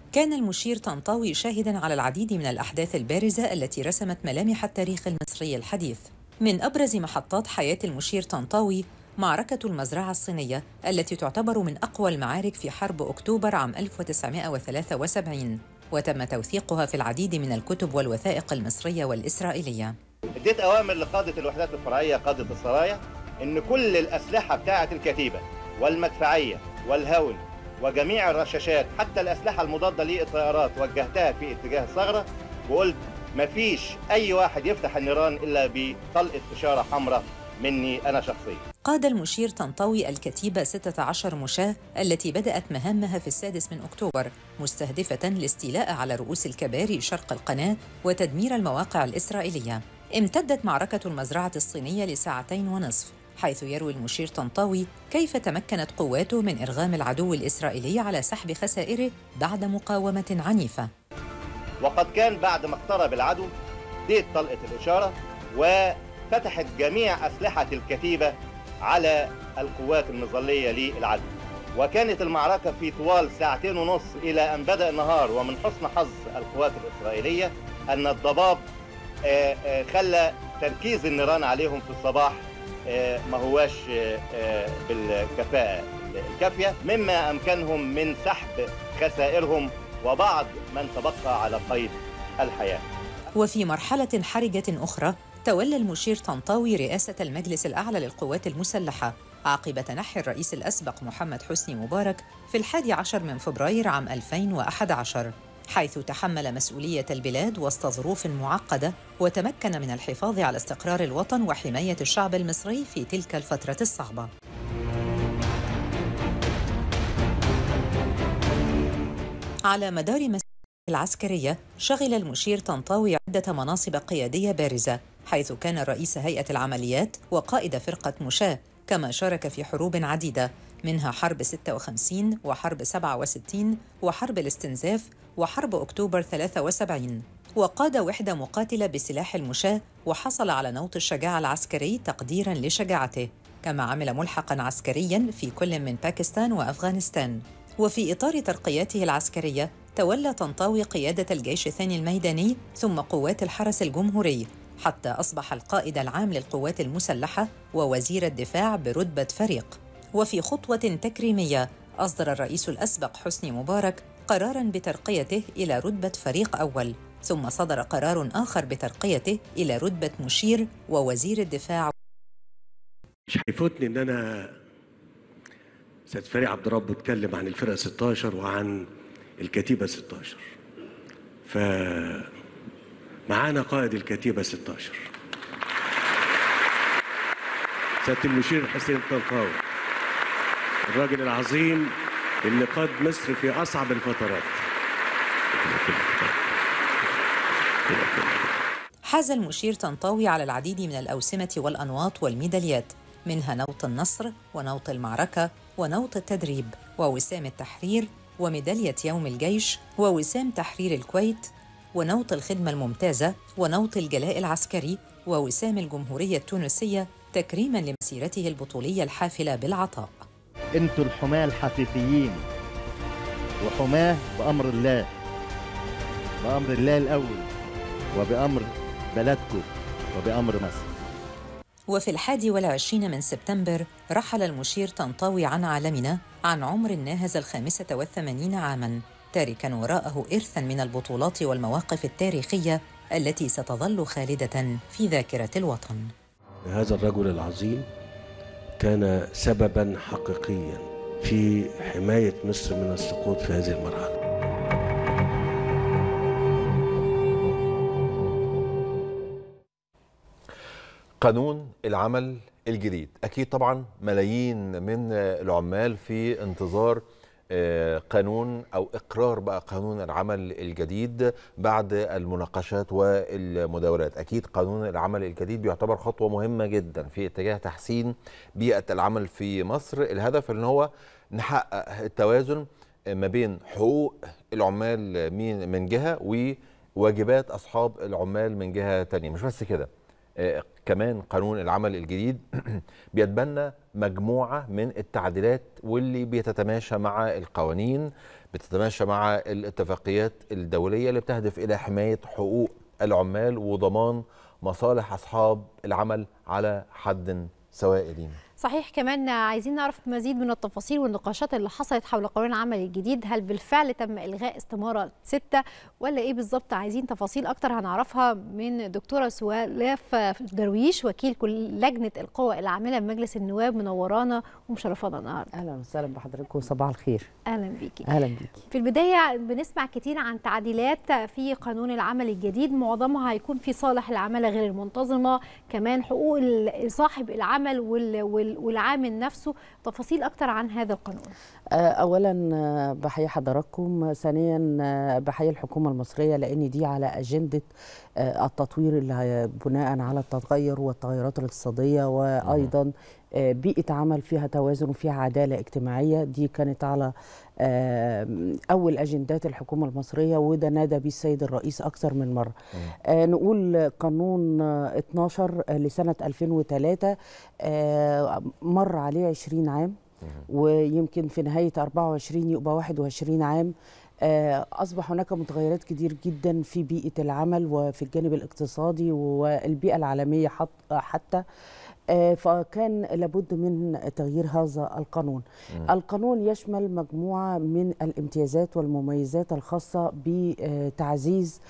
كان المشير طنطاوي شاهدا على العديد من الأحداث البارزة التي رسمت ملامح التاريخ المصري الحديث من أبرز محطات حياة المشير طنطاوي معركة المزرعة الصينية التي تعتبر من أقوى المعارك في حرب أكتوبر عام 1973 وتم توثيقها في العديد من الكتب والوثائق المصرية والإسرائيلية اديت اوامر لقاده الوحدات الفرعيه قاده السرايا ان كل الاسلحه بتاعه الكتيبه والمدفعيه والهون وجميع الرشاشات حتى الاسلحه المضاده للطيارات وجهتها في اتجاه الثغره وقلت مفيش اي واحد يفتح النيران الا بطلقه اشاره حمراء مني انا شخصيا قاد المشير طنطاوي الكتيبة 16 مشاة التي بدأت مهامها في السادس من أكتوبر مستهدفة الاستيلاء على رؤوس الكباري شرق القناة وتدمير المواقع الإسرائيلية امتدت معركة المزرعة الصينية لساعتين ونصف حيث يروي المشير طنطاوي كيف تمكنت قواته من إرغام العدو الإسرائيلي على سحب خسائره بعد مقاومة عنيفة وقد كان بعد ما اقترب العدو ديت طلقه الاشاره وفتحت جميع اسلحه الكتيبه على القوات المظليه للعدو وكانت المعركه في طوال ساعتين ونص الى ان بدا النهار ومن حسن حظ القوات الاسرائيليه ان الضباب آه، آه، خلى تركيز النيران عليهم في الصباح آه، ما هواش آه، آه، بالكفاءة الكافية مما أمكنهم من سحب خسائرهم وبعض من تبقى على قيد الحياة وفي مرحلة حرجة أخرى تولى المشير طنطاوي رئاسة المجلس الأعلى للقوات المسلحة عقب تنحي الرئيس الأسبق محمد حسني مبارك في الحادي عشر من فبراير عام 2011 حيث تحمل مسؤولية البلاد وسط ظروف معقدة وتمكن من الحفاظ على استقرار الوطن وحماية الشعب المصري في تلك الفترة الصعبة على مدار مسيرته العسكرية شغل المشير طنطاوي عدة مناصب قيادية بارزة حيث كان رئيس هيئة العمليات وقائد فرقة مشاة كما شارك في حروب عديدة منها حرب 56 وحرب 67 وحرب الاستنزاف وحرب أكتوبر 73 وقاد وحدة مقاتلة بسلاح المشاة وحصل على نوط الشجاعة العسكري تقديراً لشجاعته كما عمل ملحقاً عسكرياً في كل من باكستان وأفغانستان وفي إطار ترقياته العسكرية تولى طنطاوي قيادة الجيش الثاني الميداني ثم قوات الحرس الجمهوري حتى أصبح القائد العام للقوات المسلحة ووزير الدفاع برتبة فريق وفي خطوة تكريمية أصدر الرئيس الأسبق حسني مبارك قراراً بترقيته إلى رتبة فريق أول ثم صدر قرار آخر بترقيته إلى رتبة مشير ووزير الدفاع مش هيفوتني ان انا استاذ فريق عبد ربه اتكلم عن الفرقه 16 وعن الكتيبه 16 ف معانا قائد الكتيبه 16 سياده المشير حسين طنطاوي الراجل العظيم اللي قاد مصر في اصعب الفترات حاز المشير طنطاوي على العديد من الأوسمة والأنواط والميداليات منها نوط النصر ونوط المعركة ونوط التدريب ووسام التحرير وميدالية يوم الجيش ووسام تحرير الكويت ونوط الخدمة الممتازة ونوط الجلاء العسكري ووسام الجمهورية التونسية تكريما لمسيرته البطولية الحافلة بالعطاء انتوا الحماة الحقيقيين وحماة بأمر الله بأمر الله الأول وبأمر بلدكم وبأمر مصر وفي الحادي والعشرين من سبتمبر رحل المشير طنطاوي عن عالمنا عن عمر ناهز الخامسة والثمانين عاماً تاركاً وراءه إرثاً من البطولات والمواقف التاريخية التي ستظل خالدة في ذاكرة الوطن هذا الرجل العظيم كان سببا حقيقيا في حمايه مصر من السقوط في هذه المرحله قانون العمل الجديد اكيد طبعا ملايين من العمال في انتظار آه، قانون او اقرار بقى قانون العمل الجديد بعد المناقشات والمداولات اكيد قانون العمل الجديد بيعتبر خطوه مهمه جدا في اتجاه تحسين بيئه العمل في مصر الهدف ان هو نحقق التوازن ما بين حقوق العمال من من جهه وواجبات اصحاب العمال من جهه تانية مش بس كده آه، كمان قانون العمل الجديد بيتبنى مجموعه من التعديلات واللي بيتتماشى مع القوانين بتتماشى مع الاتفاقيات الدوليه اللي بتهدف الى حمايه حقوق العمال وضمان مصالح اصحاب العمل على حد سواء لينا صحيح كمان عايزين نعرف مزيد من التفاصيل والنقاشات اللي حصلت حول قانون العمل الجديد هل بالفعل تم إلغاء استمارة ستة ولا إيه بالظبط عايزين تفاصيل أكتر هنعرفها من دكتورة سوالاف درويش وكيل كل لجنة القوى العاملة بمجلس النواب منورانا ومشرفانا النهارده اهلا وسهلا بحضرتك وصباح الخير أهلا بيكي اهلا بيكي في البداية بنسمع كتير عن تعديلات في قانون العمل الجديد معظمها هيكون في صالح العمالة غير المنتظمة كمان حقوق ال- صاحب العمل وال- وال- والعامل نفسه تفاصيل أكتر عن هذا القانون آه، اولا آه، بحيي حضراتكم ثانيا آه، بحيي الحكومه المصريه لان دي على اجنده آه، التطوير اللي هي بناء على التغير والتغيرات الاقتصاديه وايضا آه، بيئه عمل فيها توازن وفيها عداله اجتماعيه دي كانت على آه، اول اجندات الحكومه المصريه وده نادى بيه السيد الرئيس اكثر من مره آه، نقول قانون آه، 12 لسنه 2003 آه، مر عليه 20 عام ويمكن في نهاية 24 يبقى 21 عام آه، أصبح هناك متغيرات كتير جدا في بيئة العمل وفي الجانب الاقتصادي والبيئة العالمية حط- حتى آه، فكان لابد من تغيير هذا القانون مم. القانون يشمل مجموعة من الامتيازات والمميزات الخاصة بتعزيز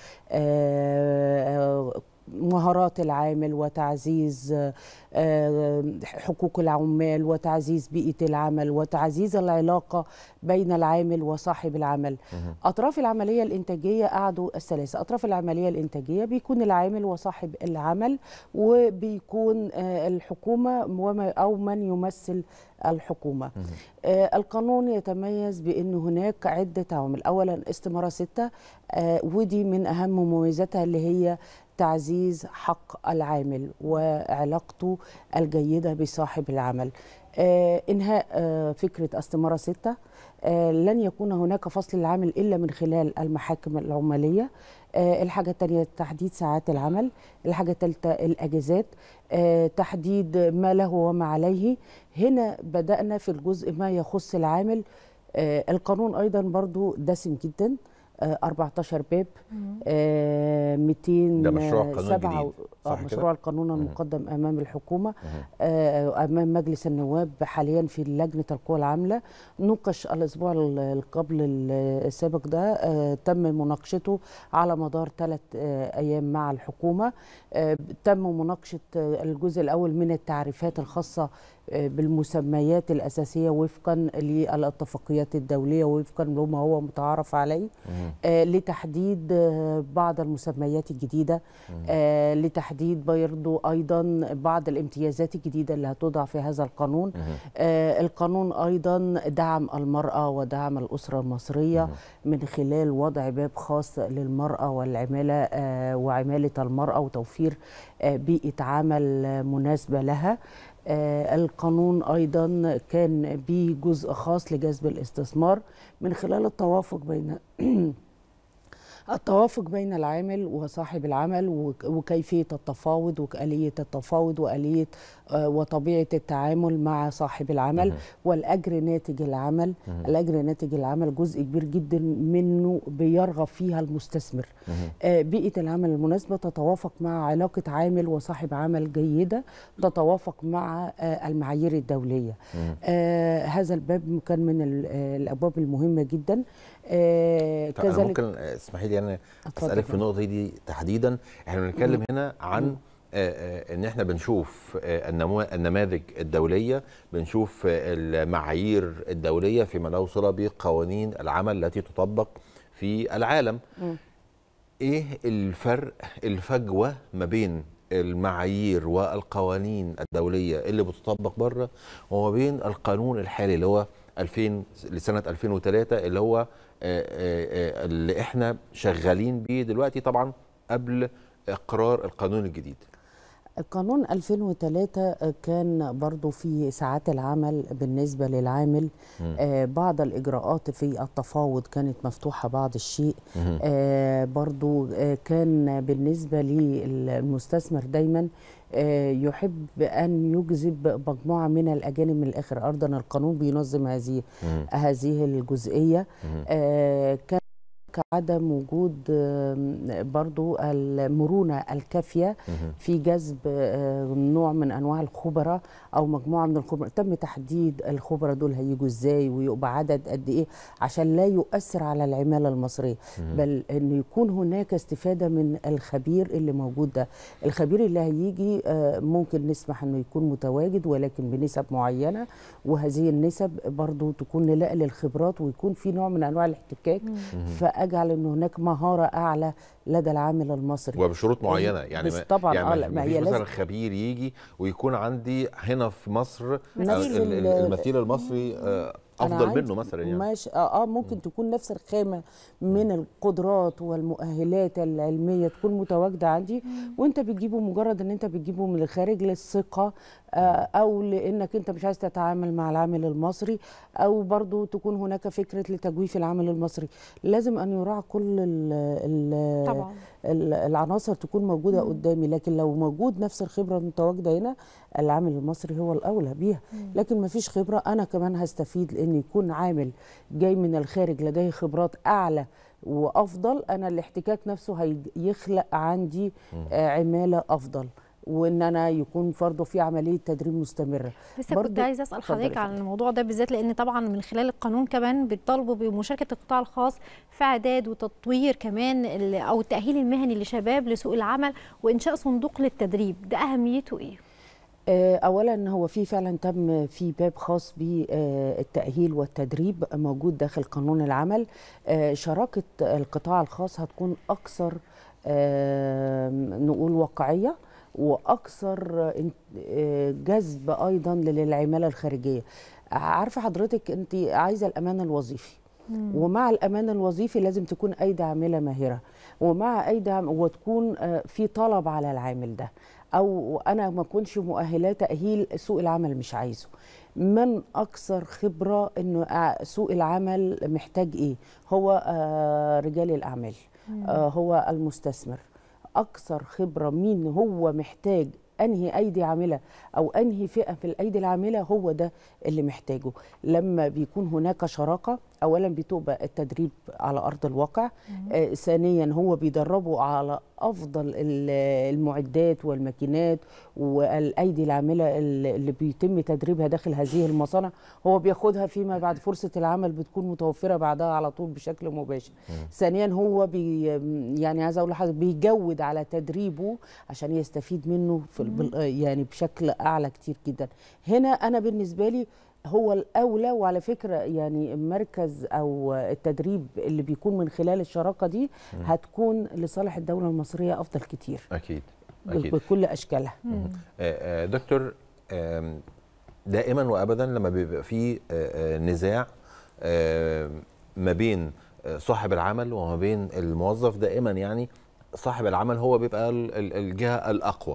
آه، مهارات العامل وتعزيز آه، حقوق العمال وتعزيز بيئة العمل وتعزيز العلاقة بين العامل وصاحب العمل أطراف العملية الإنتاجية قعدوا الثلاثة أطراف العملية الإنتاجية بيكون العامل وصاحب العمل وبيكون آه، الحكومة وما أو من يمثل الحكومة آه، القانون يتميز بأن هناك عدة عوامل أولا استمارة ستة آه، ودي من أهم مميزاتها اللي هي تعزيز حق العامل وعلاقته الجيدة بصاحب العمل آه، إنهاء آه، فكرة استمارة ستة آه، لن يكون هناك فصل العمل إلا من خلال المحاكم العمالية آه، الحاجة الثانية تحديد ساعات العمل الحاجة الثالثة الأجازات آه، تحديد ما له وما عليه هنا بدأنا في الجزء ما يخص العامل آه، القانون أيضا برضو دسم جدا آه، 14 باب آه، 200 ده مشروع قانون سبعة جديد، آه، صح كده؟ مشروع القانون المقدم امام الحكومه آه، امام مجلس النواب حاليا في لجنه القوى العامله نوقش الاسبوع ال- قبل ال- السابق ده آه، تم مناقشته على مدار ثلاث ايام مع الحكومه آه، تم مناقشه آه، الجزء الاول من التعريفات الخاصه آه، بالمسميات الاساسيه وفقا للاتفاقيات الدوليه وفقا لما هو متعارف عليه آه، لتحديد آه، بعض المسميات الجديده آه، لتحديد برضو ايضا بعض الامتيازات الجديده اللي هتوضع في هذا القانون آه، القانون ايضا دعم المراه ودعم الاسره المصريه من خلال وضع باب خاص للمراه والعماله آه، وعماله المراه وتوفير آه، بيئه عمل آه، مناسبه لها آه، القانون ايضا كان به جزء خاص لجذب الاستثمار من خلال التوافق بين التوافق بين العامل وصاحب العمل وك- وكيفية التفاوض وآلية التفاوض وآلية آه، وطبيعة التعامل مع صاحب العمل والأجر ناتج العمل الأجر ناتج العمل جزء كبير جدا منه بيرغب فيها المستثمر آه، بيئة العمل المناسبة تتوافق مع علاقة عامل وصاحب عمل جيدة تتوافق مع آه، المعايير الدولية آه، هذا الباب كان من ال- آه، الأبواب المهمة جدا آه، طب انا كذلك ممكن آه، اسمحي لي انا اتفضل اسالك في طبعا. النقطه دي تحديدا احنا بنتكلم مم. هنا عن آه، آه، ان احنا بنشوف آه، النمو- النماذج الدوليه بنشوف آه، المعايير الدوليه فيما له صله بقوانين العمل التي تطبق في العالم مم. ايه الفرق الفجوه ما بين المعايير والقوانين الدوليه اللي بتطبق بره وما بين القانون الحالي اللي هو 2000 لسنه 2003 اللي هو آه، آه، آه، اللي احنا شغالين بيه دلوقتي طبعا قبل اقرار القانون الجديد القانون 2003 كان برضو في ساعات العمل بالنسبة للعامل مم. آه بعض الإجراءات في التفاوض كانت مفتوحة بعض الشيء مهم. آه برضو آه كان بالنسبة للمستثمر دايما آه يحب أن يجذب مجموعة من الأجانب من الآخر أرضا القانون بينظم هذه مم. هذه الجزئية مهم. آه كان عدم وجود آم، برضو المرونة الكافية مهم. في جذب آه، نوع من أنواع الخبراء أو مجموعة من الخبراء تم تحديد الخبراء دول هيجوا إزاي ويبقى عدد قد إيه عشان لا يؤثر على العمالة المصرية مهم. بل أن يكون هناك استفادة من الخبير اللي موجود ده الخبير اللي هيجي آه، ممكن نسمح أنه يكون متواجد ولكن بنسب معينة وهذه النسب برضو تكون للاء للخبرات ويكون في نوع من أنواع الاحتكاك فأجعل أن هناك مهارة أعلى لدى العامل المصري وبشروط معينه يعني بس ما طبعا يعني آه، ما لا، ما فيش هي مثلا لازم خبير يجي ويكون عندي هنا في مصر نفس ال- ال- ال- المثيل المصري آه، أنا افضل عندي- منه مثلا يعني ماشي اه, آه ممكن تكون نفس الخامه من القدرات والمؤهلات العلميه تكون متواجده عندي وانت بتجيبه مجرد ان انت بتجيبه من الخارج للثقه آه او لانك انت مش عايز تتعامل مع العامل المصري او برضو تكون هناك فكره لتجويف العامل المصري لازم ان يراعى كل ال ال طبعا. ال- العناصر تكون موجوده قدامي لكن لو موجود نفس الخبره المتواجده هنا العامل المصري هو الاولى بيها لكن ما فيش خبره انا كمان هستفيد لان يكون عامل جاي من الخارج لديه خبرات اعلى وافضل انا الاحتكاك نفسه هيخلق عندي آه، عماله افضل وان انا يكون برضه في عمليه تدريب مستمره لسه برضو- كنت عايزه اسال اتفضلي حضرتك يا عن الموضوع ده بالذات لان طبعا من خلال القانون كمان بيطالبوا بمشاركه القطاع الخاص في اعداد وتطوير كمان ال- او التاهيل المهني لشباب لسوق العمل وانشاء صندوق للتدريب ده اهميته ايه آه، اولا هو في فعلا تم في باب خاص بالتاهيل والتدريب موجود داخل قانون العمل آه، شراكه القطاع الخاص هتكون اكثر آه، نقول واقعيه واكثر آه، جذب ايضا للعماله الخارجيه عارفه حضرتك انت عايزه الامان الوظيفي ومع الامان الوظيفي لازم تكون ايدي عامله ماهره ومع ايدي عام وتكون آه، في طلب على العامل ده او انا ما اكونش مؤهلات تاهيل سوق العمل مش عايزه من اكثر خبره انه آه، سوق العمل محتاج ايه هو آه، رجال الاعمال آه، هو المستثمر اكثر خبره مين هو محتاج انهي ايدي عامله او انهي فئه في الايدي العامله هو ده اللي محتاجه لما بيكون هناك شراكه اولا بتبقى التدريب على ارض الواقع آه ثانيا هو بيدربوا على افضل ال- المعدات والماكينات والايدي العامله اللي اللي بيتم تدريبها داخل هذه المصانع هو بياخدها فيما بعد فرصه العمل بتكون متوفره بعدها على طول بشكل مباشر ثانيا هو بي يعني عايزه اقول لحضرتك بيجود على تدريبه عشان يستفيد منه في ال- بال- يعني بشكل اعلى كتير جدا هنا انا بالنسبه لي هو الاولى وعلى فكره يعني المركز او التدريب اللي بيكون من خلال الشراكه دي هتكون لصالح الدوله المصريه افضل كتير اكيد ب- اكيد بكل اشكالها آه، آه، دكتور آم، دائما وابدا لما بيبقى في آه، آه، نزاع آه، ما بين آه، صاحب العمل وما بين الموظف دائما يعني صاحب العمل هو بيبقى ال- ال- الجهه الاقوى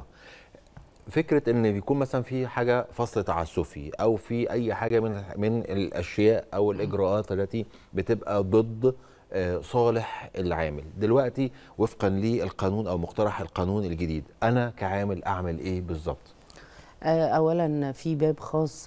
فكره ان بيكون مثلا في حاجه فصل تعسفي او في اي حاجه من من الاشياء او الاجراءات التي بتبقى ضد آه، صالح العامل دلوقتي وفقا للقانون او مقترح القانون الجديد انا كعامل اعمل ايه بالظبط آه، اولا في باب خاص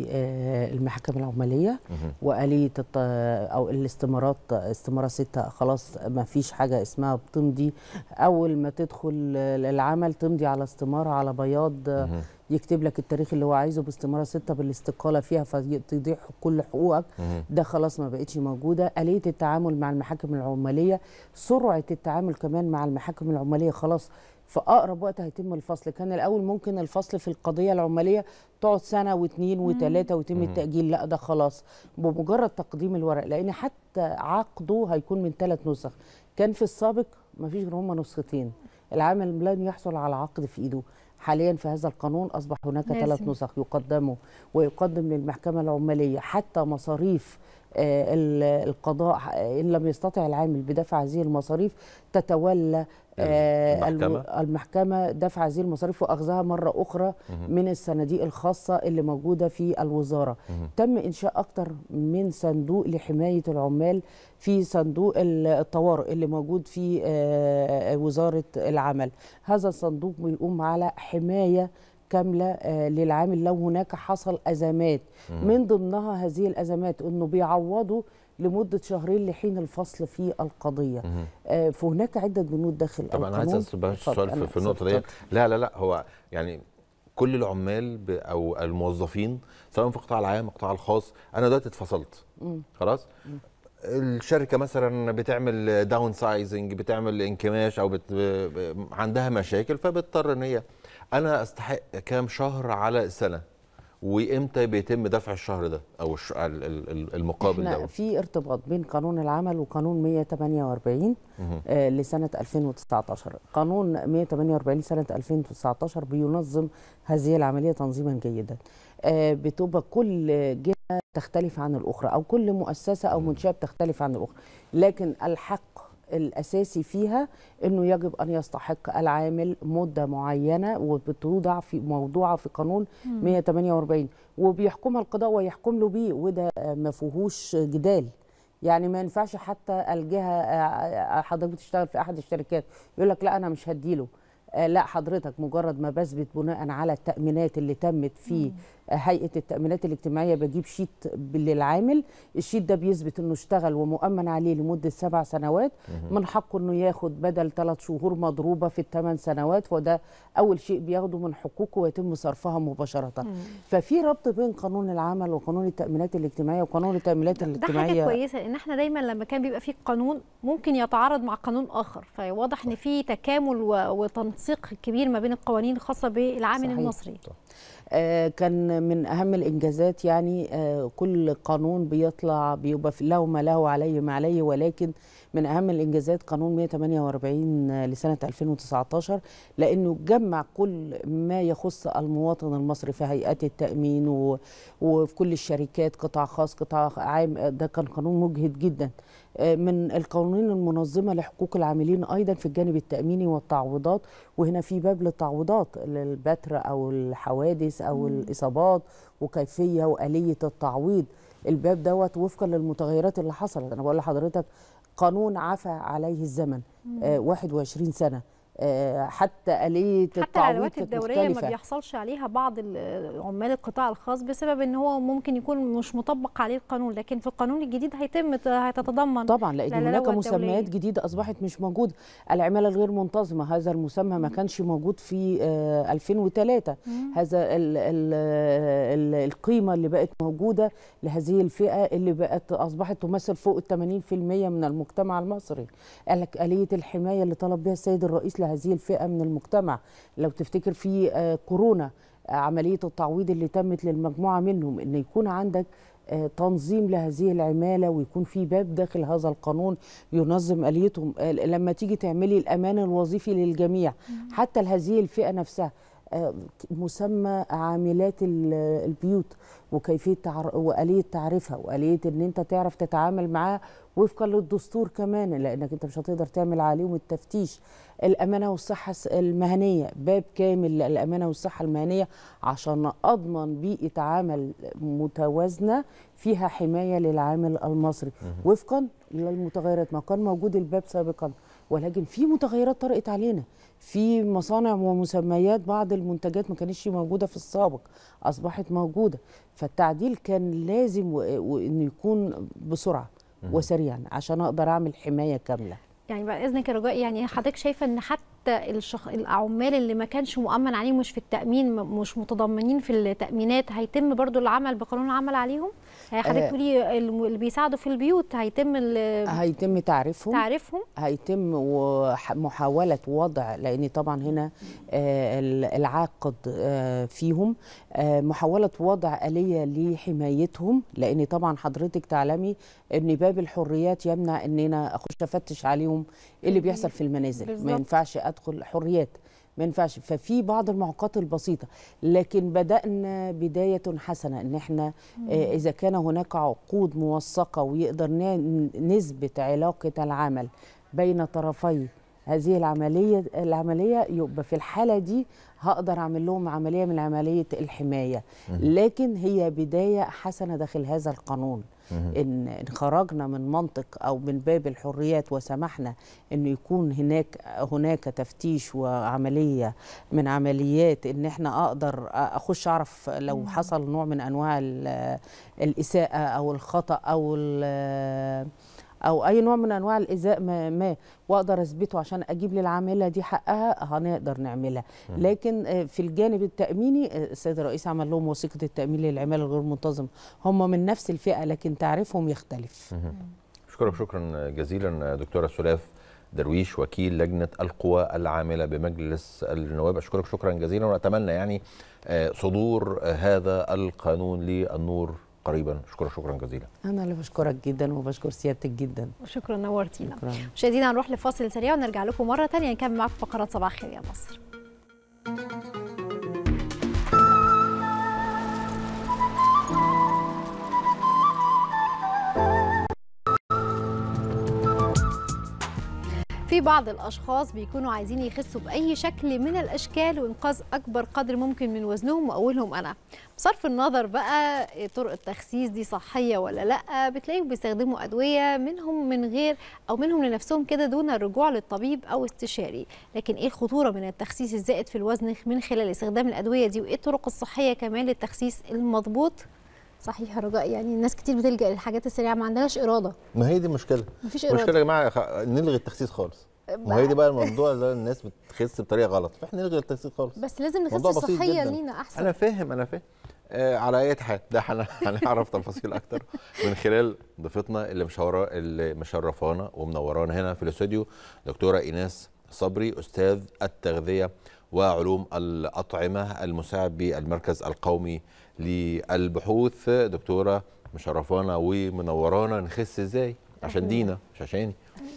بالمحاكم العماليه واليه الت- او الاستمارات استماره سته خلاص ما فيش حاجه اسمها بتمضي اول ما تدخل العمل تمضي على استماره على بياض مهم. يكتب لك التاريخ اللي هو عايزه باستماره سته بالاستقاله فيها فتضيع كل حقوقك مهم. ده خلاص ما بقتش موجوده آلية التعامل مع المحاكم العماليه سرعه التعامل كمان مع المحاكم العماليه خلاص في اقرب وقت هيتم الفصل كان الاول ممكن الفصل في القضيه العماليه تقعد سنه واثنين وثلاثه ويتم مم. التاجيل لا ده خلاص بمجرد تقديم الورق لان حتى عقده هيكون من ثلاث نسخ كان في السابق ما فيش غير هما نسختين العامل لن يحصل على عقد في ايده حاليا في هذا القانون اصبح هناك لازم. ثلاث نسخ يقدموا ويقدم للمحكمه العماليه حتى مصاريف آه، ال- القضاء آه، ان لم يستطع العامل بدفع هذه المصاريف تتولى آه، الم- المحكمة. المحكمه دفع هذه المصاريف واخذها مره اخرى مهم. من الصناديق الخاصه اللي موجوده في الوزاره مهم. تم انشاء اكتر من صندوق لحمايه العمال في صندوق الطوارئ اللي موجود في آه، وزاره العمل هذا الصندوق بيقوم على حمايه كامله آه، للعامل لو هناك حصل ازمات مم. من ضمنها هذه الازمات انه بيعوضوا لمده شهرين لحين الفصل في القضيه مهم. آه، فهناك عده بنود داخل طب انا عايز القانون. اسال بقى اتفضل، سؤال أنا في, في النقطه اتفضل. دي لا لا لا هو يعني كل العمال ب- او الموظفين سواء في القطاع العام القطاع الخاص انا دلوقتي اتفصلت مم. خلاص الشركه مثلا بتعمل داون سايزنج بتعمل انكماش او بت... ب- عندها مشاكل فبتضطر ان هي انا استحق كام شهر على السنه وامتى بيتم دفع الشهر ده او الش... ال- ال- ال- المقابل احنا ده في ارتباط بين قانون العمل وقانون 148 مهم. آه لسنه 2019 قانون 148 لسنه 2019 بينظم هذه العمليه تنظيما جيدا آه بتبقى كل جهه تختلف عن الاخرى او كل مؤسسه او منشاه بتختلف عن الاخرى لكن الحق الاساسي فيها انه يجب ان يستحق العامل مده معينه وبتوضع في موضوعه في قانون مم. 148 وبيحكمها القضاء ويحكم له بيه وده آه، ما فيهوش جدال يعني ما ينفعش حتى الجهه آه، آه، حضرتك بتشتغل في احد الشركات يقول لك لا انا مش هديله آه، لا حضرتك مجرد ما بثبت بناء على التامينات اللي تمت في آه، هيئه التامينات الاجتماعيه بجيب شيت للعامل الشيت ده بيثبت انه اشتغل ومؤمن عليه لمده سبع سنوات مهم. من حقه انه ياخد بدل ثلاث شهور مضروبه في الثمان سنوات وده اول شيء بياخده من حقوقه ويتم صرفها مباشره ففي ربط بين قانون العمل وقانون التامينات الاجتماعيه وقانون التامينات ده حاجه الاجتماعيه كويسه ان احنا دايما لما كان بيبقى في قانون ممكن يتعارض مع قانون اخر فواضح ان في تكامل و- وتنسيق كبير ما بين القوانين الخاصه بالعامل صحيح. المصري آه، كان من اهم الانجازات يعني آه، كل قانون بيطلع بيبقى في- له ما له عليه ما عليه ولكن من اهم الانجازات قانون 148 لسنه 2019 لانه جمع كل ما يخص المواطن المصري في هيئات التامين و- وفي كل الشركات قطاع خاص قطاع عام آه، ده كان قانون مجهد جدا آه، من القوانين المنظمه لحقوق العاملين ايضا في الجانب التاميني والتعويضات وهنا في باب للتعويضات للبتر او الحوادث او مم. الاصابات وكيفيه واليه التعويض الباب دوت وفقا للمتغيرات اللي حصلت انا بقول لحضرتك قانون عفى عليه الزمن مم. آه 21 سنه آه حتى اليه حتى التعويض العلاوات كانت الدوريه ما مختلفه بيحصلش عليها بعض ال- عمال القطاع الخاص بسبب ان هو ممكن يكون مش مطبق عليه القانون لكن في القانون الجديد هيتم هتتضمن طبعا لان العلاوة هناك الدولية. مسميات جديده اصبحت مش موجوده العماله الغير منتظمه هذا المسمى ما كانش موجود في آه 2003 مم. هذا ال ال ال القيمه اللي بقت موجوده لهذه الفئه اللي بقت اصبحت تمثل فوق ال 80% من المجتمع المصري قال لك اليه الحمايه اللي طلب بها السيد الرئيس لهذه الفئه من المجتمع لو تفتكر في آه كورونا آه عمليه التعويض اللي تمت للمجموعه منهم ان يكون عندك آه، تنظيم لهذه العماله ويكون في باب داخل هذا القانون ينظم اليتهم آه، لما تيجي تعملي الامان الوظيفي للجميع حتى لهذه الفئه نفسها آه، مسمى عاملات ال- البيوت وكيفيه تعر... واليه تعريفها واليه ان انت تعرف تتعامل معاه وفقا للدستور كمان لانك انت مش هتقدر تعمل عليهم التفتيش الامانه والصحه الس- المهنيه باب كامل للامانه والصحه المهنيه عشان اضمن بيئه عمل متوازنه فيها حمايه للعامل المصري وفقا للمتغيرات ما كان موجود الباب سابقا ولكن في متغيرات طرقت علينا في مصانع ومسميات بعض المنتجات ما كانتش موجوده في السابق اصبحت موجوده فالتعديل كان لازم و- وانه يكون بسرعه مهم. وسريعا عشان اقدر اعمل حمايه كامله يعني بعد اذنك يا رجاء يعني حضرتك شايفه ان حتى الشخ... العمال اللي ما كانش مؤمن عليهم مش في التامين م- مش متضمنين في التامينات هيتم برضو العمل بقانون العمل عليهم يعني حضرتك آه. تقولي الم- اللي بيساعدوا في البيوت هيتم ال- هيتم تعريفهم تعريفهم هيتم وح- محاولة وضع لأن طبعا هنا آه، ال- العاقد آه، فيهم آه، محاولة وضع آلية لحمايتهم لأن طبعا حضرتك تعلمي أن باب الحريات يمنع أن أنا أخش أفتش عليهم إيه اللي بيحصل في المنازل ما بالظبط. ينفعش أدخل حريات ما ينفعش ففي بعض المعوقات البسيطه لكن بدانا بدايه حسنه ان احنا آه، اذا كان هناك عقود موثقه ويقدر ن- نثبت علاقه العمل بين طرفي هذه العمليه العمليه يبقى في الحاله دي هقدر اعمل لهم عمليه من عمليه الحمايه لكن هي بدايه حسنه داخل هذا القانون ان إن خرجنا من منطق او من باب الحريات وسمحنا انه يكون هناك هناك تفتيش وعمليه من عمليات ان احنا اقدر اخش اعرف لو حصل نوع من انواع ال- الاساءه او الخطا او ال- او اي نوع من انواع الايذاء ما, ما واقدر اثبته عشان اجيب للعامله دي حقها هنقدر نعملها لكن آه، في الجانب التاميني آه، السيد الرئيس عمل لهم وثيقه التامين للعماله الغير منتظمه هم من نفس الفئه لكن تعريفهم يختلف أشكرك شكرا جزيلا دكتورة سلاف درويش وكيل لجنة القوى العاملة بمجلس النواب أشكرك شكرا جزيلا وأتمنى يعني آه، صدور آه، هذا القانون للنور قريبا أشكرك شكرا جزيلا انا اللي بشكرك جدا وبشكر سيادتك جدا شكرا نورتينا شكرا مشاهدينا هنروح لفاصل سريع ونرجع لكم مره ثانيه نكمل معاكم فقرات صباح الخير يا مصر في بعض الأشخاص بيكونوا عايزين يخسوا بأي شكل من الأشكال وإنقاذ أكبر قدر ممكن من وزنهم وأولهم أنا بصرف النظر بقى طرق التخسيس دي صحية ولا لأ بتلاقيهم بيستخدموا أدوية منهم من غير أو منهم لنفسهم كده دون الرجوع للطبيب أو استشاري لكن إيه الخطورة من التخسيس الزائد في الوزن من خلال استخدام الأدوية دي وإيه الطرق الصحية كمان للتخسيس المضبوط صحيح يا رجاء يعني الناس كتير بتلجأ للحاجات السريعة ما عندناش إرادة ما هي دي المشكلة مفيش المشكلة إرادة يا جماعة خ- نلغي التخسيس خالص ما هي دي بقى الموضوع اللي الناس بتخس بطريقة غلط فاحنا نلغي التخسيس خالص بس لازم نخس موضوع بسيط صحيا جداً. لينا أحسن انا فاهم انا فاهم آه على اي حال ده هن- هنعرف تفاصيل اكتر من خلال ضيفتنا اللي مشوره اللي مشرفانا ومنورانا هنا في الاستوديو دكتوره ايناس صبري استاذ التغذيه وعلوم الاطعمه المساعد بالمركز القومي للبحوث دكتوره مشرفانا ومنورانا نخس ازاي عشان دينا مش عشاني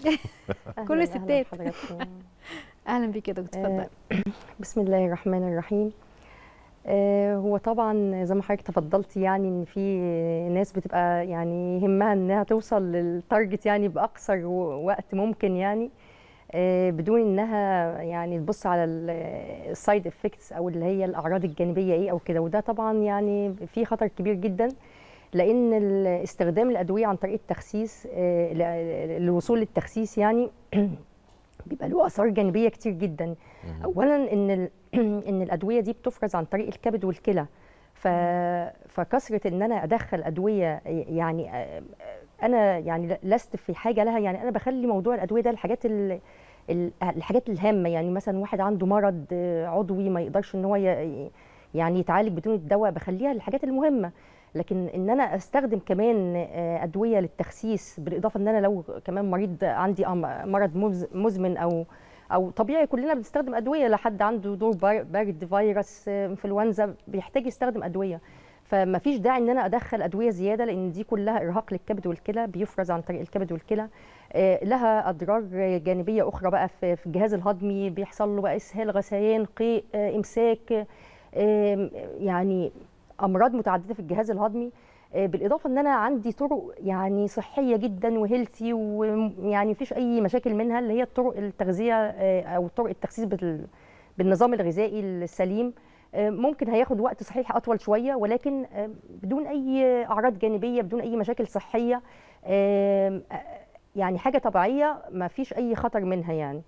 كل الستات حضراتكم اهلا بيك يا دكتور اتفضلي بسم الله الرحمن الرحيم آه، هو طبعا زي ما حضرتك تفضلتي يعني ان في ناس بتبقى يعني يهمها انها توصل للتارجت يعني باقصر و- وقت ممكن يعني آه، بدون انها يعني تبص على السايد افكتس او اللي هي الاعراض الجانبيه ايه او كده وده طبعا يعني في خطر كبير جدا لان ال- استخدام الادويه عن طريق التخسيس آه، ل- للوصول للتخسيس يعني بيبقى له اثار جانبيه كتير جدا اولا ان ال- ان الادويه دي بتفرز عن طريق الكبد والكلى ف... فكثره ان انا ادخل ادويه يعني آه، انا يعني لست في حاجه لها يعني انا بخلي موضوع الادويه ده الحاجات ال... ال- الحاجات الهامه يعني مثلا واحد عنده مرض آه، عضوي ما يقدرش ان هو ي... يعني يتعالج بدون الدواء بخليها الحاجات المهمه لكن ان انا استخدم كمان آه، ادويه للتخسيس بالاضافه ان انا لو كمان مريض عندي أم- مرض مز- مزمن او او طبيعي كلنا بنستخدم ادويه لحد عنده دور بار- برد فيروس آه، انفلونزا بيحتاج يستخدم ادويه فما فيش داعي ان انا ادخل ادويه زياده لان دي كلها ارهاق للكبد والكلى بيفرز عن طريق الكبد والكلى آه، لها اضرار جانبيه اخرى بقى في في الجهاز الهضمي بيحصل له بقى اسهال غثيان قيء آه، امساك آه، يعني امراض متعدده في الجهاز الهضمي آه، بالاضافه ان انا عندي طرق يعني صحيه جدا وهيلثي ويعني مفيش اي مشاكل منها اللي هي طرق التغذيه آه، او طرق التخسيس بال- بالنظام الغذائي السليم آه، ممكن هياخد وقت صحيح اطول شويه ولكن آه، بدون اي اعراض جانبيه بدون اي مشاكل صحيه آه، آه، يعني حاجه طبيعيه ما فيش اي خطر منها يعني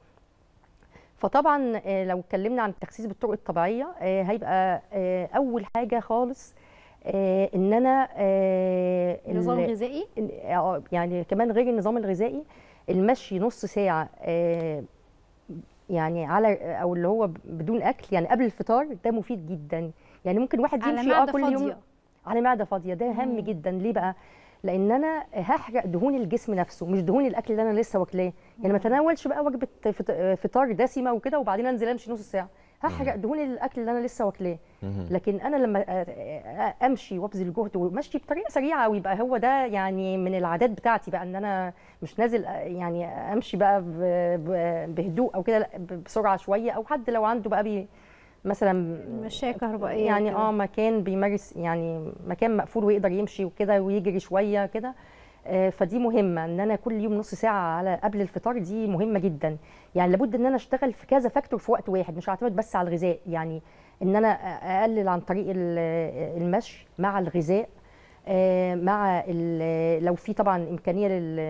فطبعا آه، لو اتكلمنا عن التخسيس بالطرق الطبيعيه آه، هيبقى آه، اول حاجه خالص آه، ان انا آه، نظام ال- غذائي آه، يعني كمان غير النظام الغذائي المشي نص ساعه آه، يعني على او اللي هو بدون اكل يعني قبل الفطار ده مفيد جدا يعني ممكن واحد على يمشي اه معدة كل يوم فاضية. على معده فاضيه ده هام جدا ليه بقى لان انا هحرق دهون الجسم نفسه مش دهون الاكل اللي انا لسه واكلاه يعني ما اتناولش بقى وجبه فط- فطار دسمه وكده وبعدين انزل امشي نص ساعه هحرق دهون الاكل اللي انا لسه واكلاه مهم. لكن انا لما أ- أ- امشي وابذل جهد ومشي بطريقه سريعه ويبقى هو ده يعني من العادات بتاعتي بقى ان انا مش نازل يعني امشي بقى ب- ب- بهدوء او كده لا، ب- بسرعه شويه او حد لو عنده بقى بي مثلا مشاية كهربائية يعني وكده. اه مكان بيمارس يعني مكان مقفول ويقدر يمشي وكده ويجري شويه كده آه، فدي مهمه ان انا كل يوم نص ساعه على قبل الفطار دي مهمه جدا يعني لابد ان انا اشتغل في كذا فاكتور في وقت واحد مش هعتمد بس على الغذاء يعني ان انا اقلل عن طريق ال- المشي مع الغذاء آه، مع ال- لو في طبعا امكانيه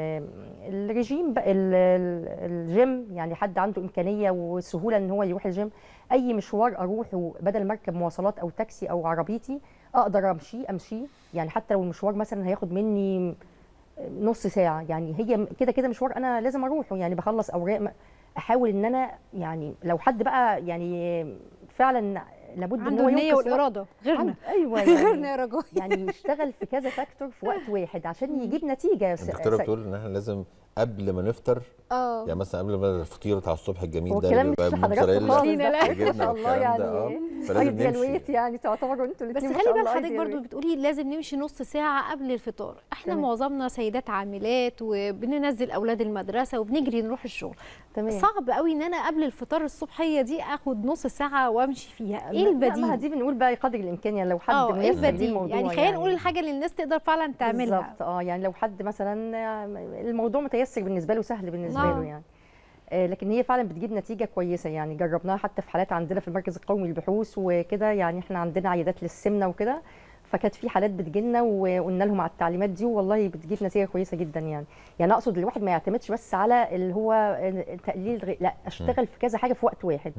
للرجيم بقى ال- ال- الجيم يعني حد عنده امكانيه وسهوله ان هو يروح الجيم اي مشوار اروحه بدل ما اركب مواصلات او تاكسي او عربيتي اقدر امشي امشي يعني حتى لو المشوار مثلا هياخد مني نص ساعه يعني هي كده كده مشوار انا لازم اروحه يعني بخلص اوراق م- احاول ان انا يعني لو حد بقى يعني فعلا لابد ان عنده هو النية ينقص والإرادة غيرنا عند- ايوه يعني غيرنا يا رجاء يعني يشتغل في كذا فاكتور في وقت واحد عشان يجيب نتيجه س- الدكتوره س- بتقول ان احنا لازم قبل ما نفطر اه يعني مثلا قبل ما الفطير بتاع الصبح الجميل هو ده الكلام اللي مش بيبقى لحضراتكم خالص موتزاريلا ده ما وجبنه شاء الله والكلام يعني ده اه فلازم ايديال نمشي ويت يعني تعتبروا انتوا بس الاثنين خلي بال حضرتك برضو بتقولي لازم نمشي نص ساعة قبل الفطار احنا تمام. معظمنا سيدات عاملات وبننزل اولاد المدرسة وبنجري نروح الشغل تمام. صعب قوي ان انا قبل الفطار الصبحية دي اخد نص ساعة وامشي فيها ايه لا، البديل ما دي بنقول بقى قدر الامكان يعني لو حد اه ايه ميسر ليه البديل الموضوع يعني خلينا نقول الحاجة اللي الناس تقدر فعلا تعملها بالظبط اه يعني لو حد مثلا الموضوع متيسر بالنسبه له سهل بالنسبه نعم. له يعني آه، لكن هي فعلا بتجيب نتيجه كويسه يعني جربناها حتى في حالات عندنا في المركز القومي للبحوث وكده يعني احنا عندنا عيادات للسمنه وكده فكانت في حالات بتجيلنا وقلنا لهم على التعليمات دي والله بتجيب نتيجه كويسه جدا يعني يعني اقصد الواحد ما يعتمدش بس على اللي هو تقليل الغ... لا اشتغل في كذا حاجه في وقت واحد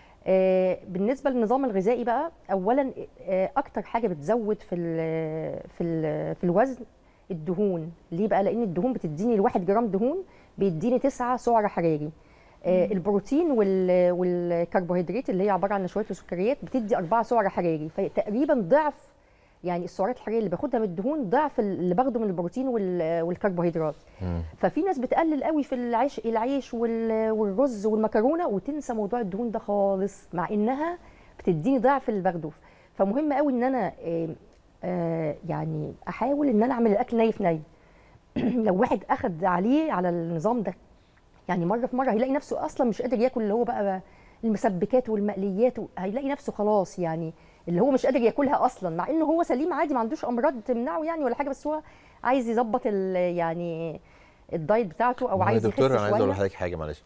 آه، بالنسبه للنظام الغذائي بقى اولا آه، اكتر حاجه بتزود في ال في ال في الوزن الدهون ليه بقى لان الدهون بتديني الواحد جرام دهون بيديني 9 سعر حراري آه، مم. البروتين وال- والكربوهيدرات اللي هي عباره عن نشويات وسكريات بتدي 4 سعر حراري فتقريبا ضعف يعني السعرات الحراريه اللي باخدها من الدهون ضعف اللي باخده من البروتين وال- والكربوهيدرات ففي ناس بتقلل قوي في العيش العيش وال- والرز والمكرونه وتنسى موضوع الدهون ده خالص مع انها بتديني ضعف اللي باخده فمهم قوي ان انا آه، آه، يعني احاول ان انا اعمل الاكل ني في ني لو واحد اخد عليه على النظام ده يعني مره في مره هيلاقي نفسه اصلا مش قادر ياكل اللي هو بقى المسبكات والمقليات و- هيلاقي نفسه خلاص يعني اللي هو مش قادر ياكلها اصلا مع انه هو سليم عادي ما عندوش امراض تمنعه يعني ولا حاجه بس هو عايز يظبط ال- يعني الدايت بتاعته او ما هو يا عايز يخس دكتور انا عايز اقول شويه لحضرتك حاجه معلش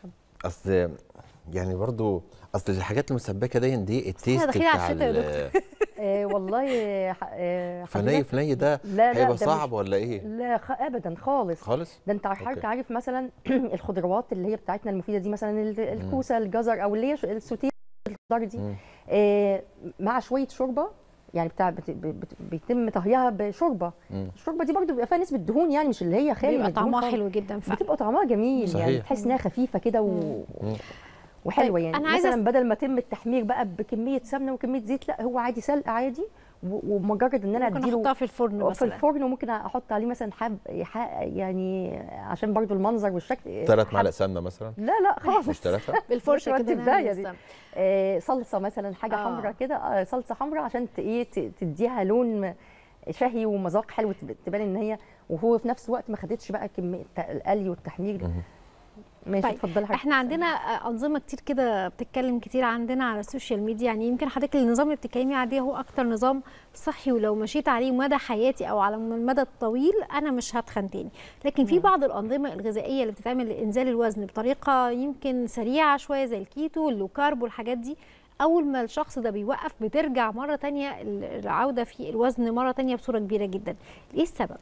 اصل يعني برضو اصل الحاجات المسبكه دي دي التيست داخلين على بتاع الشتا يا ال- آه والله ح- آه فني حضرتك- في ني ده لا لا هيبقى ده صعب مش- ولا ايه؟ لا خ... ابدا خالص خالص؟ ده انت حضرتك أوكي. عارف مثلا الخضروات اللي هي بتاعتنا المفيده دي مثلا ال- الكوسه الجزر او اللي هي ش- السوتيه الخضار دي آه مع شويه شوربه يعني بتاع بت... بت... بيتم طهيها بشوربه الشوربه دي برضو بيبقى فيها نسبه دهون يعني مش اللي هي خالي بيبقى من الدهون طعمها خالص. حلو جدا فعلا. بتبقى طعمها جميل يعني صحيح. تحس انها خفيفه كده و... وحلوه طيب، يعني أنا عايزة مثلا أس- بدل ما يتم التحمير بقى بكميه سمنه وكميه زيت لا هو عادي سلق عادي و- ومجرد ان انا ممكن اديله أحطها في الفرن في مثلا. الفرن وممكن احط عليه مثلا حب ح- يعني عشان برضو المنظر والشكل ثلاث حب- معالق سمنه مثلا لا لا خالص مش ثلاثه؟ بالفرشة مش كده ودي بداية نعمل دي السمن. آه صلصه مثلا حاجه آه. حمراء كده آه صلصه حمراء عشان ت- ايه ت- تديها لون شهي ومذاق حلو تب- تبان ان هي وهو في نفس الوقت ما خدتش بقى كميه القلي والتحمير ماشي طيب اتفضلي حضرتك. احنا عندنا آه، انظمه كتير كده بتتكلم كتير عندنا على السوشيال ميديا يعني يمكن حضرتك النظام اللي بتتكلمي عليه هو اكتر نظام صحي ولو مشيت عليه مدى حياتي او على المدى الطويل انا مش هتخن تاني لكن في بعض الانظمه الغذائيه اللي بتتعمل لانزال الوزن بطريقه يمكن سريعه شويه زي الكيتو اللو كارب والحاجات دي اول ما الشخص ده بيوقف بترجع مره تانية العوده في الوزن مره تانية بصوره كبيره جدا ايه السبب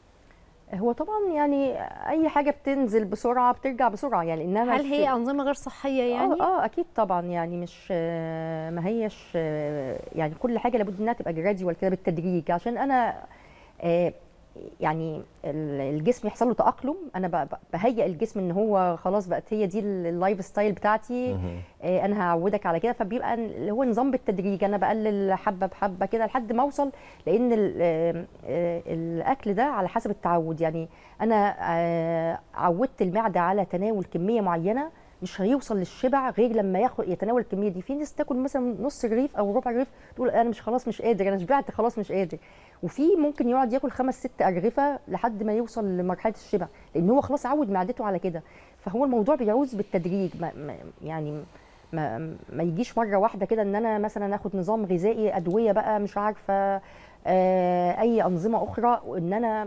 هو طبعا يعني اي حاجه بتنزل بسرعه بترجع بسرعه يعني انما هل هي انظمه غير صحيه يعني اه, آه اكيد طبعا يعني مش آه، ما هيش آه، يعني كل حاجه لابد انها تبقى جراديوال كده بالتدريج عشان انا آه، يعني ال- الجسم يحصل له تاقلم انا ب- ب- بهيئ الجسم ان هو خلاص بقت هي دي ال- اللايف ستايل بتاعتي آه، انا هعودك على كده فبيبقى اللي هو نظام بالتدريج انا بقلل حبه بحبه كده لحد ما اوصل لان ال- آه، آه، الاكل ده على حسب التعود يعني انا آه، عودت المعده على تناول كميه معينه مش هيوصل للشبع غير لما ياخد يتناول الكميه دي في ناس تاكل مثلا نص رغيف او ربع رغيف تقول انا مش خلاص مش قادر انا شبعت خلاص مش قادر وفي ممكن يقعد ياكل خمس ست ارغفه لحد ما يوصل لمرحله الشبع لان هو خلاص عود معدته على كده فهو الموضوع بيعوز بالتدريج ما ما يعني ما, ما يجيش مره واحده كده ان انا مثلا اخد نظام غذائي ادويه بقى مش عارفه آه اي انظمه اخرى وان انا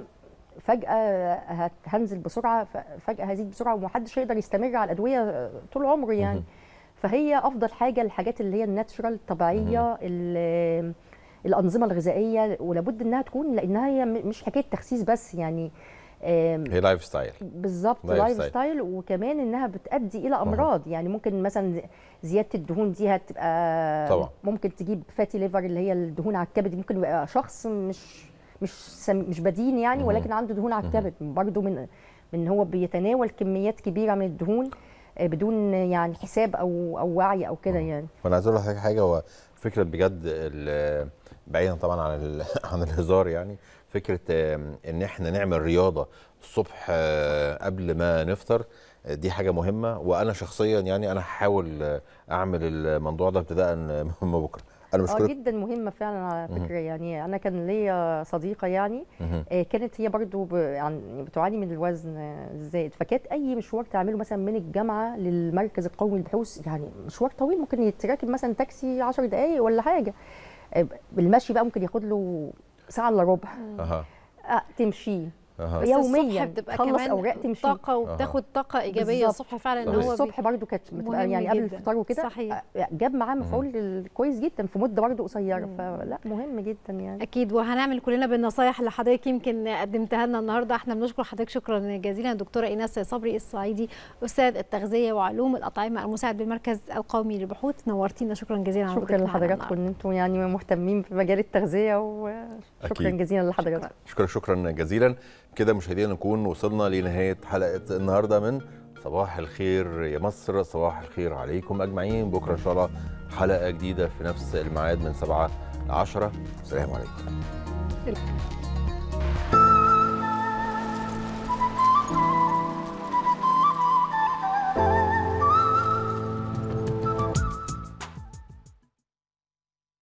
فجاه هت- هنزل بسرعه ف- فجاه هزيد بسرعه ومحدش يقدر يستمر على الادويه طول عمره يعني فهي افضل حاجه الحاجات اللي هي الناتشرال الطبيعيه ال- الانظمه الغذائيه ولابد انها تكون لانها هي م- مش حكايه تخسيس بس يعني آم، هي لايف ستايل بالظبط لايف لايف ستايل. ستايل وكمان انها بتؤدي الى امراض يعني ممكن مثلا زياده الدهون دي هتبقى طبعا. ممكن تجيب فاتي ليفر اللي هي الدهون على الكبد ممكن يبقى شخص مش مش سم مش بدين يعني مهم. ولكن عنده دهون على الكبد برضه من من هو بيتناول كميات كبيره من الدهون آه، بدون يعني حساب او او وعي او كده يعني وانا عايز اقول لحضرتك حاجه هو فكره بجد ال- بعيدا طبعا عن ال- عن الهزار يعني فكره آم، ان احنا نعمل رياضه الصبح آه، قبل ما نفطر آه، دي حاجه مهمه وانا شخصيا يعني انا هحاول آه، اعمل الموضوع ده ابتداء من بكره انا اه مشكله جدا مهمه فعلا على مهم. فكره يعني انا كان ليا صديقه يعني مهم. آه، كانت هي برضو ب... يعني بتعاني من الوزن آه، الزايد فكانت اي مشوار تعمله مثلا من الجامعه للمركز القومي للبحوث يعني مشوار طويل ممكن يتراكب مثلا تاكسي 10 دقائق ولا حاجه آه، بالمشي بقى ممكن ياخد له ساعه الا ربع اها آه، تمشي أها. بس يوميا الصبح بتبقى تخلص كمان اوراق تمشي طاقه وبتاخد طاقه ايجابيه بالظبط. الصبح فعلا ان صحيح. هو الصبح برضو كانت مهم بتبقى يعني قبل جداً. الفطار وكده صحيح. آه، جاب معاه مفعول كويس جدا في مده برضو قصيره فلا مهم جدا يعني اكيد وهنعمل كلنا بالنصايح اللي حضرتك يمكن قدمتها لنا النهارده احنا بنشكر حضرتك شكرا جزيلا دكتوره ايناس صبري الصعيدي استاذ التغذيه وعلوم الاطعمه المساعد بالمركز القومي للبحوث نورتينا شكرا جزيلا على شكرا وجودك معنا لحضراتكم ان انتم يعني مهتمين بمجال التغذيه وشكرا أكيد. جزيلا لحضراتكم شكرا شكرا جزيلا كده مشاهدينا نكون وصلنا لنهايه حلقه النهارده من صباح الخير يا مصر صباح الخير عليكم اجمعين بكره ان شاء الله حلقه جديده في نفس الميعاد من 7 ل 10 السلام عليكم